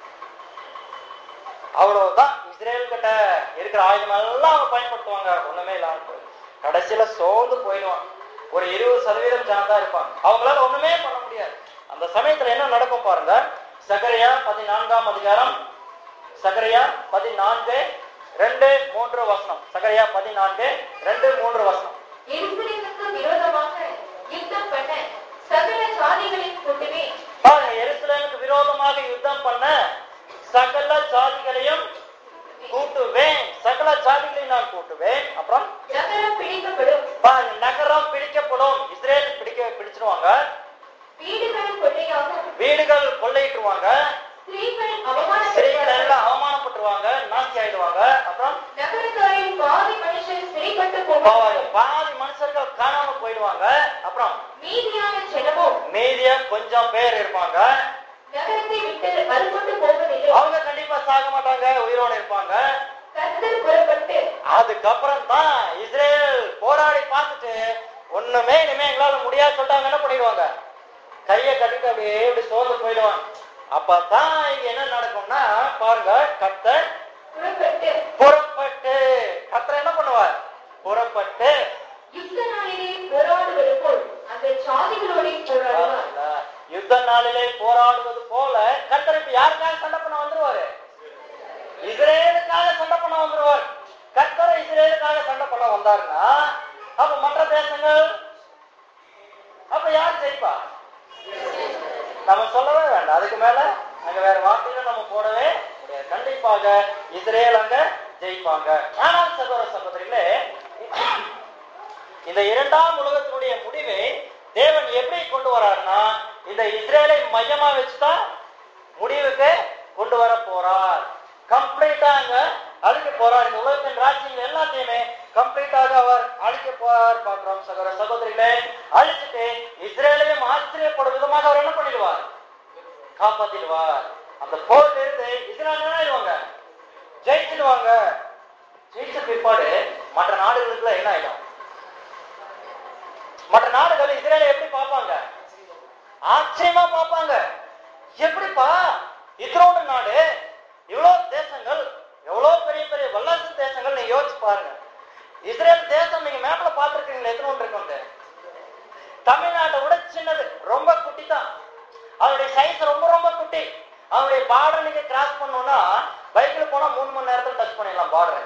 அவ்வளவுதான் இஸ்ரேல் கிட்ட இருக்கிற ஆயுதம் எல்லாம் அவங்க பயன்படுத்துவாங்க ஒண்ணுமே இல்லாமல் போயிடும் கடைசியில சோர்ந்து போயிடுவாங்க ஒரு இருபது சதவீதம் ஜனதா இருப்பாங்க அவங்களால ஒண்ணுமே பண்ண முடியாது அந்த சமயத்துல என்ன நடக்கும் பாருங்க சகரியா பதினான்காம் அதிகாரம் சகரியா பதினான்கு ரெண்டு மூன்று வசனம் சகரியா பதினான்கு ரெண்டு மூன்று வசனம் எருசலேமுக்கு விரோதமாக யுத்தம் பண்ண சகல ஜாதிகளின் கூட்டமே பாருங்க எருசலேமுக்கு விரோதமாக யுத்தம் பண்ண சகல ஜாதிகளையும் கூட்டுவேன் சகல ஜாதிகளையும் நான் கூட்டுவேன் அப்புறம் நகரம் பிடிக்கப்படும் பாருங்க நகரம் பிடிக்கப்படும் இஸ்ரேல் பிடிக்க பிடிச்சிருவாங்க வீடுகள் கொள்ளையாகும் வீடுகள் கொள்ளையிட்டுருவாங்க ஸ்திரீகள் ஸ்திரீகள் அவமானப்படுவார்கள் எல்லாம் அவமானப்பட்டுருவாங்க நாசி ஆயிடுவாங்க அப்புறம் நகரத்தாரின் பாதி மனுஷர் சிறைப்பட்டு பாதி போவார்கள் பாதி மனுஷர்கள் காணாம போயிடுவாங்க அப்புறம் மீதியான ஜனமோ மீதியா கொஞ்சம் பேர் இருப்பாங்க நகரத்தை விட்டு அறுபட்டு போவதில்லை அவங்க கண்டிப்பா சாக மாட்டாங்க உயிரோட இருப்பாங்க கர்த்தர் புறப்பட்டு அதுக்கப்புறம் தான் இஸ்ரேல் போராடி பார்த்துட்டு ஒண்ணுமே இனிமே எங்களால முடியாது சொல்லிட்டாங்க என்ன பண்ணிடுவாங்க கையை கட்டிட்டு அப்படியே இப்படி சோர்ந்து போயிடுவாங்க அப்பதான் இங்க என்ன நடக்கும்னா பாருங்க கர்த்தர் புறப்பட்டு புறப்பட்டு கர்த்தர் என்ன பண்ணுவார் புறப்பட்டு யுத்த நாளிலே போராடுவது போல் அந்த ஜாதிகளோட போராடுவார் பாருங்களா, யுத்த நாளிலே போராடுவது போல கர்த்தர் இப்ப யாருக்காக சண்டை பண்ண வந்துருவாரு இஸ்ரேலுக்காக சண்டை பண்ண வந்துருவார் கர்த்தர் இஸ்ரேலுக்காக சண்டை பண்ண வந்தாருன்னா அப்ப மற்ற தேசங்கள் அப்ப யார் ஜெயிப்பா நம்ம சொல்லவே வேண்டாம் அதுக்கு மேல அங்க வேற வார்த்தையில நம்ம போடவே முடியாது கண்டிப்பாக இஸ்ரேல் அங்க ஜெயிப்பாங்க ஆனால் சகோதர சகோதரிகளே இந்த இரண்டாம் உலகத்தினுடைய முடிவை தேவன் எப்படி கொண்டு வராருன்னா இந்த இஸ்ரேலை மையமா வச்சுதான் முடிவுக்கு கொண்டு வர போறார் கம்ப்ளீட்டா அங்க அழிக்க போறார் இந்த உலகத்தின் ராஜ்யங்கள் எல்லாத்தையுமே கம்ப்ளீட்டாக அவர் அழிக்க போறார் பார்க்கிறோம் சகோதர சகோதரிகளே அழிச்சிட்டு இஸ்ரேலையும் ஆச்சரியப்படும் விதமாக அவர் என்ன பண்ணிடுவார் காப்பாத்திடுவார் அந்த போர்ல இருந்து இஸ்ரேல் என்ன ஆயிடுவாங்க ஜெயிச்சிடுவாங்க ஜெயிச்ச பிற்பாடு மற்ற நாடுகளுக்குள்ள என்ன ஆயிடும் மற்ற நாடுகள் இஸ்ரேலை எப்படி பார்ப்பாங்க ஆச்சரியமா பார்ப்பாங்க எப்படிப்பா இத்தனோடு நாடு இவ்வளவு தேசங்கள் எவ்வளவு பெரிய பெரிய வல்லரசு தேசங்கள் நீங்க யோசிச்சு பாருங்க இஸ்ரேல் தேசம் நீங்க மேப்ல பாத்துருக்கீங்களா எத்தனோண்டு இருக்கு தமிழ்நாட்டை விட சின்னது ரொம்ப குட்டி தான் அதனுடைய சைஸ் ரொம்ப ரொம்ப குட்டி அதனுடைய பார்டர் நீங்க கிராஸ் பண்ணணும்னா பைக்ல போனா மூணு மணி நேரத்துல டச் பண்ணிடலாம் பார்டர்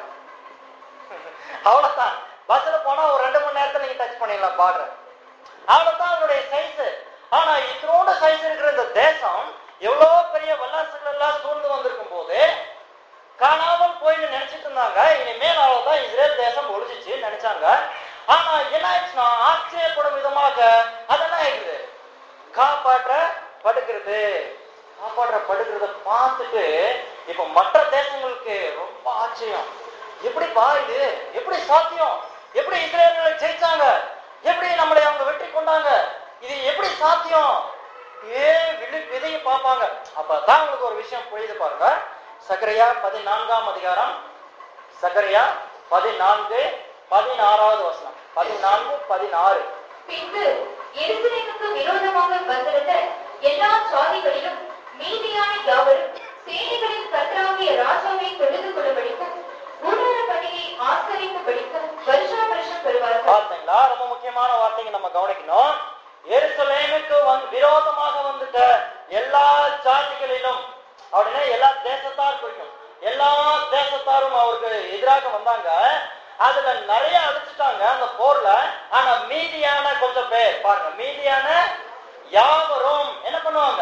அவ்வளவுதான் பஸ்ல போனா ஒரு ரெண்டு மணி நேரத்துல நீங்க டச் பண்ணிடலாம் பார்டர் அவ்வளவுதான் அதனுடைய சைஸ் ஆனா இத்தனோட சைஸ் இருக்கிற இந்த தேசம் எவ்வளவு பெரிய வல்லரசுகள் எல்லாம் சூழ்ந்து வந்திருக்கும் போது காணாமல் போயின்னு நினைச்சிட்டு இருந்தாங்க இனிமேல் அவ்வளவுதான் இஸ்ரேல் தேசம் ஒழிஞ்சிச்சு நினைச்சாங்க ஆனா என்ன ஆயிடுச்சுன்னா ஆச்சரியப்படும் விதமாக அதெல்லாம் ஆயிடுது காப்பாற்றப்படுகிறது காப்பாற்றப்படுகிறத பார்த்துட்டு இப்ப மற்ற தேசங்களுக்கு ரொம்ப ஆச்சரியம் எப்படிப்பா இது எப்படி சாத்தியம் எப்படி இஸ்ரேல்களை ஜெயிச்சாங்க எப்படி நம்மளை அவங்க வெற்றி கொண்டாங்க இது எப்படி சாத்தியம் ஏ விழி விதையை பார்ப்பாங்க அப்பதான் உங்களுக்கு ஒரு விஷயம் புரியுது பாருங்க சக்கரையா பதினான்காம் அதிகாரம் சக்கரையா பதினான்கு பதினாறாவது வசனம் பதினான்கு பதினாறு பின்பு எருசலேமுக்கு விரோதமாக வந்திருந்த எல்லா சாதிகளிலும் மீதியான யாவரும் சேனைகளின் கர்த்தராகிய ராஜாவை தொழுது கொள்ளும்படிக்கும் கூடார பண்டிகை ஆசரிக்கும்படிக்கும் வருஷா வருஷம் பெறுவார்கள் பார்த்தீங்களா ரொம்ப முக்கியமான வார்த்தைங்க நம்ம கவனிக்கணும் எருசலேமுக்கு வந்து விரோதமாக வந்துட்ட எல்லா ஜாதிகளிலும் அப்படின்னா எல்லா தேசத்தார் குறிக்கும் எல்லா தேசத்தாரும் அவருக்கு எதிராக வந்தாங்க அதுல நிறைய அழிச்சிட்டாங்க அந்த போர்ல ஆனா மீதியான கொஞ்சம் பேர் பாருங்க மீதியான யாவரும் என்ன பண்ணுவாங்க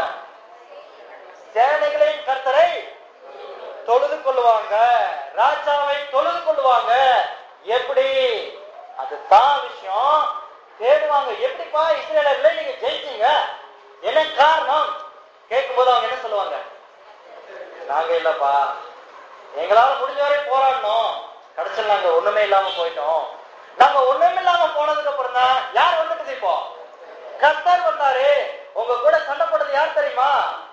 சேனைகளின் கர்த்தரை தொழுது கொள்ளுவாங்க ராஜாவை தொழுது கொள்ளுவாங்க எப்படி அதுதான் விஷயம் தேடுவாங்க எப்படிப்பா இஸ்ரேலர்களை நீங்க ஜெயிச்சீங்க என்ன காரணம் கேட்கும்போது அவங்க என்ன சொல்லுவாங்க நாங்க இல்லப்பா எங்களால முடிஞ்ச வரையும் போராடணும் கடைசியில் நாங்க ஒண்ணுமே இல்லாம போயிட்டோம் நாங்க ஒண்ணுமே இல்லாம போனதுக்கு அப்புறம் தான் யார் வந்துட்டு இப்போ கர்த்தர் வந்தாரு உங்க கூட சண்டை போட்டது யார் தெரியுமா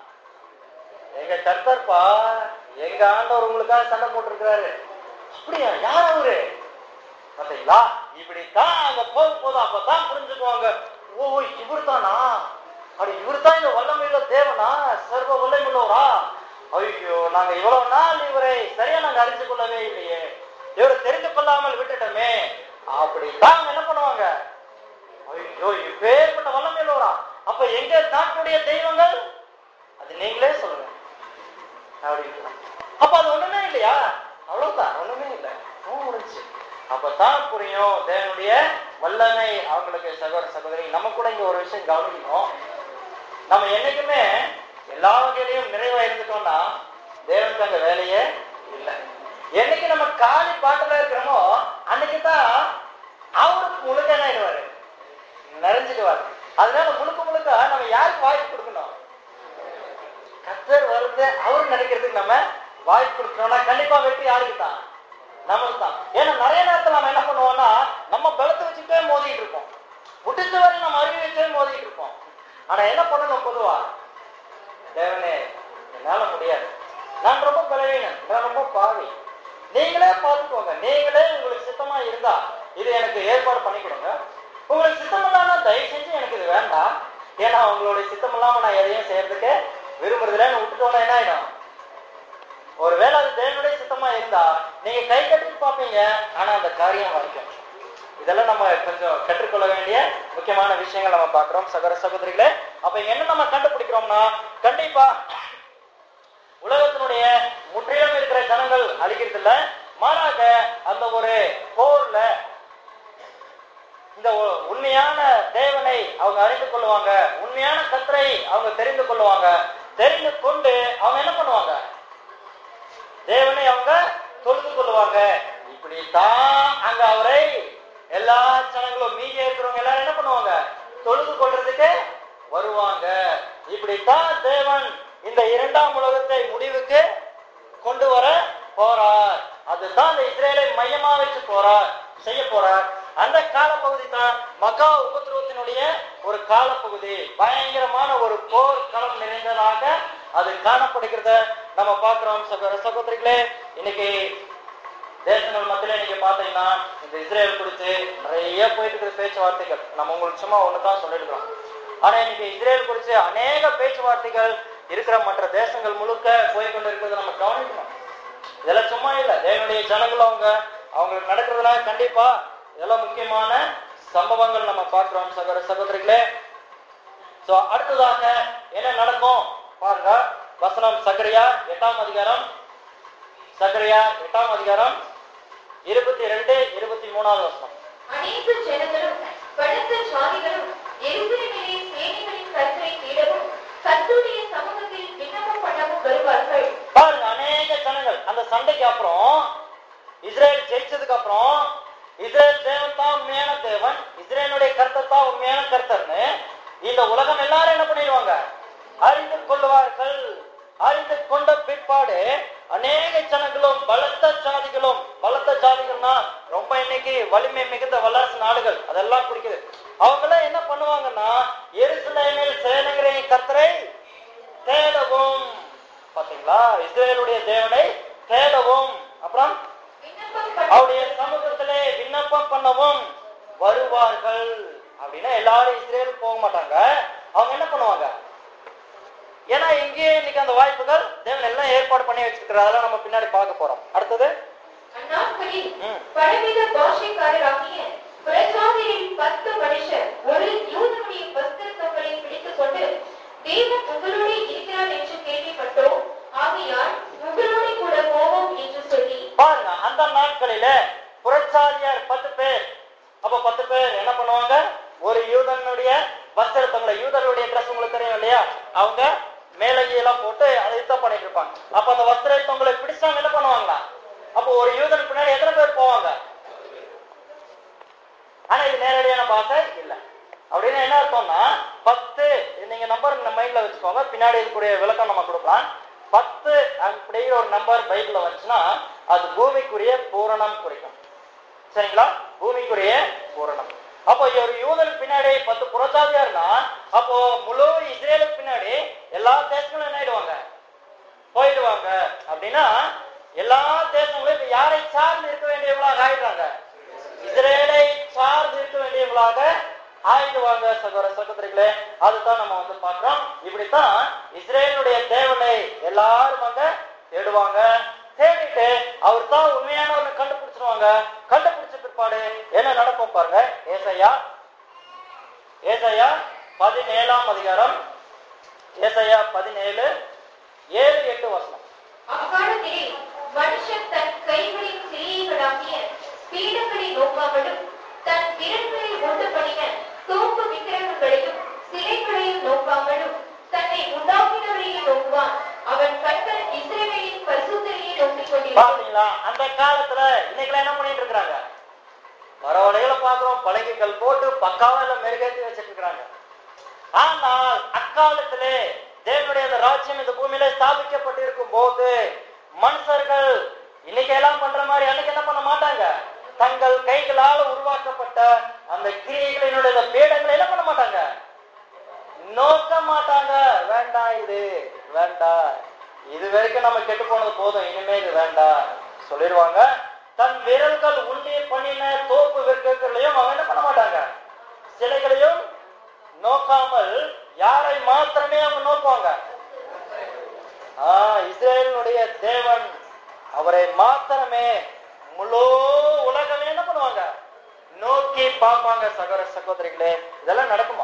எங்க கர்த்தர்ப்பா எங்க ஆண்டவர் உங்களுக்காக சண்டை போட்டிருக்கிறாரு அப்படியா யார் அவரு பாத்தீங்களா இப்படித்தான் அங்க போக போதும் அப்பதான் புரிஞ்சுக்குவாங்க ஓ இவர் தானா அப்படி இவர் தான் இந்த வல்லமையுள்ள தேவனா சர்வ வல்லமையுள்ளவரா ஐயோ நாங்க இவ்வளவு நாள் இவரை சரியா நாங்க அறிந்து கொள்ளவே இல்லையே இவரை தெரிந்து கொள்ளாமல் விட்டுட்டோமே அப்படித்தான் அவங்க என்ன பண்ணுவாங்க ஐயோ இப்பேற்பட்ட வல்லமையுள்ளவரா அப்ப எங்க நாட்டுடைய தெய்வங்கள் அது நீங்களே சொல்லுங்க அப்படின்னு அப்ப அது ஒண்ணுமே இல்லையா அவ்வளவுதான் ஒண்ணுமே இல்லை முடிஞ்சு அப்பதான் புரியும் தேவனுடைய வல்லமை அவங்களுக்கு சகோதர சகோதரி நம்ம கூட இங்க ஒரு விஷயம் கவனிக்கணும் நம்ம என்னைக்குமே எல்லா வகையிலையும் நிறைவா இருந்துட்டோம்னா தேவனுக்கு அங்க வேலையே இல்லை என்னைக்கு நம்ம காலி பாட்டுல இருக்கிறோமோ அன்னைக்கு தான் அவருக்கு முழுக்க என்ன ஆயிடுவாரு நிறைஞ்சிடுவாரு அதனால முழுக்க முழுக்க நம்ம யாருக்கு வாய்ப்பு கொடுக்கணும் கத்தர் வருது அவரு நினைக்கிறதுக்கு நம்ம வாய்ப்பு கொடுக்கணும்னா கண்டிப்பா வெற்றி யாருக்கு தான் நமக்கு தான் ஏன்னா நிறைய நேரத்துல நம்ம என்ன பண்ணுவோம்னா நம்ம பலத்தை வச்சுட்டே மோதிட்டு இருப்போம் முடிஞ்ச வரை நம்ம அறிவு வச்சே மோதிட்டு இருப்போம் ஆனா என்ன பண்ணணும் பொதுவா தேவனே என்னால முடியாது நான் ரொம்ப பலவீனன் நான் ரொம்ப பாவி நீங்களே பார்த்துக்கோங்க நீங்களே உங்களுக்கு சித்தமா இருந்தா இது எனக்கு ஏற்பாடு பண்ணி கொடுங்க உங்களுக்கு சித்தம் இல்லாம தயவு செஞ்சு எனக்கு இது வேண்டாம் ஏன்னா உங்களுடைய சித்தம் இல்லாம நான் எதையும் செய்யறதுக்கு விரும்புறதுலன்னு விட்டுட்டோம்னா என்ன ஆயிடும் ஒருவேளை அது தேவனுடைய சித்தமா இருந்தா நீங்க கை கட்டி பார்ப்பீங்க ஆனா அந்த காரியம் வரைக்கும் இதெல்லாம் நம்ம கொஞ்சம் கற்றுக்கொள்ள வேண்டிய முக்கியமான விஷயங்கள் நம்ம பார்க்கிறோம் சகோதர சகோதரிகளே அப்ப இங்க என்ன நம்ம கண்டுபிடிக்கிறோம்னா கண்டிப்பா உலகத்தினுடைய முற்றிலும் இருக்கிற ஜனங்கள் அழிக்கிறது இல்ல மாறாக அந்த ஒரு போர்ல இந்த உ- உண்மையான தேவனை அவங்க அறிந்து கொள்ளுவாங்க உண்மையான கத்தரை அவங்க தெரிந்து கொள்ளுவாங்க தெரிந்து கொண்டு அவங்க என்ன பண்ணுவாங்க தேவனை அவங்க தொழுது கொள்ளுவாங்க இப்படித்தான் அங்க அவரை எல்லா ஜனங்களும் மீதி இருக்கிறவங்க எல்லாரும் என்ன பண்ணுவாங்க தொழுது கொள்றதுக்கு வருவாங்க இப்படித்தான் தேவன் இந்த இரண்டாம் உலகத்தை முடிவுக்கு கொண்டு வர போறார் அதுதான் இந்த இஸ்ரேலை மையமா வச்சு போறார் செய்ய போறார் அந்த காலப்பகுதி தான் மக்கா உபத்திரவத்தினுடைய ஒரு காலப்பகுதி பயங்கரமான ஒரு போர் களம் நிறைந்ததாக அது காணப்படுகிறத நம்ம பார்க்கிறோம் சகோதர சகோதரிகளே இன்னைக்கு தேசங்கள் மத்தியில நீங்க பாத்தீங்கன்னா இந்த இஸ்ரேல் குறித்து நிறைய போயிட்டு இருக்கிற பேச்சுவார்த்தைகள் நம்ம உங்களுக்கு சும்மா ஒண்ணுதான் சொல்லிருக்கிறோம் ஆனா இன்னைக்கு இஸ்ரேல் குறித்து அநேக பேச்சுவார்த்தைகள் இருக்கிற மற்ற தேசங்கள் முழுக்க போய் கொண்டு இருக்கிறத நம்ம கவனிக்கணும் இதெல்லாம் சும்மா இல்ல தேவனுடைய ஜனங்களும் அவங்க அவங்களுக்கு நடக்கிறதுல கண்டிப்பா இதெல்லாம் முக்கியமான சம்பவங்கள் நம்ம பார்க்கிறோம் சகோதர சகோதரிகளே சோ அடுத்ததாக என்ன நடக்கும் பாருங்க வசனம் சகரியா எட்டாம் அதிகாரம் சகரியா எட்டாம் அதிகாரம் இருபத்தி ரெண்டு இருபத்தி மூணாவது வசனம் அநேக ஜனங்களும் பலத்த ஜாதிகளும் எருசலேமிலே சேனைகளின் கர்த்தரை தேடவும் கர்த்தருடைய சமூகத்தில் விண்ணப்பம் பண்ணவும் வருவார்கள் பாருங்க அநேக ஜனங்கள் அந்த சண்டைக்கு அப்புறம் இஸ்ரேல் ஜெயிச்சதுக்கு அப்புறம் இஸ்ரேல் தேவன் தான் உண்மையான தேவன் இஸ்ரேலுடைய கர்த்தர் தான் உண்மையான கர்த்தர்னு இந்த உலகம் எல்லாரும் என்ன பண்ணிடுவாங்க அறிந்து கொள்வார்கள் அறிந்து கொண்ட பிற்பாடு அநேக ஜனங்களும் பலத்த ஜாதிகளும் பலத்த ஜாதிகள்னா ரொம்ப இன்னைக்கு வலிமை மிகுந்த வல்லரசு நாடுகள் அதெல்லாம் குறிக்குது அவங்க எல்லாம் என்ன பண்ணுவாங்கன்னா எருசலேமில் சேனகிற கர்த்தரை தேடவும் பாத்தீங்களா இஸ்ரேலுடைய தேவனை தேடவும் அப்புறம் விண்ணப்பம் பண்ண அவருடைய சமூகத்திலே விண்ணப்பம் பண்ணவும் வருவார்கள் அப்படின்னா எல்லாரும் இஸ்ரேலுக்கு போக மாட்டாங்க அவங்க என்ன பண்ணுவாங்க ஏன்னா இங்கேயே இன்னைக்கு அந்த வாய்ப்புகள் தேவன் எல்லாம் ஏற்பாடு பண்ணி வச்சிருக்கிறார் அதெல்லாம் நம்ம பின்னாடி பார்க்க போறோம் அடுத்தது அந்நாட்களில் ம். பலவித பாஷைக்காரராகிய பிரஜாதியில் பத்து மனுஷர் ஒரு யூதனுடைய வஸ்திரத்தங்களை பிடித்துக் கொண்டு தேவன் உங்களோடு இருக்கிறார் என்று கேள்விப்பட்டோம் ஆகையால் உங்களோடு கூட போவோம் என்று சொல்லி பாருங்க அந்த நாட்களில புரட்சாரியார் பத்து பேர் அப்ப பத்து பேர் என்ன பண்ணுவாங்க ஒரு யூதனுடைய வஸ்திரத்தங்களை யூதர்களுடைய ட்ரெஸ் உங்களுக்கு தெரியும் இல்லையா அவங்க மேலங்கி எல்லாம் போட்டு அதை யுத்தம் பண்ணிட்டு இருப்பாங்க அப்ப அந்த வஸ்திரத்தவங்களை பிடிச்சவங்க என்ன பண்ணுவாங்களா அப்போ ஒரு யூதன் பின்னாடி எத்தனை பேர் போவாங்க ஆனா இது நேரடியான பாஷை இல்ல அப்படின்னு என்ன அர்த்தம்னா பத்து இது நீங்க நம்பர் மைண்ட்ல வச்சுக்கோங்க பின்னாடி இருக்கக்கூடிய விளக்கம் நம்ம கொடுக்கலாம் பத்து அப்படிங்கிற ஒரு நம்பர் பைபிள்ல வந்துச்சுன்னா அது பூமிக்குரிய பூரணம் குறிக்கும் சரிங்களா பூமிக்குரிய பூரணம் அப்போ ஒரு யூதனுக்கு பின்னாடி பத்து புறஜாதியார்னா அப்போ முழு இஸ்ரேலுக்கு பின்னாடி எல்லா தேசங்களும் என்ன ஆயிடுவாங்க போயிடுவாங்க அப்படின்னா எல்லா தேசங்களும் இப்ப யாரை சார்ந்து இருக்க வேண்டியவங்களாக ஆயிடுறாங்க இஸ்ரேலை சார்ந்து இருக்க வேண்டியவங்களாக ஆயிடுவாங்க சகோதர சகோதரிகளே அதுதான் நம்ம வந்து பார்க்கிறோம் இப்படித்தான் இஸ்ரேலுடைய தேவனை எல்லாரும் அங்க தேடுவாங்க தேடிட்டு அவர் தான் உண்மையானவர்னு கண்டுபிடிச்சிருவாங்க கண்டுபிடிச்ச பிற்பாடு என்ன நடக்கும் பாருங்க ஏசையா ஏசையா பதினேழாம் அதிகாரம் ஏசையா பதினேழு ஏழு எட்டு வசனம் அக்காலத்திலே மனுஷன் தன் கைகளின் கிரியைகளாகிய பீடங்களை நோக்காமலும் தன் விரல்களில் உண்டு பண்ணின தோப்பு விக்கிரகங்களையும் சிலைகளையும் நோக்காமலும் தன்னை உண்டாக்கினவரையே நோக்குவான் அவன் கண்கள் இஸ்ரவேலின் பரிசுத்தரையே நோக்கிக் கொண்டிருக்கும் பாத்தீங்களா அந்த காலத்துல இன்னைக்கு என்ன பண்ணிட்டு இருக்காங்க பரவலைகளை பாக்குறோம் பழங்கிகள் போட்டு பக்காவா எல்லாம் மெருகேற்றி வச்சிட்டு இருக்காங்க ஆனால் அக்காலத்திலே தேவனுடைய அந்த ராஜ்யம் இந்த பூமியில ஸ்தாபிக்கப்பட்டிருக்கும் போது மனுஷர்கள் இன்னைக்கு எல்லாம் பண்ற மாதிரி அன்னைக்கு என்ன பண்ண மாட்டாங்க தங்கள் கைகளால் உருவாக்கப்பட்ட அந்த கிரியைகளினுடைய அந்த பீடங்களை என்ன பண்ண மாட்டாங்க நோக்க மாட்டாங்க வேண்டாம் இது வேண்டாம் இது வரைக்கும் நம்ம கெட்டு போனது போதும் இனிமே இது வேண்டாம் சொல்லிடுவாங்க தன் விரல்கள் உண்டி பண்ணின தோப்பு விற்கங்களையும் அவங்க என்ன பண்ண மாட்டாங்க சிலைகளையும் நோக்காமல் யாரை மாத்திரமே அவங்க நோக்குவாங்க ஆஹ் இஸ்ரேலினுடைய தேவன் அவரை மாத்திரமே முழு உலகமே என்ன பண்ணுவாங்க நோக்கி பார்ப்பாங்க சகோதர சகோதரிகளே இதெல்லாம் நடக்குமா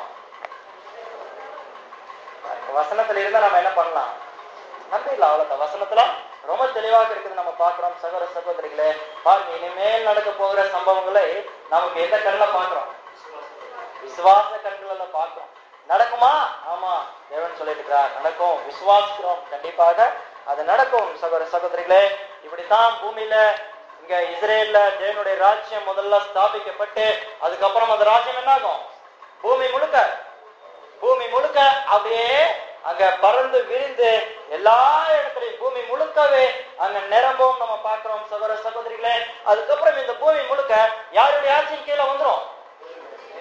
வசனத்துல இருந்தா நம்ம என்ன பண்ணலாம் நம்பி இல்ல அவ்வளவுதான் வசனத்துல ரொம்ப தெளிவாக இருக்குது நம்ம பார்க்கிறோம் சகோதர சகோதரிகளே பாருங்க இனிமேல் நடக்க போகிற சம்பவங்களை நமக்கு எந்த கண்ணில் பார்க்கிறோம் விசுவாச கண்கள பார்க்கிறோம் நடக்குமா ஆமா தேவன் சொல்லிட்டு இருக்கிறார் நடக்கும் விசுவாசிக்கிறோம் கண்டிப்பாக அது நடக்கும் சகோதர சகோதரிகளே இப்படித்தான் பூமியில இங்க இஸ்ரேல்ல தேவனுடைய ராஜ்யம் முதல்ல ஸ்தாபிக்கப்பட்டு அதுக்கப்புறம் அந்த ராஜ்யம் என்ன ஆகும் பூமி முழுக்க பூமி முழுக்க அப்படியே அங்க பறந்து விரிந்து எல்லா இடத்துலயும் பூமி முழுக்கவே அங்க நிரம்பவும் நம்ம பார்க்கிறோம் சகோதர சகோதரிகளே அதுக்கப்புறம் இந்த பூமி முழுக்க யாருடைய ஆட்சியின் கீழே வந்துரும்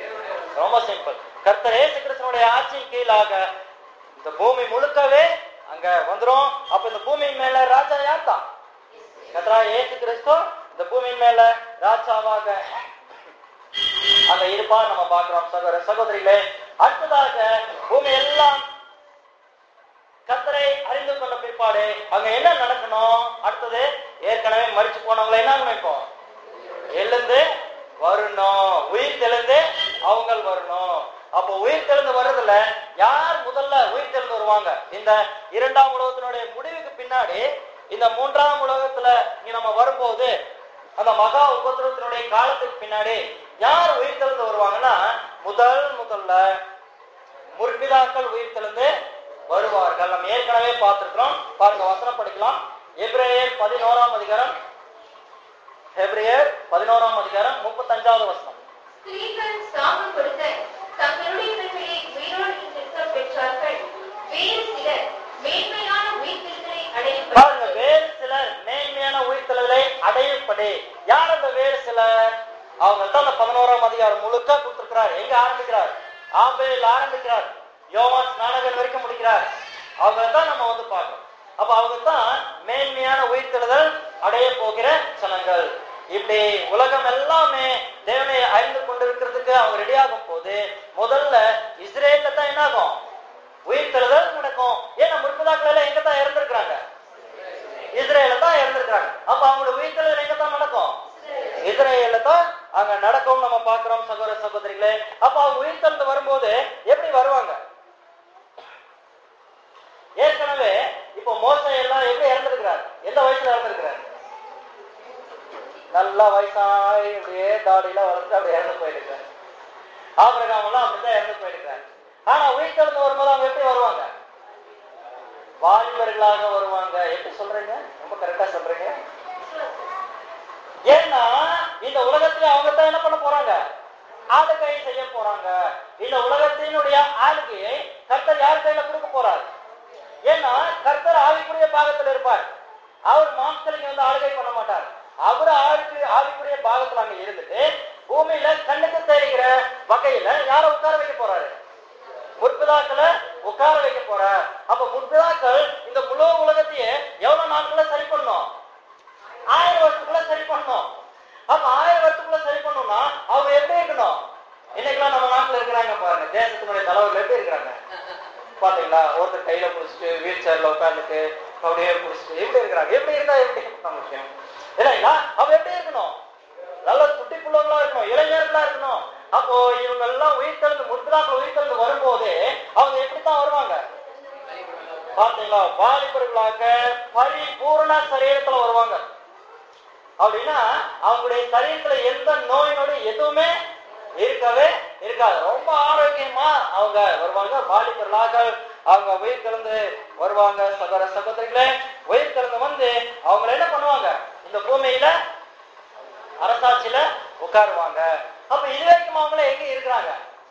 ரொம்ப சிம்பிள் கர்த்தர் இயேசு கிறிஸ்தனுடைய ஆட்சியின் கீழாக இந்த பூமி முழுக்கவே அங்க வந்துரும் அப்ப இந்த பூமியின் மேல ராஜா யார் தான் கத்ரா ஏசு கிறிஸ்து இந்த பூமியின் மேல ராஜாவாக அங்க இருப்பா நம்ம பார்க்கிறோம் சகோதர சகோதரிகளே அடுத்ததாக பூமி எல்லாம் கத்தரை அறிந்து கொண்ட பிற்பாடு அங்க என்ன நடக்கணும் அடுத்தது ஏற்கனவே மறிச்சு போனவங்களை என்ன ஆகணும் இப்போ எழுந்து வரணும் உயிர் தெளிந்து அவங்க வரணும் அப்போ உயிர் தெளிந்து வர்றதுல யார் முதல்ல உயிர் தெளிந்து வருவாங்க இந்த இரண்டாம் உலகத்தினுடைய முடிவுக்கு பின்னாடி இந்த மூன்றாம் உலகத்துல இங்க நம்ம வரும்போது அந்த மகா உபத்திரத்தினுடைய காலத்துக்கு பின்னாடி யார் உயிர் தெளிந்து வருவாங்கன்னா முதல் முதல்ல முற்பிதாக்கள் உயிர் தெளிந்து வருவார்கள் நம்ம ஏற்கனவே பார்த்திருக்கிறோம் பாருங்க வசனம் படிக்கலாம் எப்ரேயர் பதினோராம் அதிகாரம் எப்ரேயர் பதினோராம் அதிகாரம் முப்பத்தஞ்சாவது வசனம் ஸ்திரீகள் சாபம் கொடுத்த தங்களுடைய பெண்களை உயிரோடு இருக்க பெற்றார்கள் வேறு சிலர் மேன்மையான உயிர்த்தெழுதலை அடையும் பாருங்க வேறு சிலர் மேன்மையான உயிர்த்தலை அடையப்படி யார் அந்த வேறு சிலர் அவங்க தான் அந்த பதினோராம் அதிகாரம் முழுக்க கொடுத்திருக்கிறார் எங்க ஆரம்பிக்கிறார் ஆம்பேல் ஆரம்பிக்கிறார் யோவான் ஸ்நானகன் வரைக்கும் முடிக்கிறார் அவங்க தான் நம்ம வந்து பார்க்கணும் அப்ப அவங்க தான் மேன்மையான உயிர்த்தெழுதல் அடைய போகிற சனங்கள் இப்படி உலகம் எல்லாமே தேவனை அறிந்து கொண்டிருக்கிறதுக்கு அவங்க ரெடி ஆகும் போது முதல்ல இஸ்ரேல்ல தான் என்ன ஆகும் உயிர்த்தெழுதல் நடக்கும் ஏன்னா முற்பதாக்கள் எல்லாம் எங்க தான் இறந்திருக்கிறாங்க இஸ்ரேல தான் இறந்திருக்காங்க அப்ப அவங்களோட உயிர்த்தெழுதல் எங்க தான் நடக்கும் இஸ்ரேல தான் அங்க நடக்கும் நம்ம பாக்குறோம் சகோதர சகோதரிகளே அப்ப அவங்க உயிர்த்தெழுந்து வரும்போது எப்படி வருவாங்க ஏற்கனவே இப்போ மோசை எல்லாம் எப்படி இறந்திருக்கிறார் எந்த வயசுல இறந்திருக்கிறார் நல்லா வயசாகி அப்படியே தாடியெல்லாம் வளர்த்து அப்படியே இறந்து போயிருக்காரு ஆபிரகாம் எல்லாம் அப்படிதான் இறந்து போயிருக்காரு ஆனா உயிர்த்தெழுந்து வரும்போது அவங்க எப்படி வருவாங்க வாலிபர்களாக வருவாங்க எப்படி சொல்றீங்க ரொம்ப கரெக்டா சொல்றீங்க ஏன்னா இந்த உலகத்துல அவங்க தான் என்ன பண்ண போறாங்க ஆளுகை செய்ய போறாங்க இந்த உலகத்தினுடைய ஆளுகையை கர்த்தர் யார் கையில கொடுக்க போறார் ஏன்னா கர்த்தர் ஆவிக்குரிய பாகத்துல இருப்பார் அவர் மாம்சத்துல இங்க வந்து ஆளுகை பண்ண மாட்டார் அவர் ஆளுக்கு ஆவிக்குரிய பாகத்துல அங்க இருந்துட்டு பூமியில கண்ணுக்கு தெரிகிற வகையில யார உட்கார வைக்க போறாரு முற்பிதாக்களை உட்கார வைக்க போறார் அப்ப முற்பிதாக்கள் இந்த முழு உலகத்தையே எவ்வளவு நாட்கள சரி பண்ணும் ஆயிரம் வருஷத்துக்குள்ள சரி பண்ணணும் அப்ப ஆயிரம் வருஷத்துக்குள்ள சரி பண்ணணும்னா அவங்க எப்படி இருக்கணும் இன்னைக்கெல்லாம் நம்ம நாட்டுல இருக்கிறாங்க பாருங்க தேசத்தினுடைய தலைவர்கள் எப்படி இருக்கிறாங்க பாத்தீங்களா ஒருத்தர் கையில புடிச்சிட்டு வீல் சேர்ல உட்காந்துட்டு அப்படியே புடிச்சிட்டு எப்படி இருக்கிறாங்க எப்படி இருந்தா எப்படி நம்ம விஷயம் இல்லைங்களா அவ எப்படி இருக்கணும் நல்ல குட்டி பிள்ளைங்களா இருக்கணும் இளைஞர்களா இருக்கணும் அப்போ இவங்க எல்லாம் உயிர் தெழுந்து முற்பதாக்கள் உயிர் தெழுந்து வரும்போது அவங்க எப்படித்தான் வருவாங்க பாத்தீங்களா வாலிபர்களாக பரிபூர்ண சரீரத்துல வருவாங்க அப்படின்னா அவங்களுடைய சரீரத்துல எந்த நோய் நொடி எதுவுமே இருக்கவே இருக்காது ரொம்ப ஆரோக்கியமா அவங்க வருவாங்க வாலிபர்களாக அவங்க உயிர் திறந்து வருவாங்க சகோதர சகோதரிகளே உயிர் திறந்து வந்து அவங்க என்ன பண்ணுவாங்க இந்த பூமியில அரசாட்சியில உட்காருவாங்க அப்ப இது வரைக்கும் அவங்கள எங்க இருக்கிறாங்க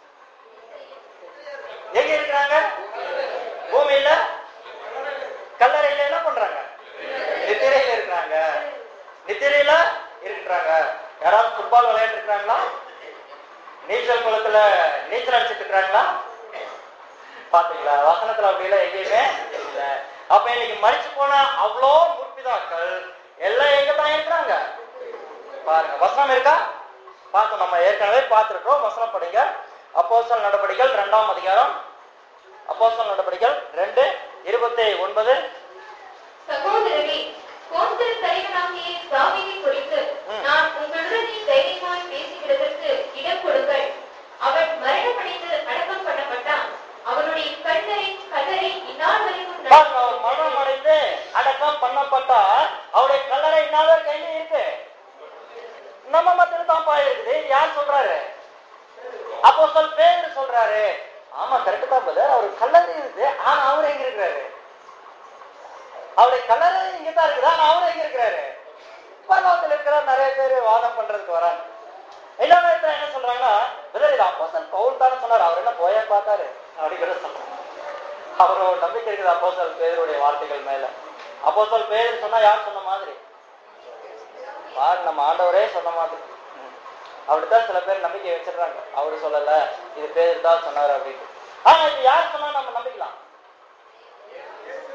எங்க இருக்கிறாங்க பூமியில கல்லறையில என்ன பண்றாங்க நித்திரையில இருக்கிறாங்க நித்திரையில இருக்கிறாங்க யாராவது ஃபுட்பால் விளையாட்டு இருக்கிறாங்களா நீச்சல் குளத்துல நீச்சல் அடிச்சிட்டு இருக்கிறாங்களா பாத்தீங்களா வசனத்துல அப்படிலாம் எங்கேயுமே இல்ல அப்ப இன்னைக்கு மறிச்சு போன அவ்வளோ முற்பிதாக்கள் எல்லாம் எங்க தான் இருக்கிறாங்க பாருங்க வசனம் இருக்கா பார்த்தோம் நம்ம ஏற்கனவே பார்த்திருக்கோம் வசனம் படிங்க அப்போஸ்தலர் நடவடிக்கைகள் இரண்டாம் அதிகாரம் அப்போஸ்தலர் நடவடிக்கைகள் ரெண்டு இருபத்தி ஒன்பது சகோதரரே கோத்திர தலைவனாகிய தாவீதை குறித்து ம். நான் உங்களுடனே தைரியமாய் பேசுகிறதற்கு இடம் கொடுங்கள் அவன் மரணமடைந்து அடக்கம் பண்ணப்பட்டான் அவனுடைய கல்லறை கல்லறை இந்நாள் வரைக்கும் பாருங்க அவர் மரணம் அடைந்து அடக்கம் பண்ணப்பட்டா அவருடைய கல்லறை இன்னாதர் கையில இருக்கு நம்ம மத்தியில தான்ப்பா இருக்குது யார் சொல்றாரு அப்போ சொல் பேர் சொல்றாரு ஆமா கரெக்ட் தான் பதில் அவர் கல்லறை இருக்கு ஆனா அவர் எங்க இருக்கிறாரு அவருடைய கல்லறை இங்க தான் இருக்குது ஆனா அவர் எங்க இருக்கிறாரு பரலோகத்தில் இருக்கிறார் நிறைய பேர் வாதம் பண்றதுக்கு வராங்க இன்னொரு இடத்துல என்ன சொல்றாங்கன்னா பிரதர் இது அப்போஸ்தலன் பவுல் தானே சொன்னார் அவர் என்ன போயே பார்த்தாரு அப்படிங்கிறத சொல்றாங்க அவரோட நம்பிக்கை இருக்குது அப்போஸ்தலன் பேருடைய வார்த்தைகள் மேல அப்போஸ்தலன் பேர் சொன்னா யார் சொன்ன மாதிரி பாரு நம்ம ஆண்டவரே சொன்ன மாதிரி ம். அப்படித்தான் சில பேர் நம்பிக்கை வச்சிடுறாங்க அவரு சொல்லல இது பேர் தான் சொன்னாரு அப்படின்ட்டு ஆனா இது யார் சொன்னா நம்ம நம்பிக்கலாம்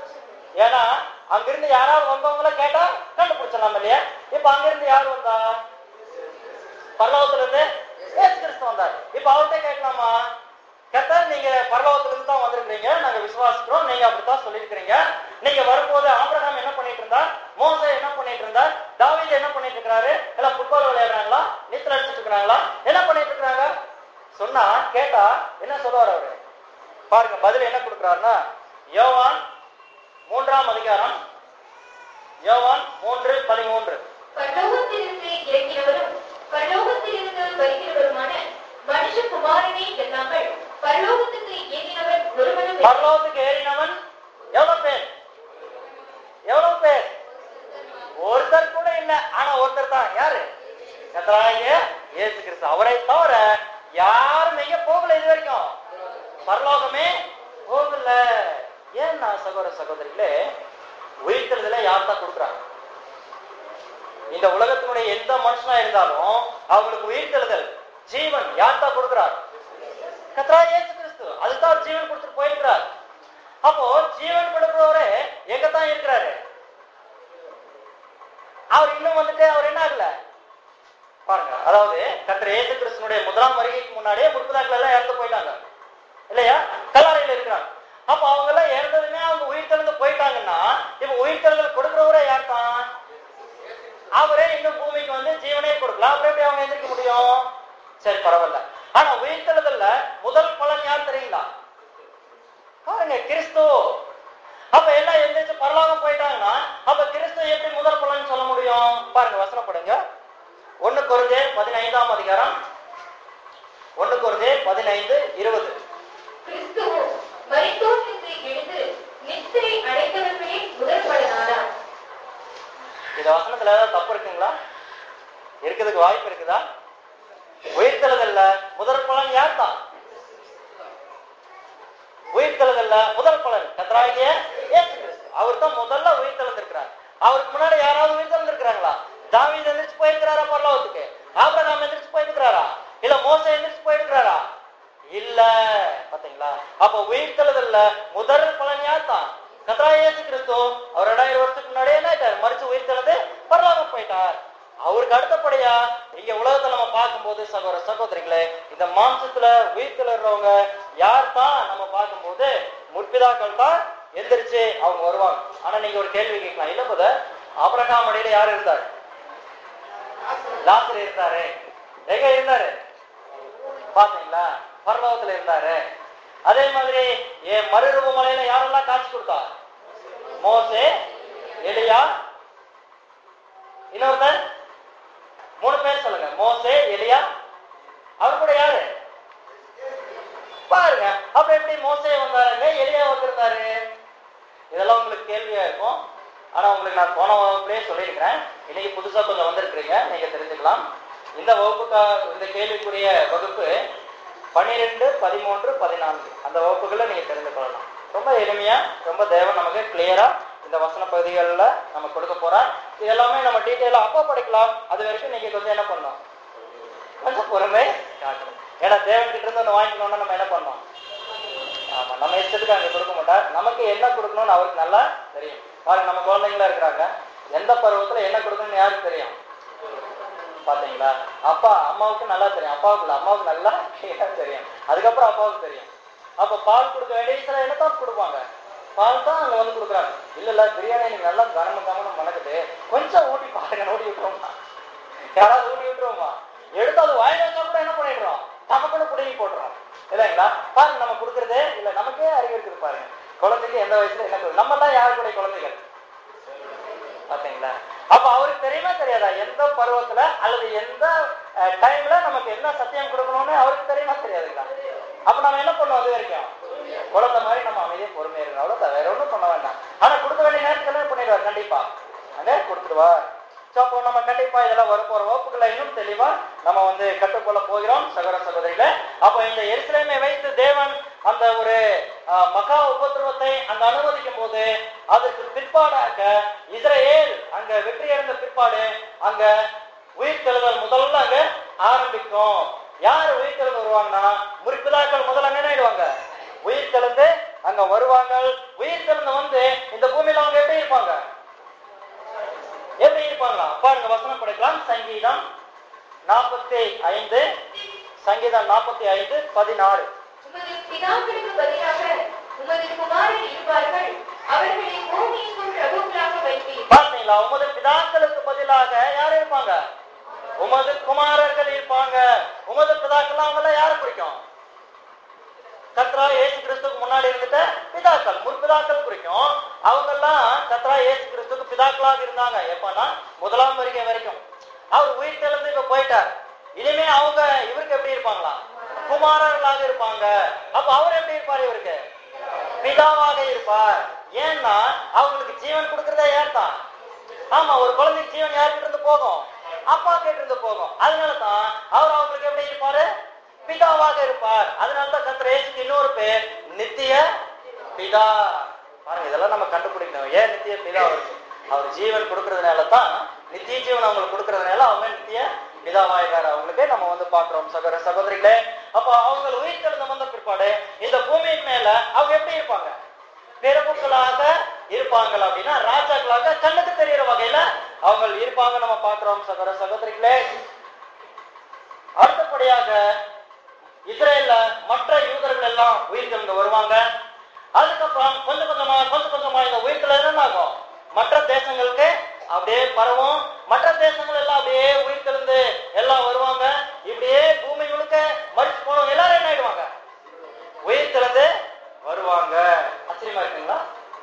ஏன்னா அங்கிருந்து யாராவது வந்தவங்கள கேட்டா கண்டுபிடிச்சிடலாம் இல்லையா இப்ப அங்கிருந்து யார் வந்தா பரலோகத்துல இருந்து ஏசு கிறிஸ்து வந்தார் இப்ப அவர்கிட்ட கேட்கலாமா கர்த்தர் நீங்க பரலோகத்துல இருந்து தான் வந்திருக்கிறீங்க நாங்க விசுவாசிக்கிறோம் நீங்க அப்படித்தான் சொல்லியிருக்கிறீங்க நீங்க வரும்போது ஆபிரகாம் என்ன பண்ணிட்டு இருந்தா மோசே என்ன பண்ணிட்டு இருந்தா தாவீது என்ன பண்ணிட்டு இருக்காரு எல்லாம் ஃபுட்பால் விளையாடுறாங்களா நீச்சல் அடிச்சிட்டு இருக்காங்களா என்ன பண்ணிட்டு இருக்காங்க சொன்னா கேட்டா என்ன சொல்லுவார் அவரு பாருங்க பதில் என்ன கொடுக்குறாருன்னா யோவான் மூன்றாம் அதிகாரம் யோவான் மூன்று பதிமூன்று பரலோகத்திலிருந்து இறங்கினவரும் பரலோகத்திலிருந்து வருகிறவருமான மனுஷகுமாரனே இல்லாமல் பரலோகத்துக்கு ஏறினவர் ஒருவனும் இல்லை. பரலோகத்துக்கு ஏறினவன் எவ்வளவு பேர் எவ்வளவு பேர் ஒருத்தர் கூட இல்ல ஆனா ஒருத்தர் தான் யாரு கத்தராகிய இயேசு கிறிஸ்து அவரை தவிர யாரும் எங்க போகல இது வரைக்கும் பரலோகமே போகல ஏன்னா சகோதர சகோதரிகளே உயிர்த்தெழுதல யார் தான் கொடுக்குறாங்க இந்த உலகத்தினுடைய எந்த மனுஷனா இருந்தாலும் அவங்களுக்கு உயிர்த்தெழுதல் ஜீவன் யார் தான் கொடுக்குறார் கத்ரா இயேசு கிறிஸ்து அதுதான் அவர் ஜீவன் கொடுத்துட்டு போயிருக்கிறார் அப்போ ஜீவன் கொடுக்கிறவரே எங்க தான் இருக்கிறாரு அவர் இன்னும் வந்துட்டு அவர் என்ன ஆகல பாருங்க அதாவது கத்திர இயேசு கிறிஸ்துனுடைய முதலாம் வருகைக்கு முன்னாடியே முற்பதாக்கள் எல்லாம் இறந்து போயிட்டாங்க இல்லையா கல்லறையில இருக்கிறாங்க அப்ப அவங்க எல்லாம் இறந்ததுமே அவங்க உயிர் திறந்து போயிட்டாங்கன்னா இப்ப உயிர் திறந்தல் கொடுக்கிறவரே யார் தான் அவரே இன்னும் பூமிக்கு வந்து ஜீவனே கொடுக்கலாம் அப்புறம் எப்படி அவங்க எந்திரிக்க முடியும் சரி பரவாயில்ல ஆனா உயிர்த்தெழுதல்ல முதல் பலன் யார் தெரியுங்களா பாருங்க கிறிஸ்து அப்ப எல்லாம் எந்திரிச்சு பரலோகம் போயிட்டாங்கன்னா அப்ப கிறிஸ்து எப்படி முதல் பலன் சொல்ல முடியும் பாருங்க வசனப்படுங்க ஒண்ணு குறைஞ்சே பதினைந்தாம் அதிகாரம் ஒண்ணு குறைஞ்சே பதினைந்து இருபது கிறிஸ்துவோ மரித்தோரிலிருந்து எழுந்து நித்திரை அடைந்தவர்களே முதல் பலனானார் இந்த வசனத்துல ஏதாவது தப்பு இருக்குங்களா இருக்கிறதுக்கு வாய்ப்பு இருக்குதா உயிர்த்தெழுதல்ல முதல் பலன் யார் தான் உயிர்த்தெழுதல்ல முதல் பலன் கத்தராகிய இயேசு கிறிஸ்து அவர் தான் முதல்ல உயிர்த்தெழுந்திருக்கிறார் அவருக்கு முன்னாடி யாராவது உயிர்த்தெழுந்திருக்கிறாங்களா தாவீது எந்திரிச்சு போயிருக்கிறாரா பரலோகத்துக்கு ஆபிரகாம் எந்திரிச்சு போயிருக்கிறாரா இல்ல மோச எந்திரிச்சு போயிருக்கிறாரா இல்ல பாத்தீங்களா அப்ப உயிர்த்தெழுதல்ல முதல் பலன் யார் தான் கத்ரா இயேசு கிறிஸ்து அவர் ரெண்டாயிரம் வருஷத்துக்கு முன்னாடியே என்ன ஆயிட்டார் மறிச்சு உயிர்த்தெழுந்து பரலோகம் போயிட்டார் அவருக்கு அடுத்தபடியா இங்க உலகத்துல நம்ம பார்க்கும்போது சகோதர சகோதரிகளே இந்த மாம்சத்துல உயிர்த்தெழுறவங்க யார் தான் நம்ம பார்க்கும்போது முற்பிதாக்கள் தான் எந்திரிச்சு அவங்க வருவாங்க ஆனா நீங்க ஒரு கேள்வி கேட்கலாம் இல்ல போத ஆபிரகாம் அடையில யார் இருந்தார் லாசர் இருந்தாரு எங்க இருந்தாரு பாத்தீங்களா பரலோகத்துல இருந்தாரு அதே மாதிரி என் மறுரூப மலையில யாரெல்லாம் காட்சி கொடுத்தா மோசே எலியா இன்னொருத்தர் மூணு பேர் சொல்லுங்க மோசே எலியா அவர் கூட யாரு பாருங்க அப்ப எப்படி மோசே வந்தாருங்க எலியா வந்திருந்தாரு இதெல்லாம் உங்களுக்கு கேள்வியா இருக்கும் ஆனா உங்களுக்கு நான் போன வகுப்புலயே சொல்லியிருக்கிறேன் இன்னைக்கு புதுசா கொஞ்சம் வந்திருக்கிறீங்க நீங்க தெரிஞ்சுக்கலாம் இந்த வகுப்புக்கா இந்த கேள்விக்குரிய வகுப்பு பன்னிரெண்டு பதிமூன்று பதினான்கு அந்த வகுப்புகளை நீங்க தெரிந்து கொள்ளலாம் ரொம்ப எளிமையா ரொம்ப தேவன் நமக்கு கிளியரா இந்த வசன பகுதிகளில் நம்ம கொடுக்க போறார் இது எல்லாமே நம்ம டீட்டெயிலாக அப்போ படிக்கலாம் அது வரைக்கும் நீங்க கொஞ்சம் என்ன பண்ணணும் கொஞ்சம் பொறுமை காட்டணும் ஏன்னா தேவன் கிட்ட இருந்து ஒன்று வாங்கிக்கணும்னா நம்ம என்ன பண்ணோம் ஆமா நம்ம இஷ்டத்துக்கு அங்க கொடுக்க மாட்டார் நமக்கு என்ன கொடுக்கணும்னு அவருக்கு நல்லா தெரியும் பாருங்க நம்ம குழந்தைங்களா இருக்கிறாங்க எந்த பருவத்துல என்ன கொடுக்கணும்னு யாருக்கு தெரியும் பாத்தீங்களா அப்பா அம்மாவுக்கு நல்லா தெரியும் அப்பாவுக்கு இல்ல அம்மாவுக்கு நல்லா clear ஆ தெரியும் அதுக்கப்புறம் அப்பாவுக்கு தெரியும் அப்ப பால் கொடுக்க வேண்டிய சில என்ன தான் கொடுப்பாங்க பால் தான் அங்க வந்து கொடுக்குறாங்க இல்ல இல்ல பிரியாணி எனக்கு நல்லா கனம கனம மணக்குது கொஞ்சம் ஊட்டி பாருங்க ஊட்டி விட்டுருவோமா யாராவது ஊட்டி விட்டுருவோமா எடுத்து அது வாயில வச்சா கூட என்ன பண்ணிடுறோம் நமக்குன்னு புடுங்கி போட்டுறோம் இல்லைங்களா பாருங்க நம்ம கொடுக்கறதே இல்ல நமக்கே அறிவு இருக்குது பாருங்க குழந்தைக்கு எந்த வயசுல என்ன கொடு- நம்ம தான் யாருக்குடைய குழந்தைகள் பாத்தீங்களா அப்ப அவருக்கு தெரியுமா தெரியாதா எந்த பருவத்துல அல்லது எந்த டைம்ல நமக்கு என்ன சத்தியம் கொடுக்கணும்னு அவருக்கு தெரியுமா தெரியாதுங்களா அப்ப நம்ம என்ன பண்ணுவோம் அது வரைக்கும் குழந்தை மாதிரி நம்ம அமைதியா பொறுமையா இருக்கணும் அவ்வளவுதான் வேற ஒண்ணும் பண்ண வேண்டாம் ஆனா கொடுக்க வேண்டிய நேரத்துல பண்ணிடுவார் கண்டிப்பா அங்க கொடுத்துருவார் ஸோ அப்போ நம்ம கண்டிப்பா இதெல்லாம் வர போற வகுப்புகளை இன்னும் தெளிவா நம்ம வந்து கற்றுக்கொள்ள போகிறோம் சகோதர சகோதரிகளே அப்போ இந்த எருசலேமை வைத்து தேவன் அந்த ஒரு ஆஹ், மகா உபத்திரவத்தை அங்க அனுமதிக்கும் போது அதற்கு பிற்பாடாக இஸ்ரேல் அங்க வெற்றி அடைந்த பிற்பாடு அங்க உயிர்த்தெழுதல் முதல்ல அங்க ஆரம்பிக்கும் யார் உயிர்த்தெழுந்து வருவாங்கன்னா முற்பிதாக்கள் முதல்ல அங்க என்ன ஆயிடுவாங்க உயிர்த்தெழுந்து அங்க வருவாங்க உயிர் திறந்து வந்து இந்த பூமியில அவங்க எப்படி இருப்பாங்க எப்படி இருப்பாங்களா பாருங்க வசனம் படிக்கலாம் சங்கீதம் நாற்பத்தி ஐந்து சங்கீதம் நாற்பத்தி ஐந்து பதினாறு உமது பிதாக்களுக்கு பதிலாக உமது குமாரர் இருப்பார்கள் அவர்களை பூமியெங்கும் பிரபுக்களாக வைப்பீர் பார்த்தீங்களா உமது பிதாக்களுக்கு பதிலாக யார் இருப்பாங்க உமது குமாரர்கள் இருப்பாங்க உமது பிதாக்கள் அவங்கள யாரை குறிக்கும் கத்ரா இயேசு கிறிஸ்துக்கு முன்னாடி இருந்துட்ட பிதாக்கள் முற்பிதாக்கள் குறிக்கும் அவங்க எல்லாம் கத்ரா இயேசு கிறிஸ்துக்கு பிதாக்களாக இருந்தாங்க எப்பன்னா முதலாம் வருகை வரைக்கும் அவர் உயிர் தெளிந்து இப்ப போயிட்டார் இனிமே அவங்க இவருக்கு எப்படி இருப்பாங்களா குமாரர்களாக இருப்பாங்க அப்ப அவர் எப்படி இருப்பார் இவருக்கு பிதாவாக இருப்பார் ஏன்னா அவங்களுக்கு ஜீவன் கொடுக்கறதே யார் தான் ஆமா ஒரு குழந்தைக்கு ஜீவன் யார்கிட்ட இருந்து போகும் அப்பா கிட்ட இருந்து போகும் அதனால தான் அவர் அவங்களுக்கு எப்படி இருப்பாரு பிதாவாக இருப்பார் அதனால தான் கத்திர இயேசுக்கு இன்னொரு பேர் நித்திய பிதா பாருங்க இதெல்லாம் நம்ம கண்டுபிடிக்கணும் ஏன் நித்திய பிதா இருக்கு அவர் ஜீவன் கொடுக்கறதுனால தான் நித்திய ஜீவன் அவங்களுக்கு கொடுக்கறதுனால அவங்க நித்திய பிதாவாயிருக்காரு அவங்களுக்கு நம்ம வந்து பாக்குறோம் சகோதர சகோதரிகளே அப்ப அவங்க உயிர் தெழுந்த வந்த பிற்பாடு இந்த பூமியின் மேல அவங்க எப்படி இருப்பாங்க பிரபுக்களாக இருப்பாங்க அப்படின்னா ராஜாக்களாக கண்ணுக்கு தெரிகிற வகையில அவங்க இருப்பாங்க நம்ம பாக்குறோம் சகோதர சகோதரிகளே அடுத்தபடியாக இஸ்ரேல்ல மற்ற யூதர்கள் எல்லாம் உயிர் தெழுந்து வருவாங்க அதுக்கப்புறம் கொஞ்சம் கொஞ்சமா கொஞ்சம் கொஞ்சமா இந்த உயிர் தெழுந்து என்ன ஆகும் மற்ற தேசங்களுக்கு அப்படியே பரவும் மற்ற தேசங்கள் எல்லாம் அப்படியே உயிர் தெழுந்து எல்லாம் வருவாங்க இப்படியே பூமி முழுக்க மறிச்சு போனவங்க எல்லாரும் என்ன ஆயிடுவாங்க உயிர் தெழுந்து வருவாங்க ஆச்சரியமா இருக்குங்களா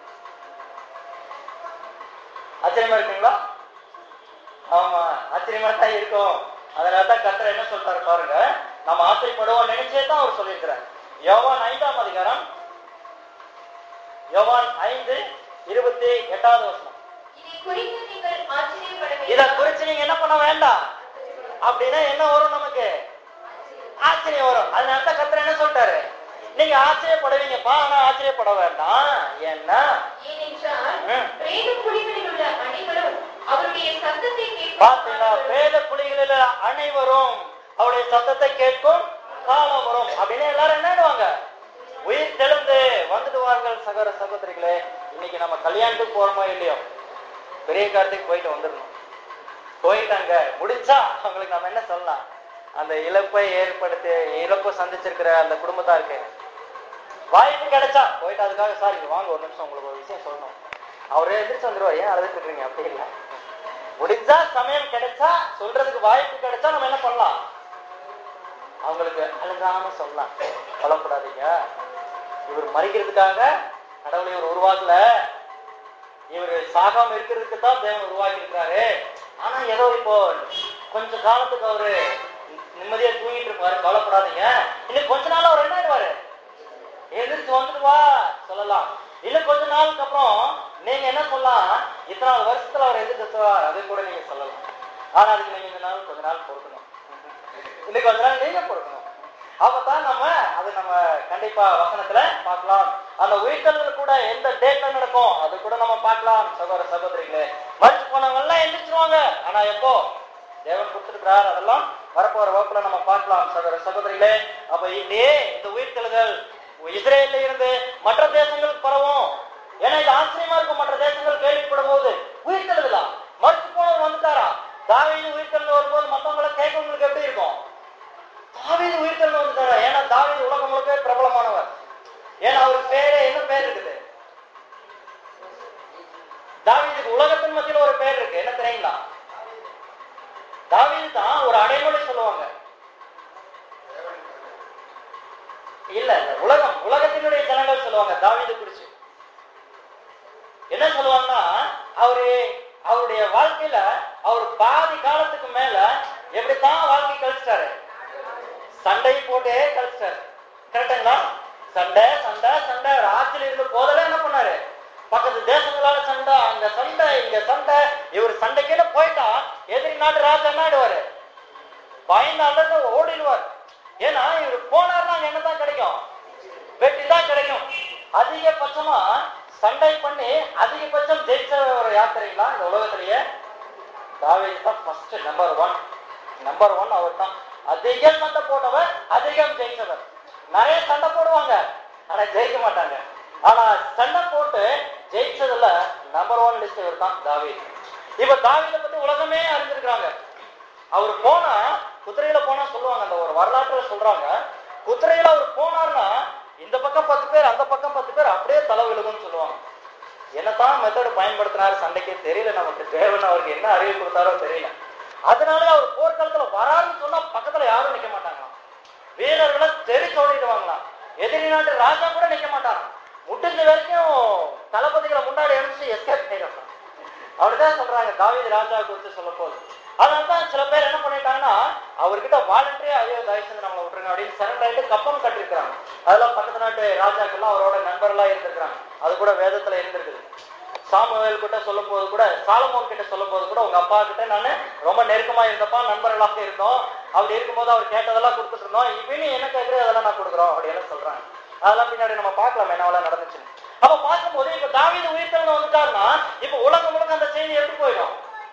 ஆச்சரியமா இருக்குங்களா ஆமா ஆச்சரியமா தான் இருக்கும் அதனால தான் கத்தர் என்ன சொல்றாரு பாருங்க நம்ம ஆச்சரியப்படுவோம் நினைச்சே தான் அவர் சொல்லியிருக்கிறார் யோவான் ஐந்தாம் அதிகாரம் யோவான் ஐந்து இருபத்தி எட்டாவது வருஷம் இதை குறித்து நீங்கள் ஆச்சரியப்பட இத வேண்டாம் குறிச்சு நீங்க என்ன பண்ண வேண்டாம் அப்படின்னா என்ன வரும் நமக்கு ஆச்சரியம் வரும் அதனால தான் கத்தர் என்ன சொல்லிட்டாரு நீங்க ஆச்சரியப்படுவீங்கப்பா ஆனா ஆச்சரியப்பட வேண்டாம் ஏன்னா ஏனென்றால் ம். பிரேத குழிகளில் உள்ள அனைவரும் அவருடைய சத்தத்தை பாத்தீங்களா கேட்கும் வேத குழிகளில் அனைவரும் அவருடைய சத்தத்தை கேட்கும் காலம் வரும் அப்படின்னு எல்லாரும் என்னடுவாங்க உயிர் தெளிந்து வந்துடுவார்கள் சகோதர சகோதரிகளே இன்னைக்கு நம்ம கல்யாணத்துக்கு போறோமோ இல்லையோ பெரிய காலத்துக்கு போயிட்டு வந்துடணும் போயிட்டாங்க முடிஞ்சா அவங்களுக்கு நம்ம என்ன சொல்லலாம் அந்த இழப்பை ஏற்படுத்தி இழப்பை சந்திச்சிருக்கிற அந்த குடும்பத்தாருக்கு வாய்ப்பு கிடைச்சா போயிட்டு அதுக்காக சார் இங்க வாங்க ஒரு நிமிஷம் உங்களுக்கு ஒரு விஷயம் சொல்லணும் அவரே எதிர்த்து வந்துருவார் ஏன் அழுதுட்டு இருக்கீங்க அப்படி இல்லை முடிஞ்சா சமயம் கிடைச்சா சொல்றதுக்கு வாய்ப்பு கிடைச்சா நம்ம என்ன பண்ணலாம் அவங்களுக்கு அழுகாம சொல்லலாம் கவலைப்படாதீங்க இவர் மறிக்கிறதுக்காக கடவுளை இவர் உருவாக்கல இவர் சாகாம இருக்கிறதுக்கு தான் தேவன் உருவாக்கி இருக்காரு ஆனா ஏதோ இப்போ கொஞ்ச காலத்துக்கு அவரு நிம்மதியா தூங்கிட்டு இருப்பாரு கவலைப்படாதீங்க இன்னும் கொஞ்ச நாள் அவர் என்ன ஆயிடுவாரு எதிர்த்து வந்துட்டு வா சொல்லலாம் இன்னும் கொஞ்ச நாளுக்கு அப்புறம் நீங்க என்ன சொல்லலாம் இத்தனை நாலு வருஷத்துல அவர் எதிர்த்து அது கூட நீங்க சொல்லலாம் ஆனா அதுக்கு நீங்க இந்த நாள் கொஞ்ச நாள் பொறுக்கணும் இன்னும் கொஞ்ச நாள் நீங்க பொறுக்கணும் அப்பதான் நம்ம அது நம்ம கண்டிப்பா வசனத்துல பார்க்கலாம் அந்த உயிர்த்தல்கள் கூட எந்த டேட்ல நடக்கும் அது கூட நம்ம பார்க்கலாம் சகோதர சகோதரிகளே மறிச்சு போனவங்க எல்லாம் எந்திரிச்சிருவாங்க ஆனா எப்போ தேவன் கொடுத்திருக்கிறார் அதெல்லாம் வரப்போற வகுப்புல நம்ம பார்க்கலாம் சகோதர சகோதரிகளே அப்ப இப்படியே இந்த உயிர்த்தல்கள் இஸ்ரேல்ல இருந்து மற்ற தேசங்களுக்கு பரவும் ஏன்னா இது ஆச்சரியமா இருக்கும் மற்ற தேசங்கள் கேள்விப்படும் போது உயிர்த்தெழுதலா மறுத்து போனவர் வந்துட்டாரா தாவீது உயிர்த்தெழுந்து வரும்போது மத்தவங்களை கேட்கவங்களுக்கு எப்படி இருக்கும் தாவீது உயிர்த்தெழுந்து வந்துட்டாரா ஏன்னா தாவீது உலகம் முழுக்க பிரபலமானவர் ஏன்னா அவருக்கு பேரே என்ன பேர் இருக்குது தாவீதுக்கு உலகத்தின் மத்தியில ஒரு பேர் இருக்கு என்ன தெரியுங்களா தாவீது தான் ஒரு அடைமொழி சொல்லுவாங்க இல்ல இல்ல உலகம் உலகத்தினுடைய ஜனங்கள் சொல்லுவாங்க தாவீது குறிச்சு என்ன சொல்லுவாங்கன்னா அவரு அவருடைய வாழ்க்கையில அவர் பாதி காலத்துக்கு மேல எப்படித்தான் வாழ்க்கை கழிச்சிட்டாரு சண்டை போட்டே கழிச்சிட்டாரு கரெக்டுங்களா சண்டை சண்டை சண்டை ஆட்சியில் இருந்த போதெல்லாம் என்ன பண்ணாரு பக்கத்து தேசங்களால சண்டை அங்க சண்டை இங்க சண்டை இவர் சண்டைக்குன்னு போயிட்டா எதிரி நாட்டு ராஜா என்ன ஆயிடுவாரு பயந்து அல்லது ஓடிடுவார் ஏன்னா இவர் போனார்னா அங்க என்னதான் கிடைக்கும் வெற்றி தான் கிடைக்கும் அதிகபட்சமா சண்டை பண்ணி அதிகபட்சம் ஜெயிச்ச ஒரு யாத்திரைங்களா இந்த உலகத்திலேயே தாவீது தான் first number one number one அவர் தான் அதிக சண்டை போட்டவர் அதிகம் ஜெயிச்சவர் நிறைய சண்டை போடுவாங்க ஆனா ஜெயிக்க மாட்டாங்க ஆனா சண்டை போட்டு ஜெயிச்சதுல நம்பர் ஒன் லிஸ்ட் இவர் தான் தாவீது இப்ப தாவீதை பத்தி உலகமே அறிஞ்சிருக்காங்க அவர் போனா குதிரையில போனா சொல்லுவாங்க அந்த ஒரு வரலாற்றுல சொல்றாங்க குதிரையில அவர் போனார்னா இந்த பக்கம் பத்து பேர் அந்த பக்கம் பத்து பேர் அப்படியே தலை விழுகும்னு சொல்லுவாங்க என்னதான் மெத்தட் பயன்படுத்தினாரு சண்டைக்கே தெரியல நமக்கு தேவன் அவருக்கு என்ன அறிவு கொடுத்தாரோ தெரியல அதனால அவர் போர்க்காலத்துல வராருன்னு சொன்னா பக்கத்துல யாரும் நிக்க மாட்டாங்களாம் வீரர்களை தெரிச்சு ஓடிடுவாங்களாம் எதிரி நாட்டு ராஜா கூட நிக்க மாட்டாராம் முடிஞ்ச வரைக்கும் தளபதிகளை முன்னாடி அனுப்பிச்சு எஸ்கேப் பண்ணிடுறாங்க அப்படிதான் சொல்றாங்க தாவீது ராஜா குறித்து சொல்ல போது அதனாலதான் சில பேர் என்ன பண்ணிட்டாங்கன்னா அவர்கிட்ட வாலண்டரியா ஐயோ தயவுசெய்து நம்மளை விட்டுருங்க அப்படின்னு சரண்டர் ஆயிட்டு கப்பம் கட்டிருக்கிறாங்க அதெல்லாம் பக்கத்து நாட்டு ராஜாக்கள்லாம் அவரோட நண்பர்களா இருந்திருக்கிறாங்க அது கூட வேதத்துல இருந்திருக்குது சாமுவேல் கிட்ட சொல்லும் போது கூட சாலமோன் கிட்ட சொல்லும் போது கூட உங்க அப்பா கிட்ட நானு ரொம்ப நெருக்கமா இருந்தப்பா நண்பர்களாக இருந்தோம் அப்படி இருக்கும்போது அவர் கேட்டதெல்லாம் கொடுத்துட்டு இருந்தோம் இப்பயும் என்ன கேட்கறது அதெல்லாம் நான் கொடுக்குறோம் அப்படின்னு சொல்றாங்க அதெல்லாம் பின்னாடி நம்ம பார்க்கலாம் என்னவெல்லாம் நடந்துச்சு அப்ப பார்க்கும்போது இப்ப தாவீது உயிர்த்தெழுந்து வந்துட்டாருன்னா இப்ப உலகம் முழுக்க அந்த செய்தி எப்படி போயிடும்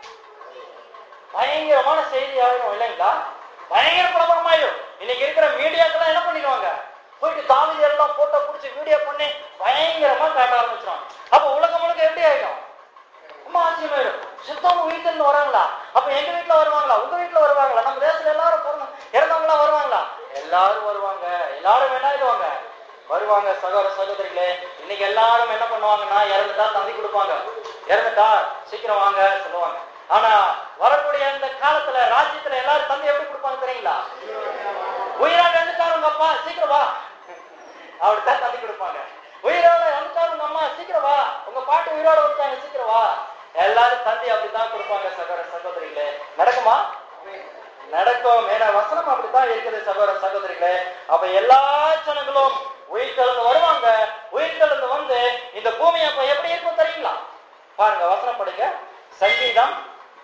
பயங்கரமான செய்தி ஆயிடும் இல்லைங்களா பயங்கர பிரபலமாயிடும் இன்னைக்கு இருக்கிற மீடியாக்கெல்லாம் என்ன பண்ணிடுவாங்க போயிட்டு தாவீது எல்லாம் போட்டோ பிடிச்சி வீடியோ பண்ணி பயங்கரமா காட்ட ஆரம்பிச்சிடும் அப்ப உலகம் முழுக்க எப்படி ஆயிடும் ரொம்ப ஆச்சரியமாயிடும் சுத்தம் வீட்டுல இருந்து வராங்களா அப்ப எங்க வீட்டுல வருவாங்களா உங்க வீட்டுல வருவாங்களா நம்ம தேசத்துல எல்லாரும் பிறந்த இறந்தவங்களா வருவாங்களா எல்லாரும் வருவாங்க எல்லாரும் என்ன ஆயிடுவாங்க வருவாங்க சகோதர சகோதரிகளே இன்னைக்கு எல்லாரும் என்ன பண்ணுவாங்கன்னா இறந்துட்டா தந்தி கொடுப்பாங்க இறந்துட்டா சீக்கிரம் வாங்க சொல்லுவாங்க ஆனா வரக்கூடிய இந்த காலத்துல ராஜ்யத்துல எல்லாரும் தந்தி எப்படி கொடுப்பாங்க தெரியுங்களா உயிராக இறந்துட்டாரு உங்க அப்பா சீக்கிரம் வா அப்படித்தான் தந்தி கொடுப்பாங்க உயிரோட வந்துட்டாரு உங்க அம்மா சீக்கிரம் வா உங்க பாட்டு உயிரோட வந்துட்டாங்க சீக்கிரம் வா எல்லாரும் தந்தி அப்படித்தான் கொடுப்பாங்க சகோதர சகோதரிகளே நடக்குமா நடக்கும் ஏன்னா வசனம் அப்படித்தான் இருக்குது சகோதர சகோதரிகளே அப்ப எல்லா ஜனங்களும் உயிர் தெழுந்து வருவாங்க உயிர் தெழுந்து வந்து இந்த பூமி அப்ப எப்படி இருக்கும் தெரியுங்களா பாருங்க வசனம் படிங்க சங்கீதம்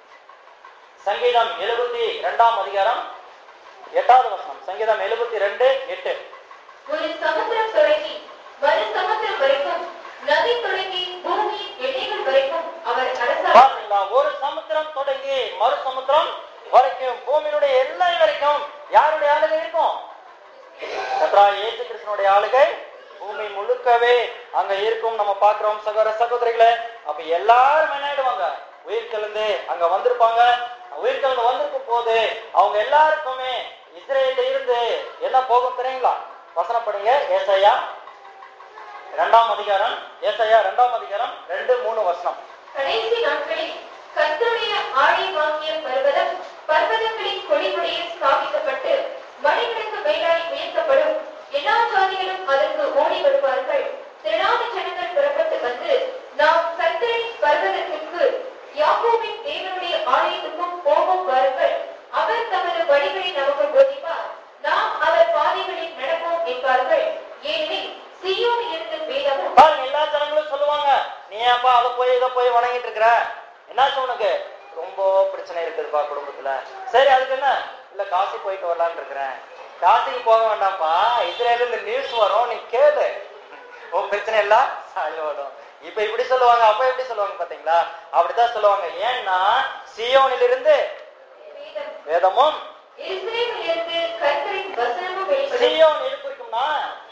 சங்கீதம் எழுபத்தி இரண்டாம் அதிகாரம் எட்டாவது வசனம் சங்கீதம் எழுபத்தி ரெண்டு எட்டு ஒரு சமுத்திரம் தொடங்கி மறு சமுத்திரம் வரைக்கும் நதி தொடங்கி பூமியின் எல்லைகள் வரைக்கும் அவர் அரசாங்க பாருங்களா ஒரு சமுத்திரம் தொடங்கி மறு சமுத்திரம் வரைக்கும் பூமியினுடைய எல்லை வரைக்கும் யாருடைய ஆளுகை இருக்கும் கர்த்தராகிய இயேசு கிறிஸ்தனுடைய ஆளுகை பூமி முழுக்கவே அங்க இருக்கும் நம்ம பாக்குறோம் சகோதர சகோதரிகளே அப்ப எல்லாரும் என்ன ஆயிடுவாங்க உயிர் கலந்து அங்க வந்திருப்பாங்க உயிர் கலந்து வந்திருக்கும் போது அவங்க எல்லாருக்குமே இஸ்ரேல்ல இருந்து என்ன போகும் தெரியுங்களா வசனப்படுங்க ஏசாயா இரண்டாம் அதிகாரம் ஏசாயா இரண்டாம் அதிகாரம் ரெண்டு மூணு வசனம் கடைசி நாட்களில் கர்த்தருடைய ஆணை வாங்கிய பர்வதம் பர்வதங்களின் கொடிமுறையே ஸ்தாபிக்கப்பட்டு மலைகளுக்கு மேலாய் உயர்த்தப்படும் எல்லா ஜாதிகளும் அதற்கு ஓடி வருவார்கள் திரளான ஜனங்கள் புறப்பட்டு வந்து நாம் கர்த்தரின் பர்வதத்திற்கு யாக்கோபின் தேவனுடைய ஆலயத்துக்கும் போவோம் வாருங்கள் அவர் தமது வழிகளை நமக்கு போதிப்பார் நாம் அவர் பாதைகளில் நடப்போம் என்பார்கள் ஏனெனில் சீயோனில் இருந்து வேதமும் பாருங்க எல்லா ஜனங்களும் சொல்லுவாங்க நீ ஏன்பா அதை போய் இதை போய் வணங்கிட்டு இருக்கிற என்னாச்சு உனக்கு ரொம்ப பிரச்சனை இருக்குதுப்பா குடும்பத்துல சரி அதுக்கு என்ன இல்ல காசி போயிட்டு வரலான்னு இருக்கிறேன் காசிக்கு போக வேண்டாம்ப்பா இஸ்ரேல இருந்து நியூஸ் வரும் நீ கேளு உன் பிரச்சனை எல்லாம் சால்வ் ஆகும் இப்ப இப்படி சொல்லுவாங்க அப்ப எப்படி சொல்லுவாங்க பாத்தீங்களா அப்படித்தான் சொல்லுவாங்க ஏன்னா சியோனிலிருந்து வேதம் வேதமும் எருசலேமிலிருந்து கர்த்தரின் வசனமும் வெளிப்படும் சியோன் எது குறிக்கும்னா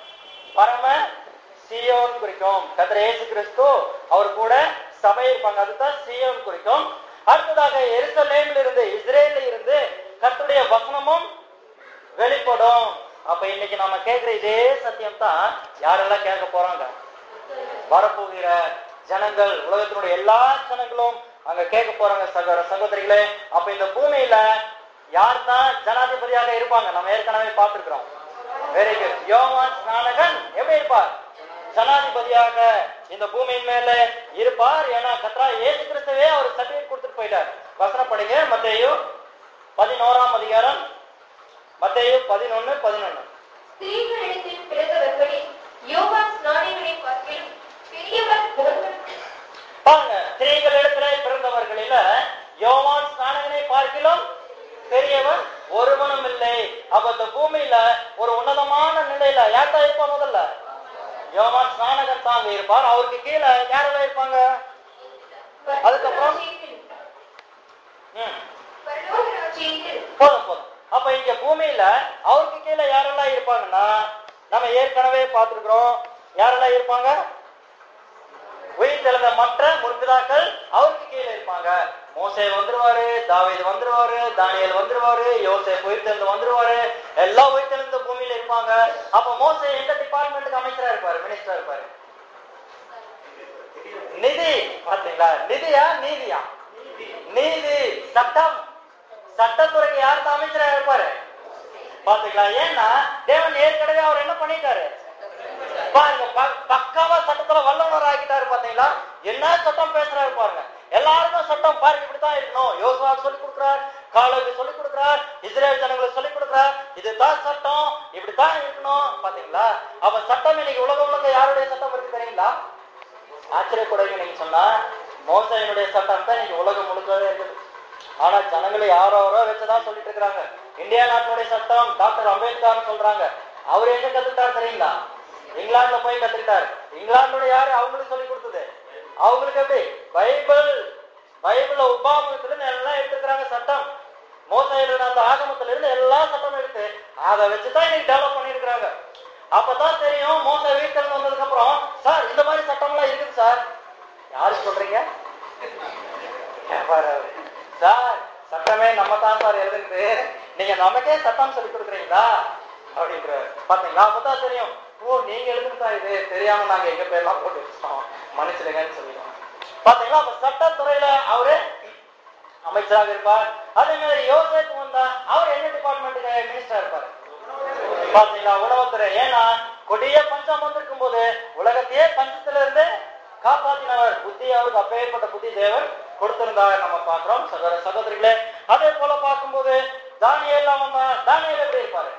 பரம சியோன் குறிக்கும் கத்திர இயேசு கிறிஸ்து அவர் கூட சபை இருப்பாங்க அதுதான் சியோன் குறிக்கும் அடுத்ததாக எருசலேமில் இருந்து இஸ்ரேல்ல இருந்து கர்த்தருடைய வசனமும் வெளிப்படும் அப்ப இன்னைக்கு நாம கேட்கிற இதே சத்தியம் தான் யாரெல்லாம் கேட்க போறாங்க வரப்போகிற ஜனங்கள் உலகத்தினுடைய எல்லா ஜனங்களும் அங்க கேட்க போறாங்க சகோதர சகோதரிகளே அப்ப இந்த பூமியில யார் தான் ஜனாதிபதியாக இருப்பாங்க நம்ம ஏற்கனவே பார்த்திருக்கிறோம் வெரி குட் யோவான் ஸ்நானகன் எப்படி இருப்பார் ஜனாதிபதியாக இந்த பூமியின் மேல இருப்பார் ஏன்னா கத்ரா இயேசு கிறிஸ்துவே அவர் சர்டிபிகேட் கொடுத்துட்டு போயிட்டார் வசனம் படிங்க மத்தேயு பதினோராம் அதிகாரம் மத்தேயு பதினொன்னு பதினொன்னு ஸ்திரீகளிடத்தில் பிறந்தவர்களில் யோவான் ஸ்நானிகளை பார்க்கிலும் பெரியவர் ஒருவர் பாருங்க ஸ்திரீகள் இடத்துல பிறந்தவர்களில யோவான் ஸ்நானகனை பார்க்கிலும் பெரியவன் ஒருவனும் இல்லை அப்ப இந்த பூமியில ஒரு உன்னதமான நிலையில யார்தான் இருப்பா முதல்ல யோவான் ஸ்நானகன் தாங்க இருப்பார் அவருக்கு கீழே யாரெல்லாம் இருப்பாங்க அதுக்கப்புறம்? ராஜ்யத்தில் ம் பரலோக ராஜ்யத்தில் போதும் போதும் அப்ப இங்க பூமியில அவருக்கு கீழே யாரெல்லாம் இருப்பாங்கன்னா நம்ம ஏற்கனவே பார்த்திருக்கிறோம் யாரெல்லாம் இருப்பாங்க உயிர் தெழுந்த மற்ற முற்பிதாக்கள் அவருக்கு கீழே இருப்பாங்க மோசே வந்துருவாரு தாவீது வந்துருவாரு தானியல் வந்துருவாரு யோசேப் உயிர் தெழுந்து வந்துருவாரு எல்லாம் உயிர் தெழுந்த பூமியில இருப்பாங்க அப்ப மோசே எந்த டிபார்ட்மெண்ட்டுக்கு அமைச்சரா இருப்பாரு மினிஸ்டரா இருப்பாரு நிதி பாத்தீங்களா நிதியா நீதியா நீதி சட்டம் சட்டத்துறைக்கு யாருக்கு அமைச்சரா இருப்பாரு பாத்தீங்களா ஏன்னா தேவன் ஏற்கனவே அவர் என்ன பண்ணிட்டாரு பாருங்க ப- பக்காவா சட்டத்துல வல்லவர் ஆக்கிட்டாரு பாத்தீங்களா என்ன சட்டம் பேசுறாரு பாருங்க எல்லாருக்கும் சட்டம் பாருங்க இப்படித்தான் இருக்கணும் யோசுவா சொல்லி கொடுக்கிறார் காலுக்கு சொல்லி கொடுக்கிறார் இஸ்ரேல் ஜனங்களுக்கு சொல்லி கொடுக்கிறார் இதுதான் சட்டம் இப்படித்தான் இருக்கணும் பாத்தீங்களா அப்ப சட்டம் இன்னைக்கு உலக உலக யாருடைய சட்டம் இருக்கு தெரியுங்களா ஆச்சரியப்படுவீங்க நீங்க சொன்னா மோசையினுடைய சட்டம் தான் இன்னைக்கு உலகம் முழுக்கவே இருக்குது ஆனா ஜனங்களை யாரோ யாரோ வச்சுதான் சொல்லிட்டு இருக்காங்க இந்தியா நாட்டினுடைய சட்டம் டாக்டர் அம்பேத்கர் சொல்றாங்க அவர் எங்க கத்துக்கிட்டாரு தெரியுங்களா இங்கிலாந்துல போய் கத்துக்கிட்டாரு இங்கிலாந்துடைய யாரு அவங்களுக்கு சொல்லி கொடுத்தது அவங்களுக்கு எப்படி பைபிள் பைபிள்ல உபாமத்துல இருந்து எல்லாம் எடுத்துக்கிறாங்க சட்டம் மோசையில அந்த ஆகமத்துல இருந்து எல்லா சட்டமும் எடுத்து அதை வச்சுதான் இன்னைக்கு டெவலப் பண்ணிருக்கிறாங்க அப்பதான் தெரியும் மோச வீட்டில் வந்ததுக்கு அப்புறம் சார் இந்த மாதிரி சட்டம்லாம் இருக்குது சார் யாரு சொல்றீங்க கேப்பாரு அவரு. சார் சட்டமே நம்ம தான் சார் எழுதுனது நீங்க நமக்கே சட்டம் சொல்லி கொடுக்குறீங்களா அப்படின்ற பாத்தீங்களா அப்பதான் தெரியும் ஓ நீங்க எழுதுனதா இது தெரியாம நாங்க எங்க பேர்லாம் போட்டு வச்சிட்டோம் மன்னிச்சிடுங்கன்னு சொல்லிடுவோம் பாத்தீங்களா அப்ப சட்டத்துறையில அவரு அமைச்சராக இருப்பார் அதே மாதிரி யோசேப்பு வந்தா அவர் என்ன டிபார்ட்மெண்ட்டுக்கு மினிஸ்டரா இருப்பாரு பாத்தீங்களா உணவுத்துறை ஏன்னா கொடிய பஞ்சம் வந்திருக்கும் போது உலகத்தையே பஞ்சத்துல இருந்து காப்பாத்தினவர் புத்தி அவருக்கு அப்பேற்பட்ட புத்தி தேவன் கொடுத்திருந்தார் நம்ம பாக்குறோம் சகோதர சகோதரிகளே அதே போல பார்க்கும்போது தானியெல்லாம் வந்தா தானியல் எப்படி இருப்பாரு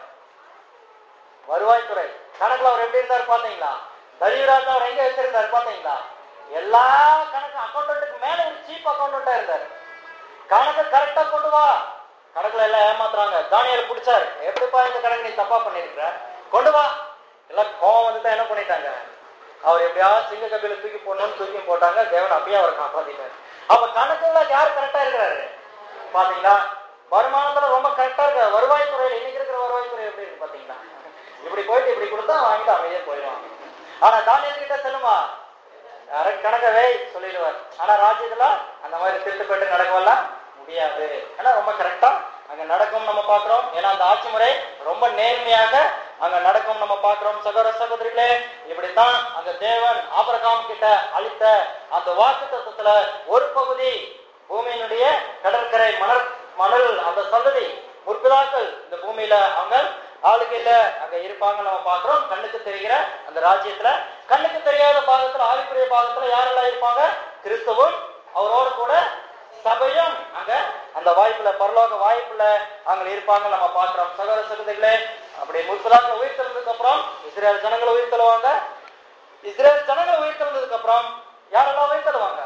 வருவாய்த்துறை கணக்குல அவர் எப்படி இருந்தாரு பாத்தீங்களா தரிவராஜ் அவர் எங்க வச்சிருந்தாரு பாத்தீங்களா எல்லா கணக்கு அக்கௌண்டன்ட்டுக்கு மேல ஒரு சீப் அக்கௌண்டன்டா இருந்தாரு கணக்கு கரெக்டா கொண்டு வா கணக்குல எல்லாம் ஏமாத்துறாங்க தானியல் பிடிச்சாரு எப்படிப்பா இந்த கணக்கு நீ தப்பா பண்ணிருக்கிற கொண்டு வா எல்லாம் கோவம் வந்து என்ன பண்ணிட்டாங்க அவர் எப்படியாவது சிங்க கபில தூக்கி போடணும்னு தூக்கி போட்டாங்க தேவன் அப்படியே அவரை காப்பாத்திட்டாரு அப்ப கணக்குல யார் கரெக்டா இருக்கிறாரு பாத்தீங்களா வருமானத்துல ரொம்ப கரெக்டா இருக்காரு வருவாய்த்துறையில இன்னைக்கு இருக்கிற வருவாய்த்துறை எப்படி இருக்கு பாத்தீங்களா இப்படி போயிட்டு இப்படி கொடுத்தா வாங்கிட்டு அமைதியா போயிடுவாங்க ஆனா தானியல் கிட்ட செல்லுமா கரெக்ட் கணக்கவே சொல்லிடுவார் ஆனா ராஜ்யத்துல அந்த மாதிரி திருட்டுப்பட்டு நடக்கவெல்லாம் முடியாது ஏன்னா ரொம்ப கரெக்டா அங்க நடக்கும் நம்ம பாக்குறோம் ஏன்னா அந்த ஆட்சி முறை ரொம்ப நேர்மையாக அங்க நடக்கும் நம்ம பாக்குறோம் சகோதர சகோதரிகளே இப்படித்தான் அந்த தேவன் ஆபரகாம் கிட்ட அளித்த அந்த வாக்கு தத்துவத்துல ஒரு பகுதி பூமியினுடைய கடற்கரை மணல் மணல் அந்த சந்ததி முற்பிதாக்கள் இந்த பூமியில அவங்க ஆளுகையில அங்க இருப்பாங்க நம்ம பாக்குறோம் கண்ணுக்கு தெரிகிற அந்த ராஜ்யத்துல கண்ணுக்கு தெரியாத பாகத்துல ஆவிக்குரிய பாகத்துல யாரெல்லாம் இருப்பாங்க கிறிஸ்துவும் அவரோட கூட சபையும் அங்க அந்த வாய்ப்புல பரலோக வாய்ப்புல அங்க இருப்பாங்க நம்ம பாக்குறோம் சகோதர சகோதரிகளே அப்படி முற்பதாக்கள் உயிர் தெழுந்ததுக்கு அப்புறம் இஸ்ரேல் ஜனங்களை உயிர் தருவாங்க இஸ்ரேல் ஜனங்களை உயிர் தெழுந்ததுக்கு அப்புறம் யாரெல்லாம் உயிர் தருவாங்க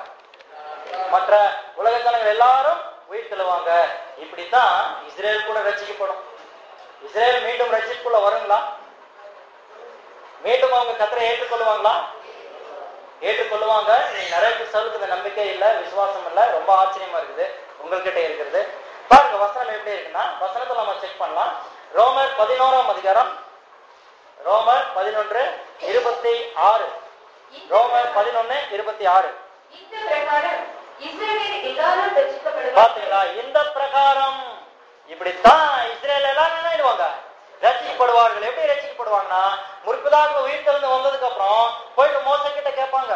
மற்ற உலக ஜனங்கள் எல்லாரும் உயிர் தெழுவாங்க இப்படித்தான் இஸ்ரேல் கூட ரசிக்கப்படும் இஸ்ரேல் மீண்டும் ரட்சிப்புக்குள்ள வருங்களா மீண்டும் அவங்க கத்தரை ஏற்றுக்கொள்வாங்களா ஏற்றுக்கொள்வாங்க நீங்க நிறைய பேர் சொல்லுக்கு இந்த நம்பிக்கை இல்ல விசுவாசம் இல்ல ரொம்ப ஆச்சரியமா இருக்குது உங்கள்கிட்ட இருக்கிறது பாருங்க வசனம் எப்படி இருக்குன்னா வசனத்தை நம்ம செக் பண்ணலாம் ரோமர் பதினோராம் அதிகாரம் ரோமர் பதினொன்று இருபத்தி ஆறு ரோமர் பதினொன்னு இருபத்தி ஆறு இந்த பிரகாரம் இஸ்ரவேல் எல்லாரும் ரட்சிக்கப்படுவார்கள் பாத்தீங்களா இந்த பிரகாரம் இப்படித்தான் இஸ்ரேல் எல்லாரும் என்ன ஆயிடுவாங்க ரசிக்கப்படுவார்கள் எப்படி ரசிக்கப்படுவாங்கன்னா முற்பதாக உயிர் திறந்து வந்ததுக்கு அப்புறம் போயிட்டு மோச கிட்ட கேட்பாங்க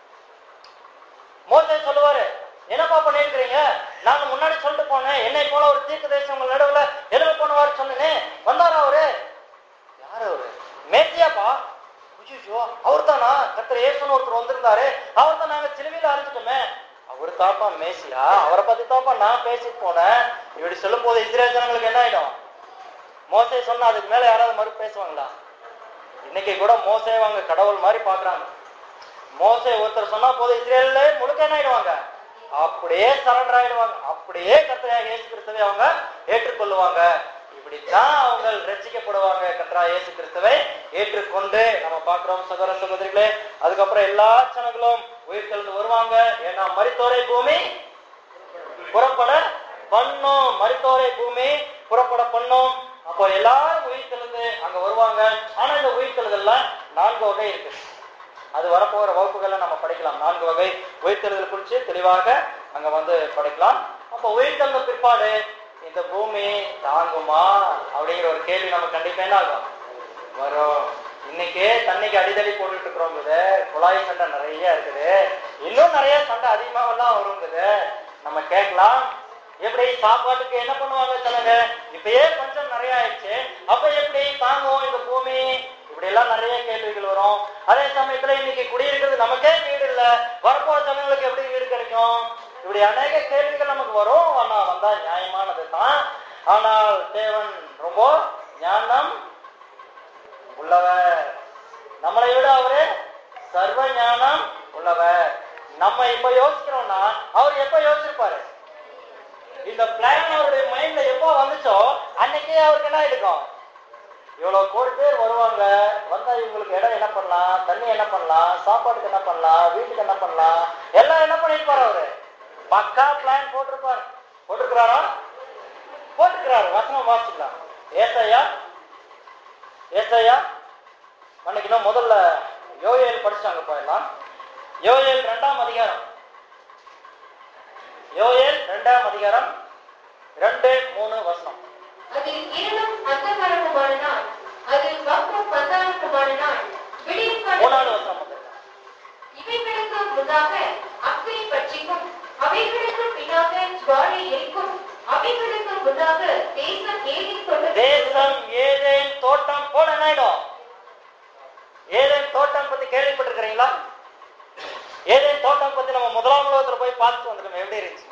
மோசே சொல்லுவாரு என்னப்பா பண்ணிருக்கிறீங்க நாங்க முன்னாடி சொல்லிட்டு போனேன் என்னை போல ஒரு தீர்க்க தேசம் உங்க நடுவுல எழுத போனவாரு சொன்னேனே வந்தாரா அவரு யாரு அவரு மேத்தியாப்பா ஐயோ அவர் தானா கத்திர ஏசுன்னு ஒருத்தர் வந்திருந்தாரு அவர் தான் நாங்க சிலுவையில அறிஞ்சிட்டோமே அவர் தாப்பா மேசியா அவரை பத்தி தாப்பா நான் பேசிட்டு போனேன் இப்படி சொல்லும் போது இஸ்ரேல் ஜனங்களுக்கு என்ன ஆயிடும் மோசே சொன்னா அதுக்கு மேல யாராவது மறு பேசுவாங்களா இன்னைக்கு கூட மோசே அவங்க கடவுள் மாதிரி பாக்குறாங்க மோசே ஒருத்தர் சொன்னா போதும் இஸ்ரேல்ல முழுக்க என்ன ஆயிடுவாங்க அப்படியே சரண்டர் ஆயிடுவாங்க அப்படியே கர்த்தராக இயேசு கிறிஸ்துவை அவங்க ஏற்றுக்கொள்ளுவாங்க இப்படித்தான் அவங்க ரட்சிக்கப்படுவாங்க கர்த்தரா இயேசு கிறிஸ்துவை ஏற்றுக்கொண்டு நம்ம பார்க்கிறோம் சகோதர சகோதரிகளே அதுக்கப்புறம் எல்லா ஜனங்களும் உயிர் தெழுந்து வருவாங்க ஏன்னா மரித்தோரை பூமி புறப்பட பண்ணும் மருத்துவரை பூமி புறப்பட பண்ணும் அப்போ எல்லாரும் உயிர் தெழுந்து அங்க வருவாங்க ஆனா இந்த உயிர் தெழுதல்ல நான்கு வகை இருக்கு அது வரப்போகிற வகுப்புகளை நம்ம படிக்கலாம் நான்கு வகை உயிர்த்தெழுதல் குறித்து தெளிவாக அங்க வந்து படிக்கலாம் அப்போ உயிர்த்தெழுந்த பிற்பாடு இந்த பூமி தாங்குமா அப்படிங்கிற ஒரு கேள்வி நம்ம கண்டிப்பா என்ன ஆகும் வரும் இன்னைக்கு தண்ணிக்கு அடிதடி போட்டுட்டு இருக்கிறோம் இது குழாய் சண்டை நிறைய இருக்குது இன்னும் நிறைய சண்டை அதிகமாகலாம் வருங்குது நம்ம கேட்கலாம் எப்படி சாப்பாட்டுக்கு என்ன பண்ணுவாங்க சொல்லுங்க இப்பயே கொஞ்சம் நிறைய ஆயிடுச்சு அப்ப எப்படி தாங்கும் இந்த பூமி இப்படி எல்லாம் நிறைய கேள்விகள் வரும் அதே சமயத்துல இன்னைக்கு குடியிருக்கிறது நமக்கே வீடு இல்ல வரப்போற ஜனங்களுக்கு எப்படி வீடு கிடைக்கும் இப்படி அநேக கேள்விகள் நமக்கு வரும் ஆனா வந்தா நியாயமானது தான் ஆனால் தேவன் ரொம்ப ஞானம் உள்ளவர் நம்மளை விட அவரு சர்வ ஞானம் உள்ளவர் நம்ம இப்ப யோசிக்கிறோம்னா அவர் எப்ப யோசிச்சிருப்பாரு இந்த பிளான் அவருடைய மைண்ட்ல எப்போ வந்துச்சோ அன்னைக்கே அவருக்கு என்ன இருக்கும் இவ்வளவு கோடி பேர் வருவாங்க வந்தா இவங்களுக்கு இடம் என்ன பண்ணலாம் தண்ணி என்ன பண்ணலாம் சாப்பாட்டுக்கு என்ன பண்ணலாம் வீட்டுக்கு என்ன பண்ணலாம் எல்லாம் என்ன பண்ணிருப்பாரு அவரு பக்கா பிளான் போட்டிருப்பாரு போட்டிருக்கிறாரா போட்டிருக்கிறாரு வசனம் வாசிக்கலாம் ஏசையா ஏசையா அன்னைக்கு இன்னும் முதல்ல யோயேல் படிச்சாங்க போயிடலாம் யோயேல் ரெண்டாம் அதிகாரம் யோயேல் ரெண்டாம் அதிகாரம் ரெண்டு மூணு வசனம் அது இருளும் அந்தகாரமுமான நாள் அது வக்ரம் பந்தாரமுமான நாள் விடியும் மூணாவது காலம் வசனம் வந்து இவைகளுக்கு முன்னாக அக்கினி பட்சிக்கும் அவைகளுக்கு பின்னாக ஜுவாலை எரிக்கும் அவைகளுக்கு முன்னாக தேசம் ஏறி கொண்டு தேசம் ஏதேன் தோட்டம் போல நாயிடும் ஏதேன் தோட்டம் பத்தி கேள்விப்பட்டிருக்கிறீங்களா ஏதேன் தோட்டம் பத்தி நம்ம முதலாம் உலகத்துல போய் பார்த்துட்டு வந்துட்டோம் எப்படி இருந்துச்சுங்க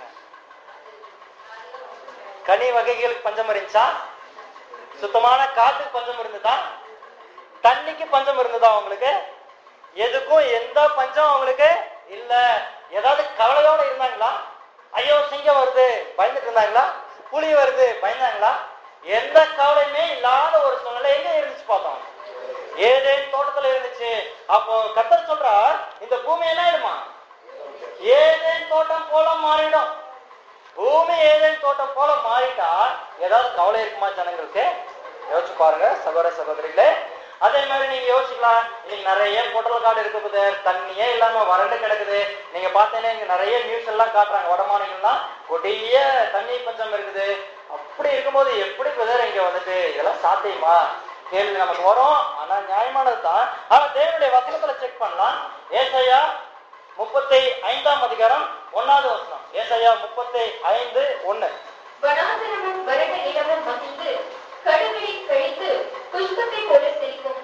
கனி வகைகளுக்கு பஞ்சம் இருந்துச்சா சுத்தமான காத்துக்கு பஞ்சம் இருந்ததா தண்ணிக்கு பஞ்சம் இருந்ததா உங்களுக்கு எதுக்கும் எந்த பஞ்சம் அவங்களுக்கு இல்ல ஏதாவது கவலையோட இருந்தாங்களா ஐயோ சிங்கம் வருது பயந்துட்டு இருந்தாங்களா புலி வருது பயந்தாங்களா எந்த கவலையுமே இல்லாத ஒரு சூழ்நிலை எங்க இருந்துச்சு பார்த்தோம் ஏதேன் தோட்டத்துல இருந்துச்சு அப்போ கத்தர் சொல்றார் இந்த பூமி என்ன ஆயிடுமா ஏதேன் தோட்டம் போல மாறிடும் பூமி ஏதேன் தோட்டம் போல மாறிட்டா ஏதாவது கவலை இருக்குமா ஜனங்களுக்கு யோசிச்சு பாருங்க சகோதர சகோதரிகளே அதே மாதிரி நீங்க யோசிக்கலாம் இன்னைக்கு நிறைய பொட்டல் காடு இருக்குது தண்ணியே இல்லாம வறண்டு கிடக்குது நீங்க பார்த்தீங்கன்னா இங்க நிறைய நியூஸ் எல்லாம் காட்டுறாங்க வட மாநிலம்லாம் கொடிய தண்ணி பஞ்சம் இருக்குது அப்படி இருக்கும்போது எப்படி பிரதர் இங்க வந்துட்டு இதெல்லாம் சாத்தியமா கேள்வி நமக்கு வரும் ஆனா நியாயமானது தான் ஆனா தேவனுடைய வசனத்துல செக் பண்ணலாம் ஏசையா முப்பத்தி ஐந்தாம் அதிகாரம் ஒன்னாவது வசனம் ஏசையா முப்பத்தி ஐந்து ஒண்ணு வனாந்தரமும் வறண்ட நிலமும் மகிழ்ந்து கடுகளை கழித்து புஷ்பத்தை போல செழிக்கும்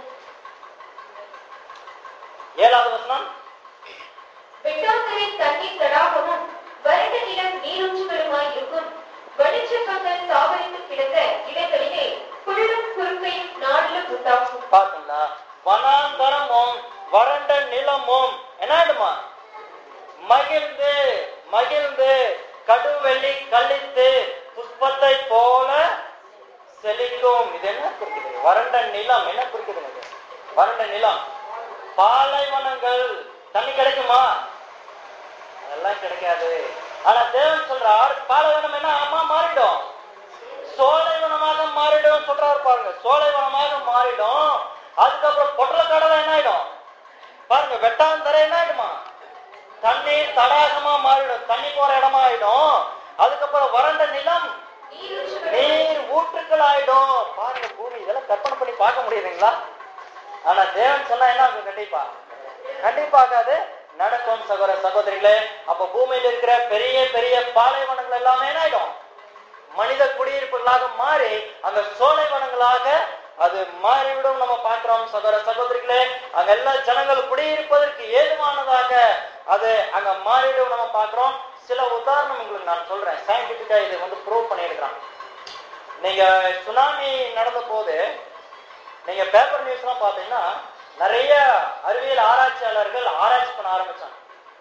ஏழாவது வசனம் வெட்டாந்தரின் தண்ணீர் தடாகமும் வறண்ட நிலம் நீரூற்றுகளுமாய் இருக்கும் வடிச்சக்கங்கள் தாவரித்து கிடந்த இடங்களிலே புல்லும் குறுக்கையும் நாளிலும் உண்டாகும் பாத்தீங்களா வனாந்தரமும் வறண்ட நிலமும் என்ன ஆயிடுமா மகிழ்ந்து மகிழ்ந்து கடுவெள்ளி கழித்து புஷ்பத்தை போல செழிக்கும் இது என்ன குறிக்குது வறண்ட நிலம் என்ன குறிக்குதுங்க இது? வறண்ட நிலம் பாலைவனங்கள் தண்ணி கிடைக்குமா அதெல்லாம் கிடைக்காது ஆனா தேவன் சொல்றார் பாலைவனம் என்ன ஆமா மாறிடும் சோலைவனமாக மாறிடும் சொல்றாரு பாருங்க சோலைவனமாக மாறிடும் அதுக்கப்புறம் பொட்டல கடலை என்ன ஆயிடும் பாருங்க வெட்டாந்தரை என்ன ஆயிடுமா தண்ணீர் தடாகமா மாறிடும் தண்ணி போற இடமா ஆயிடும் அதுக்கப்புறம் வறண்ட நிலம் நீரூற்றுகள் நீர் ஊற்றுக்கள் ஆயிடும் பாருங்க பூமி இதெல்லாம் கற்பனை பண்ணி பார்க்க முடியுதுங்களா ஆனா தேவன் சொன்னா என்ன ஆகும் கண்டிப்பா கண்டிப்பா ஆகாது நடக்கும் சகோதர சகோதரிகளே அப்ப பூமியில இருக்கிற பெரிய பெரிய பாலைவனங்கள் எல்லாமே என்ன ஆயிடும் மனித குடியிருப்புகளாக மாறி அந்த சோலைவனங்களாக அது மாறிவிடும் நம்ம பார்க்கிறோம் சகோதர சகோதரிகளே அங்க எல்லா ஜனங்கள் குடியிருப்பதற்கு ஏதுவானதாக அது அங்க மாறிடும் நம்ம பார்க்கிறோம் சில உதாரணம் உங்களுக்கு நான் சொல்றேன் சயின்டிபிக்கா இது வந்து ப்ரூவ் பண்ணியிருக்கிறாங்க நீங்க சுனாமி நடந்த போது நீங்க பேப்பர் நியூஸ் எல்லாம் பாத்தீங்கன்னா நிறைய அறிவியல் ஆராய்ச்சியாளர்கள் ஆராய்ச்சி பண்ண ஆரம்பிச்சாங்க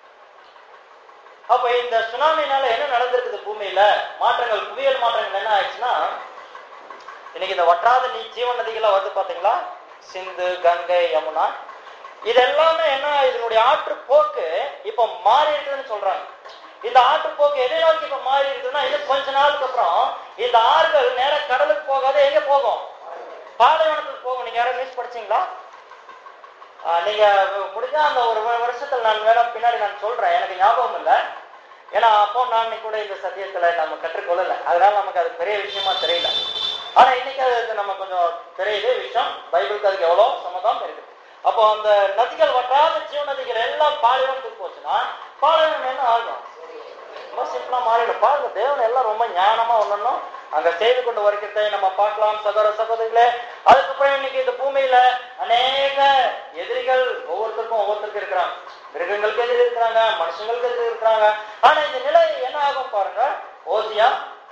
அப்ப இந்த சுனாமினால என்ன நடந்திருக்குது பூமியில மாற்றங்கள் புவியியல் மாற்றங்கள் என்ன ஆயிடுச்சுன்னா இன்னைக்கு இந்த வற்றாத நீ ஜீவன் நதிகள்லாம் வருது பாத்தீங்களா சிந்து கங்கை யமுனா இது எல்லாமே என்ன இதனுடைய ஆற்று போக்கு இப்ப மாறி இருக்குதுன்னு சொல்றாங்க இந்த ஆற்று போக்கு எதை நோக்கி இப்ப மாறி இருக்குதுன்னா இன்னும் கொஞ்ச நாளுக்கு அப்புறம் இந்த ஆறுகள் நேரா கடலுக்கு போகாது எங்க போகும் பாலைவனத்துக்கு போகும் நீங்க யாரும் நியூஸ் படிச்சீங்களா ஆஹ் நீங்க முடிஞ்சா அந்த ஒரு வ- வருஷத்துல நான் வேணா பின்னாடி நான் சொல்றேன் எனக்கு ஞாபகம் இல்லை ஏன்னா அப்போ நான் கூட இந்த சத்தியத்துல நம்ம கற்றுக்கொள்ளல அதனால நமக்கு அது பெரிய விஷயமா தெரியல ஆனா இன்னைக்கு அது நம்ம கொஞ்சம் தெரியுது விஷயம் பைபிளுக்கு அதுக்கு எவ்வளவு சம்மதம் இருக்குது அப்போ அந்த நதிகள் வற்றாத ஜீவ நதிகள் எல்லாம் பாலைவனத்துக்கு போச்சுன்னா பாலைவனம் என்ன ஆகும் ரொம்ப சிம்பிளா மாறிடும் பாருங்க தேவன் எல்லாம் ரொம்ப ஞானமா ஒண்ணும் அங்க செய்து கொண்டு வருகிறதை நம்ம பார்க்கலாம் சகோதர சகோதரிகளே அதுக்கப்புறம் இன்னைக்கு இந்த பூமியில அநேக எதிரிகள் ஒவ்வொருத்தருக்கும் ஒவ்வொருத்தருக்கும் இருக்கிறாங்க மிருகங்களுக்கு எதிரி இருக்கிறாங்க மனுஷங்களுக்கு எதிரி இருக்கிறாங்க ஆனா இந்த நிலை என்ன ஆகும் பாருங்க ஓசியா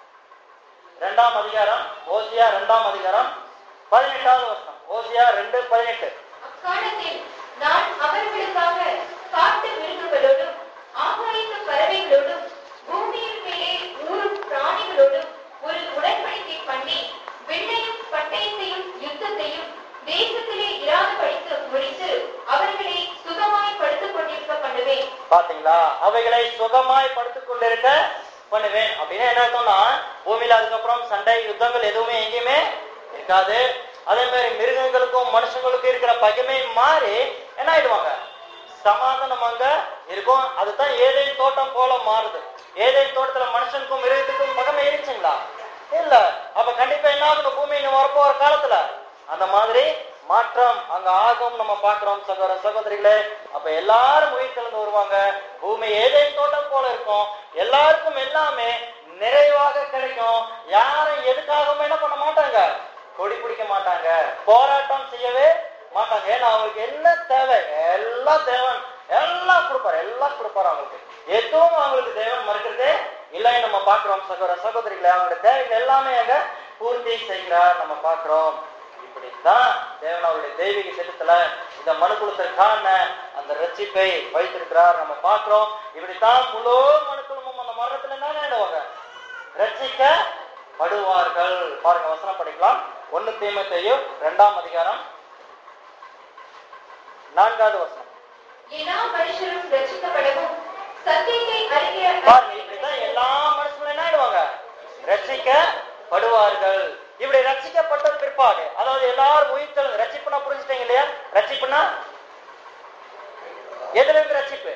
ரெண்டாம் அதிகாரம் ஓசியா ரெண்டாம் அதிகாரம் பதினெட்டாவது வருஷம் ஓசியா ரெண்டு பதினெட்டு அக்காலத்தில் நான் அவர்களுக்காக காட்டு மிருகங்களோடும் ஆகாயத்து பறவைகளோடும் பூமியின் மேலே ஊரும் பிராணிகளோடும் ஒரு உடன்படிக்கை பண்ணி வெண்ணையும் பட்டயத்தையும் யுத்தத்தையும் தேசத்திலே இராத படித்து முடித்து அவர்களை சுகமாய் படுத்துக் கொண்டிருக்க பண்ணுவேன் பாத்தீங்களா அவைகளை சுகமாய் படுத்துக் கொண்டிருக்க பண்ணுவேன் அப்படின்னு என்ன அர்த்தம்னா பூமியில அதுக்கப்புறம் சண்டை யுத்தங்கள் எதுவுமே எங்கேயுமே இருக்காது அதே மாதிரி மிருகங்களுக்கும் மனுஷங்களுக்கும் இருக்கிற பகைமை மாறி என்ன ஆயிடுவாங்க சமாதானம் அங்க இருக்கும் அதுதான் ஏதேன் தோட்டம் போல மாறுது ஏதேன் தோட்டத்துல மனுஷனுக்கும் மிருகத்துக்கும் பகைமை இருந்துச்சுங்களா இல்ல அப்ப கண்டிப்பா என்ன ஆகணும் பூமி இன்னும் வரப்போற காலத்துல அந்த மாதிரி மாற்றம் அங்க ஆகும் நம்ம பார்க்கிறோம் சகோதர சகோதரிகளே அப்ப எல்லாரும் உயிர் கலந்து வருவாங்க பூமி ஏதேன் தோட்டம் போல இருக்கும் எல்லாருக்கும் எல்லாமே நிறைவாக கிடைக்கும் யாரும் எதுக்காகவும் என்ன பண்ண மாட்டாங்க கொடி பிடிக்க மாட்டாங்க போராட்டம் செய்யவே மாட்டாங்க ஏன்னா அவங்களுக்கு என்ன தேவை எல்லாம் தேவன் எல்லாம் கொடுப்பாரு எல்லாம் கொடுப்பாரு அவங்களுக்கு எதுவும் அவங்களுக்கு தேவன் மறுக்கிறதே இல்லை நம்ம பார்க்கிறோம் சகோதர சகோதரிகளை அவங்களுடைய தேவைகள் எல்லாமே அங்க பூர்த்தி செய்கிறார் நம்ம பார்க்கிறோம் இப்படித்தான் தேவன் அவருடைய தெய்வீக திட்டத்துல இந்த மனுக்குலத்திற்கான அந்த ரட்சிப்பை வைத்திருக்கிறார் நம்ம பார்க்கிறோம் இப்படித்தான் முழு மனுக்குலமும் அந்த மரணத்துல என்ன ஆயிடுவாங்க ரட்சிக்கப்படுவார்கள் பாருங்க வசனம் படிக்கலாம் ஒண்ணு தீமத்தையும் இரண்டாம் அதிகாரம் நான்காவது வசனம் எல்லா மனுஷரும் ரட்சிக்கப்படவும் சத்தியத்தை அறிகிற பாருங்க இப்படிதான் எல்லா மனுஷங்களும் என்ன ஆயிடுவாங்க ரட்சிக்கப்படுவார்கள் இப்படி ரட்சிக்கப்பட்ட பிற்பாடு அதாவது எல்லாரும் உயிர்த்தல் ரட்சிப்புனா புரிஞ்சுட்டீங்க இல்லையா ரட்சிப்புனா எதுல இருந்து ரட்சிப்பு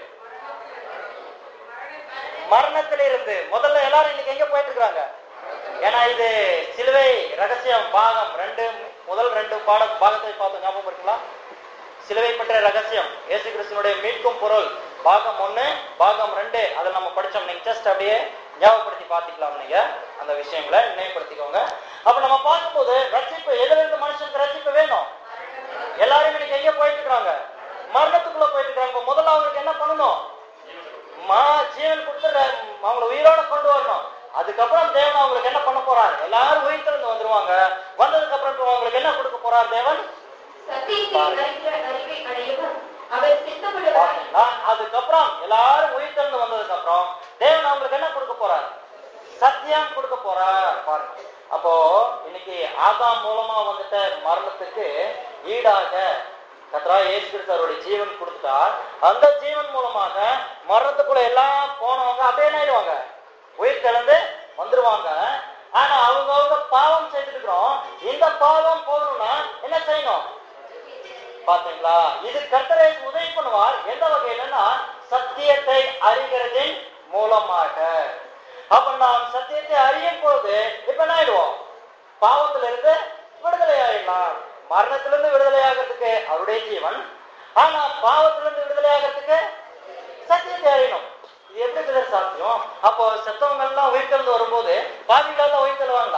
மரணத்துல இருந்து முதல்ல எல்லாரும் இன்னைக்கு எங்க போயிட்டு இருக்காங்க ஏன்னா இது சிலுவை ரகசியம் பாகம் ரெண்டு முதல் ரெண்டு பாட பாகத்தை பார்த்து ஞாபகம் இருக்குங்களா சிலுவை பற்றிய ரகசியம் இயேசு கிறிஸ்துனுடைய மீட்கும் பொருள் பாகம் ஒண்ணு பாகம் ரெண்டு அதில் நம்ம படிச்சோம் நீங்க ஜஸ்ட் அப்படியே ஞாபகப்படுத்தி பார்த்துக்கலாம் நீங்க அந்த விஷயங்களை நினைவுபடுத்திக்கோங்க அப்ப நம்ம பார்க்கும்போது ரட்சிப்பு எதுல இருந்து மனுஷனுக்கு ரட்சிப்பு வேணும் எல்லாரும் இன்னைக்கு எங்க போயிட்டு இருக்காங்க மரணத்துக்குள்ள போயிட்டு இருக்காங்க இப்ப முதல்ல அவங்களுக்கு என்ன பண்ணணும் மா ஜீவன் கொடுத்து ர- அவங்களை உயிரோட கொண்டு வரணும் அதுக்கப்புறம் தேவன் அவங்களுக்கு என்ன பண்ண போறார் எல்லாரும் உயிர் திறந்து வந்துருவாங்க வந்ததுக்கு அப்புறம் இப்ப அவங்களுக்கு என்ன கொடுக்க போறார் தேவன் சத்தியத்தை அறிகிற அறிவை அடையவும் அவர் சித்தப்படுவார் பாத்தீங்களா? அதுக்கப்புறம் எல்லாரும் உயிர் திறந்து வந்ததுக்கு அப்புறம் தேவன் அவங்களுக்கு என்ன கொடுக்க போறார் சத்தியம் கொடுக்க போறார் பாருங்க அப்போ இன்னைக்கு ஆதாம் மூலமா வந்துட்ட மரணத்துக்கு ஈடாக கத்ரா இயேசு கிறிஸ்து அவருடைய ஜீவன் கொடுத்தார் அந்த ஜீவன் மூலமாக மரணத்துக்குள்ள எல்லாம் போனவங்க அப்படியே என்ன ஆயிடுவாங்க உயிர் திறந்து வந்துருவாங்க ஆனா அவங்க அவங்க பாவம் செய்துட்டு இருக்கிறோம் இந்த பாவம் போகணும்னா என்ன செய்யணும் பாத்தீங்களா இது கர்த்தரை உதவி பண்ணுவார் எந்த வகையிலன்னா சத்தியத்தை அறிகிறதின் மூலமாக அப்ப நாம் சத்தியத்தை அறியும் போது இப்ப என்ன ஆயிடுவோம் பாவத்துல இருந்து விடுதலை ஆயிடலாம் மரணத்திலிருந்து விடுதலை ஆகிறதுக்கு அவருடைய ஜீவன் ஆனா பாவத்திலிருந்து விடுதலை ஆகிறதுக்கு சத்தியத்தை அறியணும் இது எப்படி பிரதர் சாத்தியம் அப்போ செத்தவங்க எல்லாம் உயிர்த்தெழுந்து வரும்போது பாவிகள் எல்லாம் உயிர்த்தெழுவாங்களா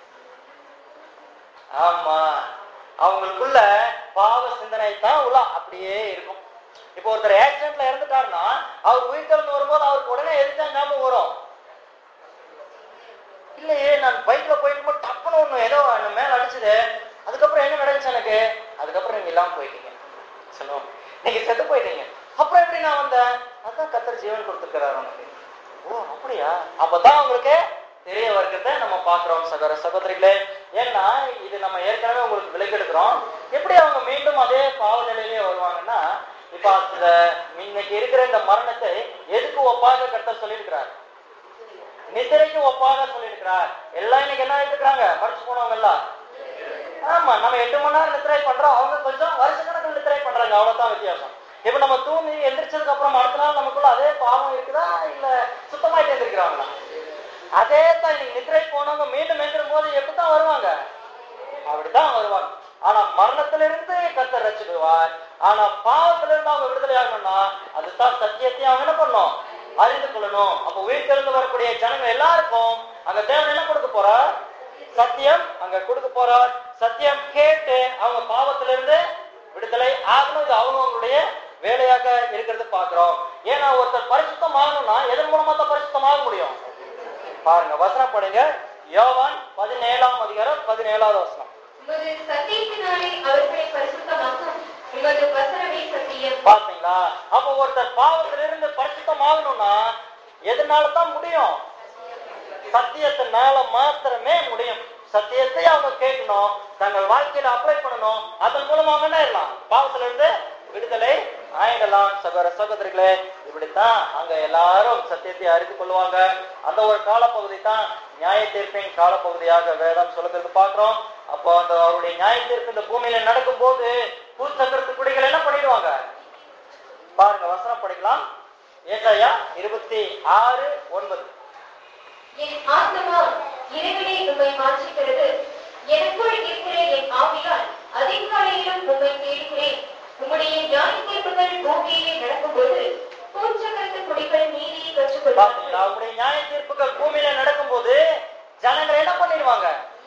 ஆமா அவங்களுக்குள்ள பாவ சிந்தனை தான் உள்ள அப்படியே இருக்கும் இப்போ ஒருத்தர் ஆக்சிடென்ட்ல இறந்துட்டாருன்னா அவர் உயிர் திறந்து வரும்போது அவருக்கு உடனே எதுதான் ஞாபகம் வரும் இல்லையே நான் பைக்ல போயிட்டு போது டப்புன்னு ஒண்ணு ஏதோ என்ன மேல அடிச்சது அதுக்கப்புறம் என்ன நடந்துச்சு எனக்கு அதுக்கப்புறம் நீங்க இல்லாம போயிட்டீங்க சொல்லுவோம் நீங்க செத்து போயிட்டீங்க அப்புறம் எப்படி நான் வந்தேன் அதான் கத்தர் ஜீவன் கொடுத்துருக்கிறாரு உனக்கு ஓ அப்படியா அப்பதான் உங்களுக்கு தெரிய வருகிறத நம்ம பாக்குறோம் சகோதர சகோதரிகளே ஏன்னா இது நம்ம ஏற்கனவே உங்களுக்கு விலக்கெடுக்கிறோம் எப்படி அவங்க மீண்டும் அதே பாவ நிலையிலே வருவாங்கன்னா இப்ப அந்த இன்னைக்கு இருக்கிற இந்த மரணத்தை எதுக்கு ஒப்பாக கர்த்தர் சொல்லியிருக்கிறார் நித்திரைக்கு ஒப்பாக சொல்லியிருக்கிறார் எல்லாம் இன்னைக்கு என்ன எடுத்துக்கிறாங்க மறைச்சு போனவங்க எல்லாம் ஆமா நம்ம எட்டு மணி நேரம் நித்திரை பண்றோம் அவங்க கொஞ்சம் வருஷ கணக்கில் நித்திரை பண்றாங்க அவ்வளவுதான் வித்தியாசம் இப்ப நம்ம தூங்கி எந்திரிச்சதுக்கு அப்புறம் அடுத்த நாள் நமக்குள்ள அதே பாவம் இருக்குதா இல்ல சுத்தமாயிட்டு எந்திரிக்கிறாங்களா அதே தான் இன்னைக்கு நித்திரை போனவங்க மீண்டும் எந்திரும் போது எப்படித்தான் வருவாங்க அப்படிதான் வருவாங்க ஆனா மரணத்திலிருந்து கர்த்தர் ரசிக்குவார் ஆனா பாவத்திலிருந்து அவங்க விடுதலை ஆகணும்னா அதுதான் சத்தியத்தையும் அவங்க என்ன பண்ணணும் அறிந்து கொள்ளணும் அப்ப உயிர்த்தெழுந்து வரக்கூடிய ஜனங்க எல்லாருக்கும் அங்க தேவன் என்ன கொடுக்க போறார் சத்தியம் அங்க கொடுக்க போறார் சத்தியம் கேட்டு அவங்க பாவத்திலிருந்து விடுதலை ஆகணும் இது அவங்கவுங்களுடைய வேலையாக இருக்கிறது பாக்குறோம் ஏன்னா ஒருத்தர் பரிசுத்தம் ஆகணும்னா எதன் மூலமா தான் பரிசுத்தம் ஆக முடியும் பாருங்க வசனம் படிங்க யோவான் பதினேழாம் அதிகாரம் பதினேழாவது வசனம் உமது சத்தியத்தினாலே அவர்களை பரிசுத்தமாக்கும் உமது வசனமே சத்தியம் பாத்தீங்களா அப்ப ஒருத்தர் பாவத்திலிருந்து பரிசுத்தம் ஆகணும்னா எதனால தான் முடியும் சத்தியத்தினால மாத்திரமே முடியும் சத்தியத்தை அவங்க கேட்கணும் தங்கள் வாழ்க்கையில அப்ளை பண்ணணும் அதன் மூலமா அவங்க என்ன ஆயிடலாம் பாவத்துல இருந்து விடுதலை ஆயிடலாம் சகோதர சகோதரிகளே இப்படித்தான் அங்க எல்லாரும் சத்தியத்தை அறிந்து கொள்வாங்க அந்த ஒரு காலப்பகுதி தான் நியாய தீர்ப்பின் காலப்பகுதியாக வேதம் சொல்லுகிறது பாக்குறோம் அப்போ அந்த அவருடைய நியாய தீர்ப்பு இந்த பூமியில நடக்கும் போது பூச்சக்கரத்து குடிகள் என்ன பண்ணிடுவாங்க பாருங்க வசனம் படிக்கலாம் ஏசாயா இருபத்தி ஆறு ஒன்பது என் ஆத்மா இறைவனை உம்மை மாற்றுகிறது எனக்குள் இருக்கிற என் ஆவியால் அதிகாலையிலும் உம்மை தேடுகிறேன் உம்முடைய நியாய தீர்ப்புகள் பூமியிலே நடக்கும்போது பூச்சக்கரத்து குடிகள் நீதியை பாத்தீங்களா கற்றுக்கொள்வார்கள் அவருடைய நியாய தீர்ப்புகள் பூமியில நடக்கும்போது ஜனங்கள் என்ன பண்ணிடுவாங்க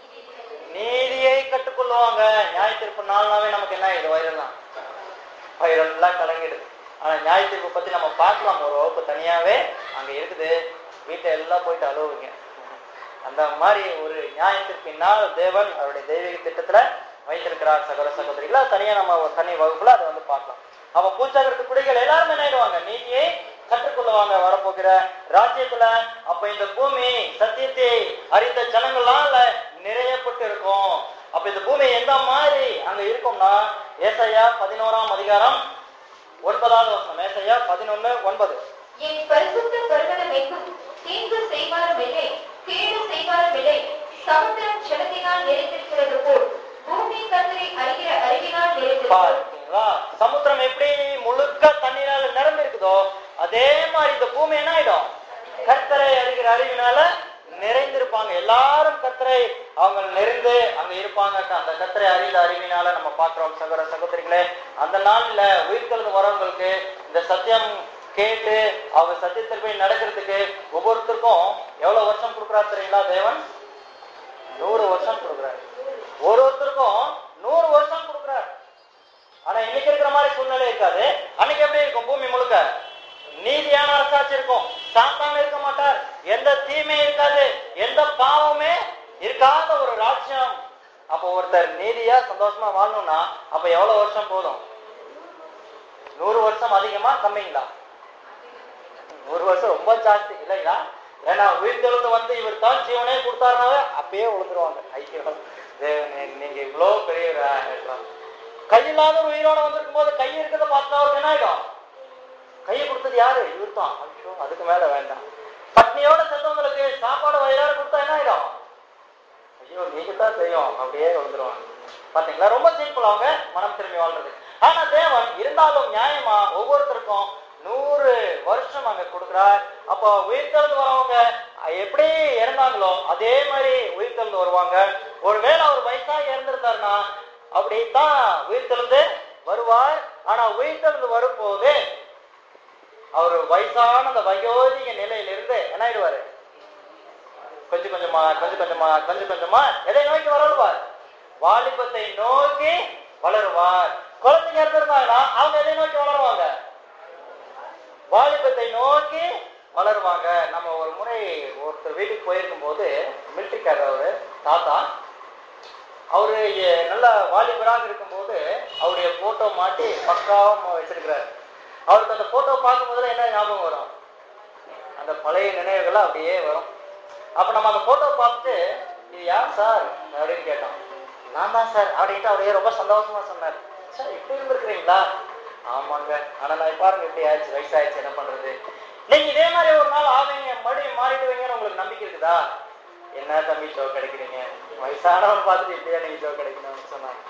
நீதியை கற்றுக்கொள்வாங்க நியாய தீர்ப்பு நாள்னாவே நமக்கு என்ன ஆயிடும் வயிறெல்லாம் வயிறெல்லாம் கலங்கிடுது ஆனா நியாய தீர்ப்பு பத்தி நம்ம பார்க்கலாம் ஒரு வகுப்பு தனியாவே அங்க இருக்குது வீட்டை எல்லாம் போயிட்டு அழுவுங்க அந்த மாதிரி ஒரு நியாய தீர்ப்பின் நாள் தேவன் அவருடைய தெய்வீக திட்டத்துல வைத்திருக்கிறார் சகோதர சகோதரிகளா தனியா நம்ம ஒரு தனி வகுப்புல அதை வந்து பார்க்கலாம் அப்ப பூச்சாகரத்து குடிகள் எல்லாரும் என்ன ஆயிடுவாங்க நீதியை கற்றுக்கொள்ளுவாங்க வரப்போகிற ராஜ்யத்துல அப்ப இந்த பூமி சத்தியத்தை அறிந்த ஜனங்களால நிறையப்பட்டு இருக்கும் அப்ப இந்த பூமி எந்த மாதிரி அங்க இருக்கும்னா ஏசையா பதினோராம் அதிகாரம் ஒன்பதாவது வசனம் ஏசையா பதினொன்னு ஒன்பது என் பரிசுத்த பர்வதம் எங்கும் தீங்கு செய்வாரும் இல்லை கேடு செய்வாரும் இல்லை சமுத்திரம் ஜலத்தினால் நிறைந்திருக்கிறது போல் பூமி கத்தரை அறிகிற அறிவினால் நிறைந்திருக்கும் பாருங்களா சமுத்திரம் எப்படி முழுக்க தண்ணீரால நிரம்பி இருக்குதோ அதே மாதிரி இந்த பூமி என்ன ஆயிடும் கர்த்தரை அறிகிற அறிவினால நிறைந்திருப்பாங்க எல்லாரும் கர்த்தரை அவங்க நிறைந்து அங்க இருப்பாங்க அந்த கர்த்தரை அறிந்த அறிவினால நம்ம பாக்குறோம் சகோதர சகோதரிகளே அந்த நாள்ல உயிர்த்தெழுந்து வரவங்களுக்கு இந்த சத்தியம் கேட்டு அவங்க சத்தியத்தில் போய் நடக்கிறதுக்கு ஒவ்வொருத்தருக்கும் எவ்வளவு வருஷம் கொடுக்குறாரு தெரியுங்களா தேவன் நூறு வருஷம் கொடுக்குறாரு ஒரு ஒருத்தருக்கும் நூறு வருஷம் கொடுக்குறாரு ஆனா இன்னைக்கு இருக்கிற மாதிரி சூழ்நிலை இருக்காது அன்னைக்கு எப்படி இருக்கும் பூமி முழுக்க நீதியான அரசாட்சி இருக்கும் சாத்தான் இருக்க மாட்டார் எந்த தீமையும் இருக்காது எந்த பாவமே இருக்காத ஒரு ராஜ்யம் அப்போ ஒருத்தர் நீதியா சந்தோஷமா வாழணும்னா அப்ப எவ்வளவு வருஷம் போதும் நூறு வருஷம் அதிகமா கம்மிங்களா நூறு வருஷம் ரொம்ப ஜாஸ்தி இல்லைங்களா ஏன்னா உயிர்த்தெழுந்து வந்து இவர் தான் ஜீவனே கொடுத்தாருனாவே அப்பயே விழுந்துருவாங்க ஐயோ தேவனே நீங்க இவ்வளவு பெரிய கையில்லாத ஒரு உயிரோட வந்திருக்கும் போது கை இருக்கிறத பார்த்தா அவருக்கு என்ன ஆயிடும் கையை கொடுத்தது யாரு இவர் தான் ஐயோ அதுக்கு மேல வேண்டாம் பட்னியோட செத்தவங்களுக்கு சாப்பாடு வயிறார கொடுத்தா என்ன ஆயிடும் ஐயோ நீங்க தான் தெரியும் அப்படியே விழுந்துருவாங்க பாத்தீங்களா ரொம்ப சிம்பிள் அவங்க மனம் திரும்பி வாழ்றது ஆனா தேவன் இருந்தாலும் நியாயமா ஒவ்வொருத்தருக்கும் நூறு வருஷம் அங்க கொடுக்குறார் அப்போ உயிர்த்தெழுந்து வரவங்க எப்படி இறந்தாங்களோ அதே மாதிரி உயிர்த்தெழுந்து வருவாங்க ஒருவேளை அவர் வயசா இறந்திருந்தாருன்னா அப்படித்தான் உயிர்த்தெழுந்து வருவார் ஆனா உயிர்த்தெழுந்து வரும்போது அவர் வயசான அந்த வயோதிக நிலையிலிருந்து என்ன ஆயிடுவாரு கொஞ்சம் கொஞ்சமா கொஞ்சம் கொஞ்சமா கொஞ்சம் கொஞ்சமா எதை நோக்கி வளருவார் வாலிபத்தை நோக்கி வளருவார் குழந்தைங்க இருந்திருந்தாங்கன்னா அவங்க எதை நோக்கி வளருவாங்க வாலிபத்தை நோக்கி வளருவாங்க நம்ம ஒரு முறை ஒருத்தர் வீட்டுக்கு போயிருக்கும் போது மிலிட்ரிக்காரர் அவரு தாத்தா அவரு எ- நல்ல வாலிபராக இருக்கும்போது அவருடைய போட்டோ மாட்டி பக்காவா வச்சிருக்கிறாரு அவருக்கு அந்த போட்டோ பார்க்கும்போது என்ன ஞாபகம் வரும் அந்த பழைய நினைவுகள் அப்படியே வரும் அப்ப நம்ம அந்த போட்டோ பார்த்துட்டு இது யார் சார் அப்படின்னு கேட்டோம் நான் தான் சார் அப்படின்ட்டு அவரே ரொம்ப சந்தோஷமா சொன்னார் சார் இப்படி இருந்திருக்கிறீங்களா ஆமாங்க ஆனா நான் பாருங்க இப்படி ஆயிடுச்சு வயசாயிடுச்சு என்ன பண்றது நீங்க இதே மாதிரி ஒரு நாள் ஆவீங்க மறுபடியும் மாறிடுவீங்கன்னு உங்களுக்கு நம்பிக்கை இருக்குதா என்ன தம்பி ஷோ கிடைக்கிறீங்க வயசானவன் பார்த்துட்டு இப்படியா நீங்க ஷோ கிடைக்கணும்னு சொன்னாங்க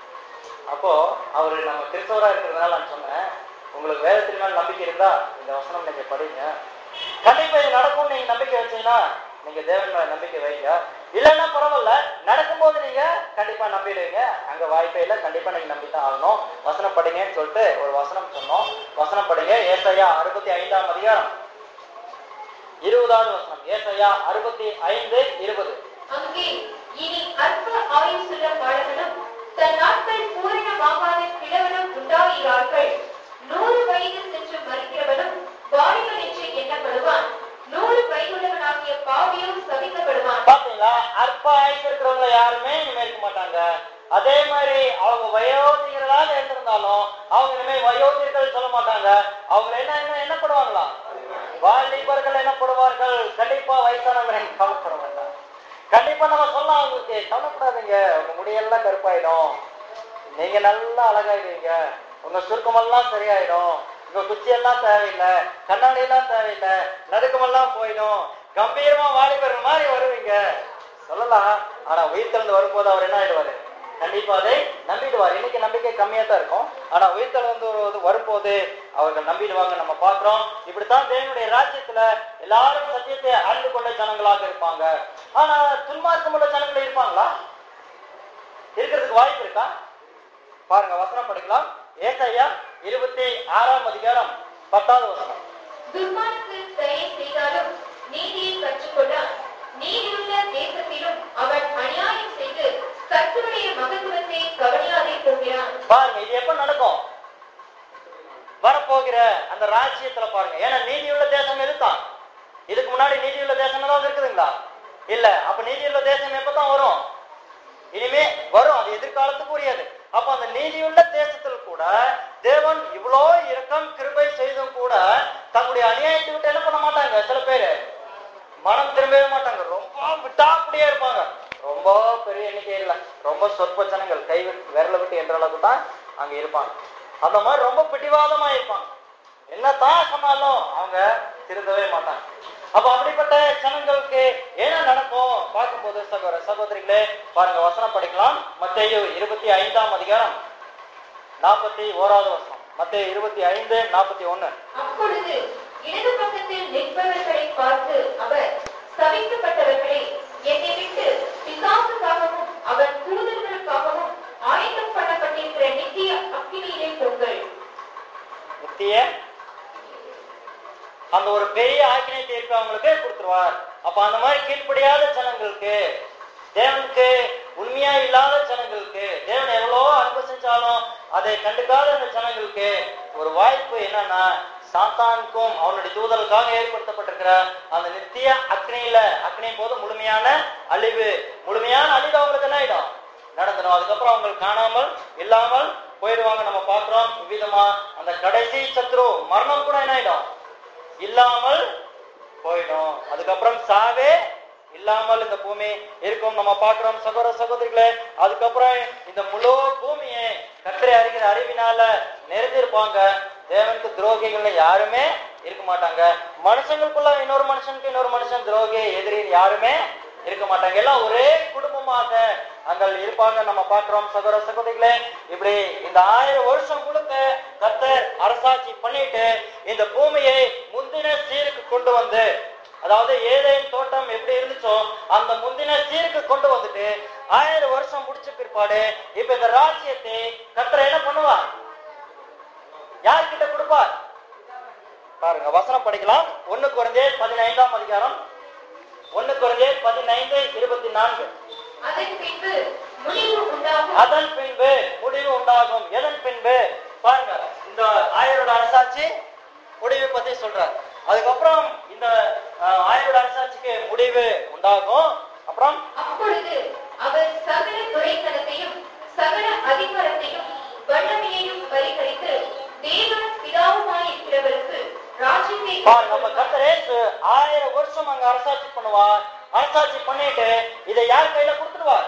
அப்போ அவர் நம்ம கிறிஸ்தவரா இருக்கிறதுனால நான் சொன்னேன் உங்களுக்கு வேதத்தின் மேல் நம்பிக்கை இருந்தா இந்த வசனம் நீங்க படிங்க கண்டிப்பா இது நடக்கும்னு நீங்க நம்பிக்கை வச்சீங்கன்னா நீங்க தேவன் மேல நம்பிக்கை வைங்க இல்லைன்னா பரவாயில்ல நடக்கும்போது நீங்க கண்டிப்பா நம்பிடுவீங்க அங்க வாய்ப்பே இல்லை கண்டிப்பா நீங்க நம்பித்தான் ஆகணும் வசனம் படிங்கன்னு சொல்லிட்டு ஒரு வசனம் சொன்னோம் வசனம் படிங்க ஏசையா அறுபத்தி ஐந்தாம் அதிகாரம் இருபதாவது வசனம் ஏசையா அறுபத்தி ஐந்து இருபது அங்கே இனி அற்ப ஆயுசுள்ள பாலகனும் தன் நாட்கள் பூரணமாகாத கிழவனும் உண்டாகிறார்கள் நூறு வயது சென்று மறிக்கிறவனும் வாலிபன் என்று எண்ணப்படுவான் நூறு வயதுள்ளவனாகிய பாவியும் சபிக்கப்படுவான் பாத்தீங்களா அற்ப ஆயுசு இருக்கிறவங்க யாருமே இனிமே இருக்க மாட்டாங்க அதே மாதிரி அவங்க வயோதிகர்களாக இருந்திருந்தாலும் அவங்க இனிமே வயோதிகர்கள் சொல்ல மாட்டாங்க அவங்க என்ன என்ன என்ன பண்ணுவாங்களா வாலிபர்கள் என்னப்படுவார்கள் கண்டிப்பா வயசானவங்க நீங்க கவலைப்பட வேண்டாம் கண்டிப்பா நம்ம சொல்லலாம் அவங்களுக்கு கவலைப்படாதீங்க உங்க முடியெல்லாம் கருப்பாயிடும் நீங்க நல்லா அழகாயிடுவீங்க உங்க சுருக்கமெல்லாம் சரியாயிடும் உங்க குச்சியெல்லாம் தேவையில்லை கண்ணாடி எல்லாம் தேவையில்லை நடுக்கமெல்லாம் போயிடும் கம்பீரமா வாலிபர்கள் மாதிரி வருவீங்க சொல்லலாம் ஆனா உயிர் திறந்து வரும்போது அவர் என்ன ஆயிடுவாரு கண்டிப்பா அதை நம்பிடுவார் இன்னைக்கு நம்பிக்கை கம்மியா தான் இருக்கும் ஆனா உயிர் திறந்து வருவது வரும்போது அவர்கள் நம்பிடுவாங்க நம்ம பார்க்கிறோம் இப்படித்தான் தேவனுடைய ராஜ்யத்துல எல்லாரும் சத்தியத்தை அறிந்து கொண்ட ஜனங்களாக இருப்பாங்க ஆனா துன்மார்க்கமுள்ள ஜனங்கள் இருப்பாங்களா இருக்கிறதுக்கு வாய்ப்பு இருக்கா பாருங்க வசனம் படிக்கலாம் ஏசாயா இருபத்தி ஆறாம் அதிகாரம் பத்தாவது வசனம் துர்மானுக்கு தயை செய்தாலும் நீதியை கற்றுக்கொண்டான் நீதியுள்ள தேசத்திலும் அவன் அநியாயம் செய்து கர்த்தருடைய மகத்துவத்தை கவனியாதே போகிறான் பாருங்க இது எப்ப நடக்கும் வரப்போகிற அந்த ராஜ்யத்துல பாருங்க ஏன்னா நீதியுள்ள தேசம் எதுதான் இதுக்கு முன்னாடி நீதியுள்ள தேசம் ஏதாவது இருக்குதுங்களா இல்ல அப்ப நீதியுள்ள தேசம் எப்பதான் வரும் இனிமே வரும் அது எதிர்காலத்துக்கு உரியது அப்ப அந்த நீதியுள்ள தேசத்தில் கூட தேவன் இவ்வளோ இரக்கம் கிருபை செய்தும் கூட தங்களுடைய அநியாயத்தை விட்டு என்ன பண்ண மாட்டாங்க சில பேரு மனம் திரும்பவே மாட்டாங்க ரொம்ப விட்டாப்படியே இருப்பாங்க ரொம்ப பெரிய எண்ணிக்கை இல்ல ரொம்ப சொற்ப ஜனங்கள் கை விட்டு விரல விட்டு என்ற அளவுக்கு தான் அங்க இருப்பாங்க அந்த மாதிரி ரொம்ப பிடிவாதமா இருப்பாங்க என்னதான் சொன்னாலும் அவங்க திருந்தவே மாட்டாங்க அப்ப அப்படிப்பட்ட ஜனங்களுக்கு என்ன நடக்கும் பார்க்கும்போது சகோதர சகோதரிகளே பாருங்க வசனம் படிக்கலாம் மத்தேயு இருபத்தி ஐந்தாம் அதிகாரம் நாற்பத்தி ஓராவது வசனம் மத்தேயு இருபத்தி ஐந்து நாற்பத்தி ஒண்ணு அப்பொழுது இடது பக்கத்தில் நிற்பவர்களை பார்த்து அவர் சபிக்கப்பட்டவர்களே என்னை விட்டு பிசாசுக்காகவும் அவன் தூதர்களுக்காகவும் ஆயத்தம் பண்ணப்பட்டிருக்கிற நித்திய அக்கினியிலே பொங்கல் நித்திய அந்த ஒரு பெரிய ஆக்கினை தீர்ப்பு அவங்களுக்கு கொடுத்துருவார் அப்ப அந்த மாதிரி கீழ்ப்படியாத ஜனங்களுக்கு தேவனுக்கு உண்மையா இல்லாத ஜனங்களுக்கு தேவன் எவ்வளவோ அன்பு செஞ்சாலும் அதை கண்டுக்காத அந்த ஜனங்களுக்கு ஒரு வாய்ப்பு என்னன்னா சாத்தானுக்கும் அவனுடைய தூதலுக்காக ஏற்படுத்தப்பட்டிருக்கிற அந்த நித்திய அக்னியில அக்னி போது முழுமையான அழிவு முழுமையான அழிவு அவங்களுக்கு என்ன ஆயிடும் நடந்துடும் அதுக்கப்புறம் அவங்க காணாமல் இல்லாமல் போயிடுவாங்க நம்ம பார்க்கிறோம் விதமா அந்த கடைசி சத்ரு மரணம் கூட என்ன ஆயிடும் இல்லாமல் போயிடும் அதுக்கப்புறம் சாவே இல்லாமல் இந்த பூமி இருக்கும் நம்ம பார்க்கிறோம் சகோதர சகோதரிகளே அதுக்கப்புறம் இந்த முழு பூமியை கத்திரை அறிகிற அறிவினால நிறைஞ்சிருப்பாங்க தேவனுக்கு துரோகிகள் யாருமே இருக்க மாட்டாங்க மனுஷங்களுக்குள்ள இன்னொரு மனுஷனுக்கு இன்னொரு மனுஷன் துரோகி எதிரி யாருமே இருக்க மாட்டாங்க எல்லாம் ஒரே குடும்பமாக அங்க இருப்பாங்க நம்ம பார்க்கிறோம் சகோதர சகோதரிகளே இப்படி இந்த ஆயிரம் வருஷம் முழுக்க கர்த்தர் அரசாட்சி பண்ணிட்டு இந்த பூமியை முந்தின சீருக்கு கொண்டு வந்து அதாவது ஏதேன் தோட்டம் எப்படி இருந்துச்சோ அந்த முந்தின சீருக்கு கொண்டு வந்துட்டு ஆயிரம் வருஷம் முடிச்ச பிற்பாடு இப்ப இந்த ராஜ்யத்தை கர்த்தர் என்ன பண்ணுவார் யார்கிட்ட கொடுப்பார் பாருங்க வசனம் படிக்கலாம் ஒண்ணு குறைஞ்சே பதினைந்தாம் அதிகாரம் ஒண்ணு குறைஞ்சே பதினைந்து இருபத்தி நான்கு அதன் பின்பு முடிவு உண்டாகும் அதன் பின்பு முடிவு உண்டாகும் எதன் பின்பு பாருங்க இந்த ஆயரோட அரசாட்சி முடிவு பத்தி சொல்றார் அதுக்கப்புறம் இந்த அஹ், ஆயரோட அரசாட்சிக்கு முடிவு உண்டாகும் அப்புறம் அப்பொழுது அவர் சகல துறைத்தனத்தையும் சகல அதிகாரத்தையும் வல்லமையையும் பரிகரித்து தேவன் பிதாவுமாயிருக்கிறவருக்கு ராஜ்யத்தை பாரு நம்ம கர்த்தரே சு- ஆயிரம் வருஷம் அங்க அரசாட்சி பண்ணுவார் அரசாட்சி பண்ணிட்டு இதை யார் கையில கொடுத்துடுவார்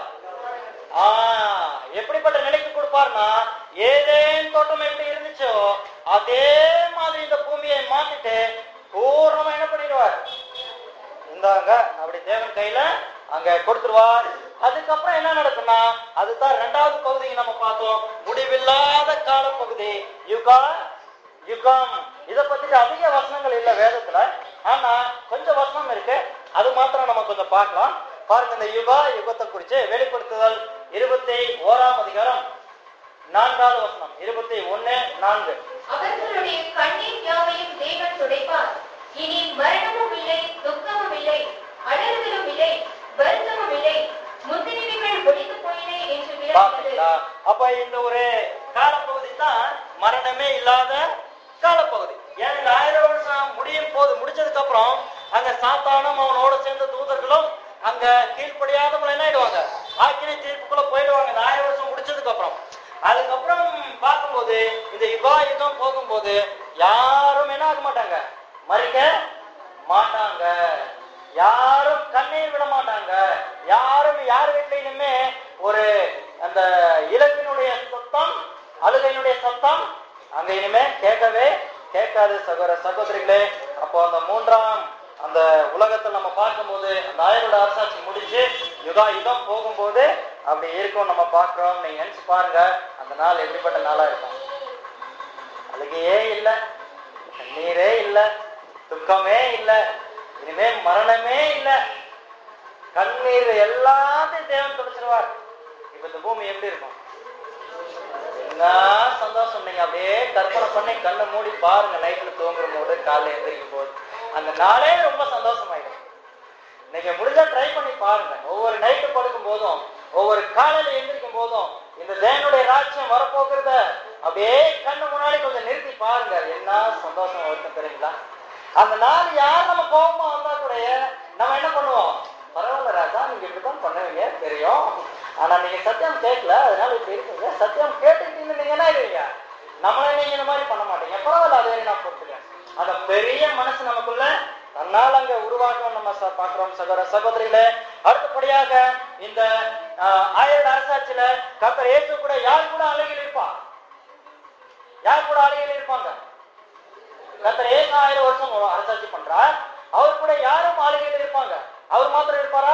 ஆஹ் எப்படிப்பட்ட நிலைக்கு கொடுப்பார்னா ஏதேன் தோட்டம் எப்படி இருந்துச்சோ அதே மாதிரி இந்த பூமியை மாத்திட்டு பூர்ணமா என்ன பண்ணிடுவார் இந்தாங்க அப்படி தேவன் கையில அங்க கொடுத்துருவார் அதுக்கப்புறம் என்ன நடக்கும்னா அதுதான் ரெண்டாவது பகுதிக்கு நம்ம பார்த்தோம் முடிவில்லாத காலப்பகுதி யுகா யுகம் இத பத்தி அதிக வசனங்கள் இல்ல வேதத்துல ஆனா கொஞ்சம் வசனம் இருக்கு அது மாத்திரம் நம்ம கொஞ்சம் பார்க்கலாம் பாருங்க இந்த யுகா யுகத்தை குறிச்சு வெளிப்படுத்துதல் இருபத்தி ஓராம் அதிகாரம் நான்காவது வசனம் இருபத்தி ஒண்ணு நான்கு அவர்களுடைய கண்ணீர் யாவையும் தேவன் துடைப்பார் இனி மரணமும் இல்லை துக்கமும் இல்லை அடர்களும் இல்லை வருத்தமும் இல்லை முந்தினவைகள் ஒழிந்து போயின என்று விளங்குகிறது பாத்தீங்களா அப்ப இந்த ஒரு காலப்பகுதி தான் மரணமே இல்லாத காலப்பகுதி ஏன் இந்த ஆயிரம் வருஷம் முடியும் போது முடிச்சதுக்கு அப்புறம் அங்க சாத்தானும் அவனோட சேர்ந்த தூதர்களும் அங்க கீழ்ப்படியாதவங்க என்ன ஆயிடுவாங்க ஆக்கினை தீர்ப்புக்குள்ள போயிடுவாங்க இந்த ஆயிரம் வருஷம் முடிச்சதுக்கு அப்புறம் அதுக்கப்புறம் பார்க்கும்போது இந்த யுகா யுகம் போகும்போது யாரும் என்ன ஆக மாட்டாங்க மறிக்க மாட்டாங்க யாரும் கண்ணீர் விட மாட்டாங்க யாரும் யார் வீட்லயுமே ஒரு அந்த இலக்கினுடைய சத்தம் அழுகையினுடைய சத்தம் அங்க இனிமே கேட்கவே கேட்காது சகோதர சகோதரிகளே அப்போ அந்த மூன்றாம் அந்த உலகத்தை நம்ம பார்க்கும்போது அந்த ஆயிரோட அரசாட்சி முடிஞ்சு யுகா யுகம் போகும்போது அப்படி இருக்கும் நம்ம பார்க்கிறோம் நீங்க நினைச்சு பாருங்க அந்த நாள் எப்படிப்பட்ட நாளா இருக்கும் அழுகையே இல்ல கண்ணீரே இல்ல துக்கமே இல்ல இனிமே மரணமே இல்ல கண்ணீர் எல்லாத்தையும் தேவன் தொடச்சிருவார் இப்ப இந்த பூமி எப்படி இருக்கும் என்ன சந்தோஷம் நீங்க அப்படியே கற்பனை பண்ணி கண்ணை மூடி பாருங்க நைட்ல தூங்குற போது காலைல எந்திரிக்கும் போது அந்த நாளே ரொம்ப சந்தோஷமாயிடும் நீங்க முடிஞ்சா ட்ரை பண்ணி பாருங்க ஒவ்வொரு நைட்டு படுக்கும் போதும் ஒவ்வொரு காலையில எந்திரிக்கும் போதும் இந்த தேவனுடைய ராஜ்யம் வரப்போகிறத அப்படியே கண்ணு முன்னாடி கொஞ்சம் நிறுத்தி பாருங்க என்ன சந்தோஷம் இருக்கும் தெரியுங்களா அந்த நாள் யார் நம்ம கோபமா வந்தா கூட நம்ம என்ன பண்ணுவோம் பரவாயில்ல ராஜா நீங்க இப்படித்தான் பண்ணுவீங்க தெரியும் ஆனா நீங்க சத்தியம் கேட்கல அதனால இப்படி இருக்கீங்க சத்தியம் கேட்டுக்கிட்டீங்க நீங்க என்ன ஆயிடுவீங்க நம்மளே நீங்க இந்த மாதிரி பண்ண மாட்டீங்க பரவாயில்ல அதே நான் பொறுத்துக்கேன் அந்த பெரிய மனசு நமக்குள்ள தன்னால் அங்க உருவாக்கம் நம்ம ச- பார்க்கிறோம் சகோதர சகோதரிகளே அடுத்தபடியாக இந்த ஆஹ், ஆயிரம் அரசாட்சியில கர்த்தர் இயேசு கூட யார் கூட அழகில் இருப்பா யார் கூட அழகில் இருப்பாங்க கர்த்தர் ஏசு ஆயிரம் வருஷம் ஒரு அரசாட்சி பண்றார் அவர் கூட யாரும் ஆளுகையில் இருப்பாங்க அவர் மாத்திரம் இருப்பாரா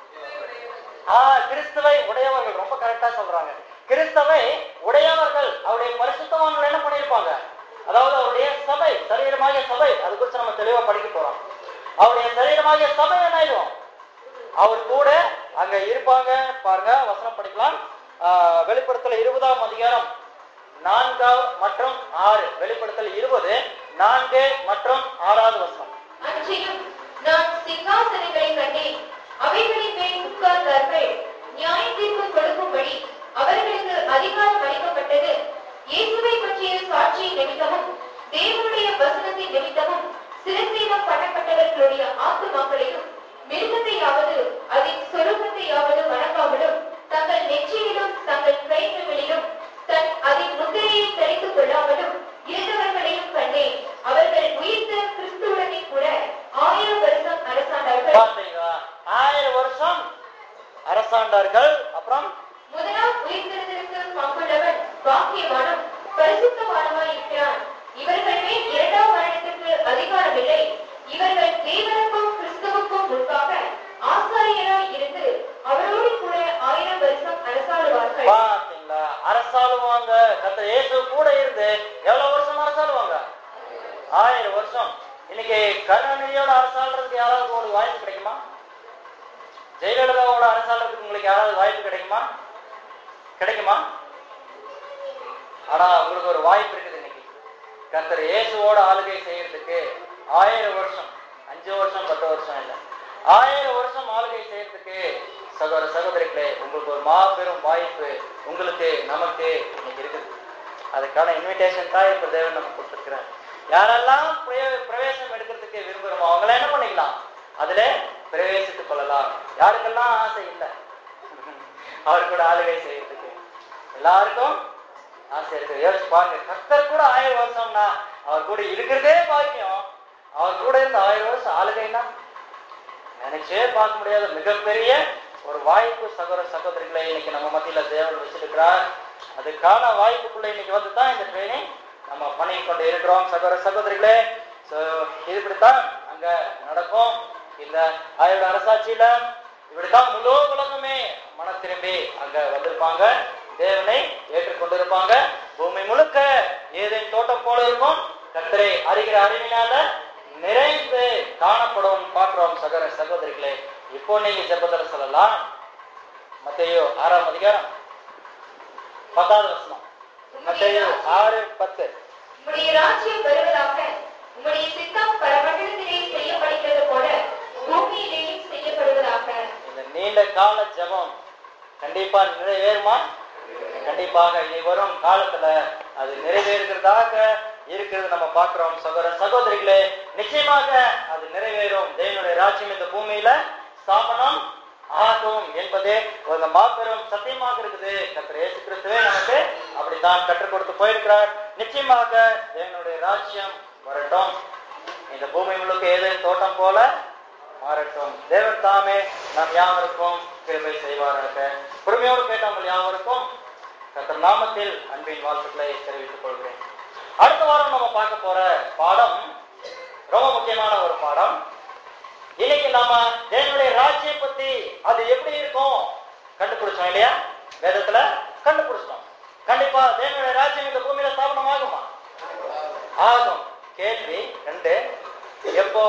ஆஹ் கிறிஸ்துவை உடையவர்கள் ரொம்ப கரெக்டா சொல்றாங்க கிறிஸ்தவை உடையவர்கள் அவருடைய பரிசுத்தவான்கள் என்ன பண்ணியிருப்பாங்க அதாவது அவருடைய சபை சரீரமாகிய சபை அது குறித்து நம்ம தெளிவா படிக்க போறோம் அவருடைய சரீரமாகிய சபை என்ன ஆயிடும் அவர் கூட அங்க இருப்பாங்க பாருங்க வசனம் படிக்கலாம் ஆஹ் வெளிப்படுத்தல இருபதாம் அதிகாரம் நான்காவது மற்றும் ஆறு வெளிப்படுத்தல் இருபது நான்கு மற்றும் ஆறாவது வசனம் அன்றியும் நான் சிங்காசனங்களை கண்டேன் அவைகளின் மேல் உட்கார்ந்தார்கள் நியாய தீர்ப்பு கொடுக்கும்படி அவர்களுக்கு அதிகாரம் அளிக்கப்பட்டது இயேசுவை பற்றிய சாட்சியின் நிமித்தமும் தேவனுடைய வசனத்தின் நிமித்தமும் சிறுசீதம் பண்ணப்பட்டவர்களுடைய ஆத்துமாக்களையும் மிருகத்தையாவது அதன் சொரூபத்தையாவது வணங்காமலும் தங்கள் நெற்றியிலும் தங்கள் கைகளிலும் தன் அதன் முத்திரையை தரித்துக் கொள்ளாமலும் இருந்தவர்களையும் கண்டேன் அவர்கள் உயிர்த்த கிறிஸ்துவுடனே கூட ஆயிரம் வருஷம் அரசாண்டார்கள் பார்த்தீங்களா ஆயிரம் வருஷம் அரசாண்டார்கள் அப்புறம் முதலாம் உயிர்த்தெழுதலுக்கு பங்குள்ளவன் பாக்கியவானும் பரிசுத்தவானுமாய் இருக்கிறான் இவர்கள் மேல் இரண்டாம் மரணத்திற்கு அதிகாரம் இல்லை இவர்கள் தேவனுக்கும் கிறிஸ்துவுக்கும் முன்பாக ஆசாரியராய் இருந்து அவரோடு கூட ஆயிரம் வருஷம் அரசாளுவார்கள் பாத்தீங்களா அரசாளுவாங்க கத்த இயேசு கூட இருந்து எவ்வளவு வருஷம் அரசாளுவாங்க ஆயிரம் வருஷம் இன்னைக்கு கருணாநிதியோட அரசாளுறதுக்கு யாராவது ஒரு வாய்ப்பு கிடைக்குமா ஜெயலலிதாவோட அரசாளுறதுக்கு உங்களுக்கு யாராவது வாய்ப்பு கிடைக்குமா கிடைக்குமா ஆனா உங்களுக்கு ஒரு வாய்ப்பு இருக்குது இன்னைக்கு கர்த்தர் இயேசுவோட ஆளுகை செய்யறதுக்கு ஆயிரம் வருஷம் அஞ்சு வருஷம் பத்து வருஷம் இல்லை ஆயிரம் வருஷம் ஆளுகை செய்யறதுக்கு சகோதர சகோதரிகளே உங்களுக்கு ஒரு மாபெரும் வாய்ப்பு உங்களுக்கு நமக்கு இன்னைக்கு இருக்குது அதுக்கான இன்விடேஷன் தான் இப்ப தேவன் நமக்கு கொடுத்துருக்கிறார் யாரெல்லாம் பிரவே- பிரவேசம் எடுக்கிறதுக்கு விரும்புகிறோமோ அவங்கள என்ன பண்ணிக்கலாம் அதுல பிரவேசித்துக் கொள்ளலாம் யாருக்கெல்லாம் ஆசை இல்லை அவர் கூட ஆளுகை செய்யறதுக்கு எல்லாருக்கும் ஆசை இருக்கு யோசிச்சு பாருங்க கர்த்தர் கூட ஆயிரம் வருஷம்னா அவர் கூட இருக்கிறதே பாக்கியம் அவர் கூட இருந்த ஆயிரம் வருஷம் ஆளுகைன்னா நினைச்சே பார்க்க முடியாத மிகப்பெரிய ஒரு வாய்ப்பு சகோதர சகோதரிகளை இன்னைக்கு நம்ம மத்தியில தேவன் வச்சிருக்கிறார் அதுக்கான வாய்ப்புக்குள்ள இன்னைக்கு வந்து தான் இந்த ட்ரைனிங் நம்ம பண்ணி கொண்டு இருக்கிறோம் சகோதர சகோதரிகளே ஸோ இப்படித்தான் அங்க நடக்கும் இந்த ஆயோட அரசாட்சியில இப்படித்தான் முழு உலகமே திரும்பி அங்க வந்திருப்பாங்க தேவனை ஏற்றுக்கொண்டிருப்பாங்க பூமி முழுக்க ஏதேன் தோட்டம் போல இருக்கும் கத்தரை அறிகிற அறிவினால நிறைந்து காணப்படும் பார்க்கிறோம் சகோதர சகோதரிகளே இப்போ நீங்க ஜெபத்துல சொல்லலாம் மத்தேயு ஆறாம் அதிகாரம் பத்தாவது வசனம் மத்தேயு ஆறு பத்து உம்முடைய ராஜ்யம் வருவதாக உம்முடைய சித்தம் பரமண்டலத்திலே செய்யப்படுகிறது போல பூமியிலேயும் செய்யப்படுவதாக இந்த நீண்ட கால ஜெபம் கண்டிப்பா நிறைவேறுமா கண்டிப்பாக இனி வரும் காலத்துல அது நிறைவேறுகிறதாக இருக்கிறது நம்ம பார்க்கிறோம் சகோதர சகோதரிகளே நிச்சயமாக அது நிறைவேறும் தேவனுடைய ராஜ்யம் இந்த பூமியில ஸ்தாபனம் ஆகும் என்பதே ஒரு மாபெரும் சத்தியமாக இருக்குது கர்த்தர் இயேசு கிறிஸ்துவே நமக்கு அப்படித்தான் கற்றுக் கொடுத்து போயிருக்கிறார் நிச்சயமாக தேவனுடைய ராஜ்யம் வரட்டும் இந்த பூமி முழுக்க ஏதேனும் தோட்டம் போல மாறட்டும் தேவன் தாமே நாம் யாவருக்கும் கிருபை செய்வாராக பொறுமையோடு கேட்டாமல் யாவருக்கும் கர்த்தர் நாமத்தில் அன்பின் வாழ்த்துக்களை தெரிவித்துக் கொள்கிறேன் அடுத்த வாரம் நம்ம பார்க்க போற பாடம் ரொம்ப முக்கியமான ஒரு பாடம் இன்னைக்கு நாம தேவனுடைய ராஜ்யம் பத்தி அது எப்படி இருக்கும் கண்டுபிடிச்சோம் இல்லையா வேதத்துல கண்டுபிடிச்சிட்டோம் கண்டிப்பா தேவனுடைய ராஜ்யம் இந்த பூமியில ஸ்தாபனம் ஆகுமா ஆகும் கேள்வி ரெண்டு எப்போ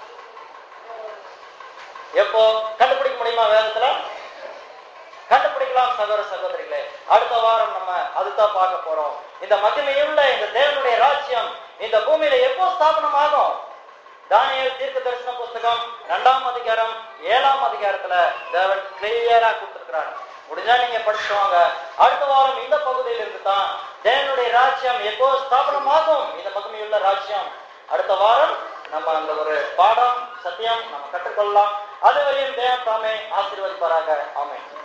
எப்போ கண்டுபிடிக்க முடியுமா வேதத்துல கண்டுபிடிக்கலாம் சகோதர சகோதரிகளே அடுத்த வாரம் நம்ம அதுதான் பார்க்க போறோம் இந்த மகிமையுள்ள இந்த தேவனுடைய ராஜ்யம் இந்த பூமியில எப்போ ஸ்தாபனம் ஆகும் தானியல் தீர்க்க தரிசன புஸ்தகம் இரண்டாம் அதிகாரம் ஏழாம் அதிகாரத்துல தேவன் கிளியரா கொடுத்திருக்கிறார் முடிஞ்சா நீங்க படிச்சுவாங்க அடுத்த வாரம் இந்த பகுதியில் இருந்து தான் தேவனுடைய ராஜ்யம் எப்போ ஸ்தாபனம் ஆகும் இந்த மகிமையுள்ள ராஜ்யம் அடுத்த வாரம் நம்ம அந்த ஒரு பாடம் சத்தியம் நம்ம கற்றுக்கொள்ளலாம் அதுவரையும் தேவன் தாமே ஆசீர்வதிப்பாராக ஆமென்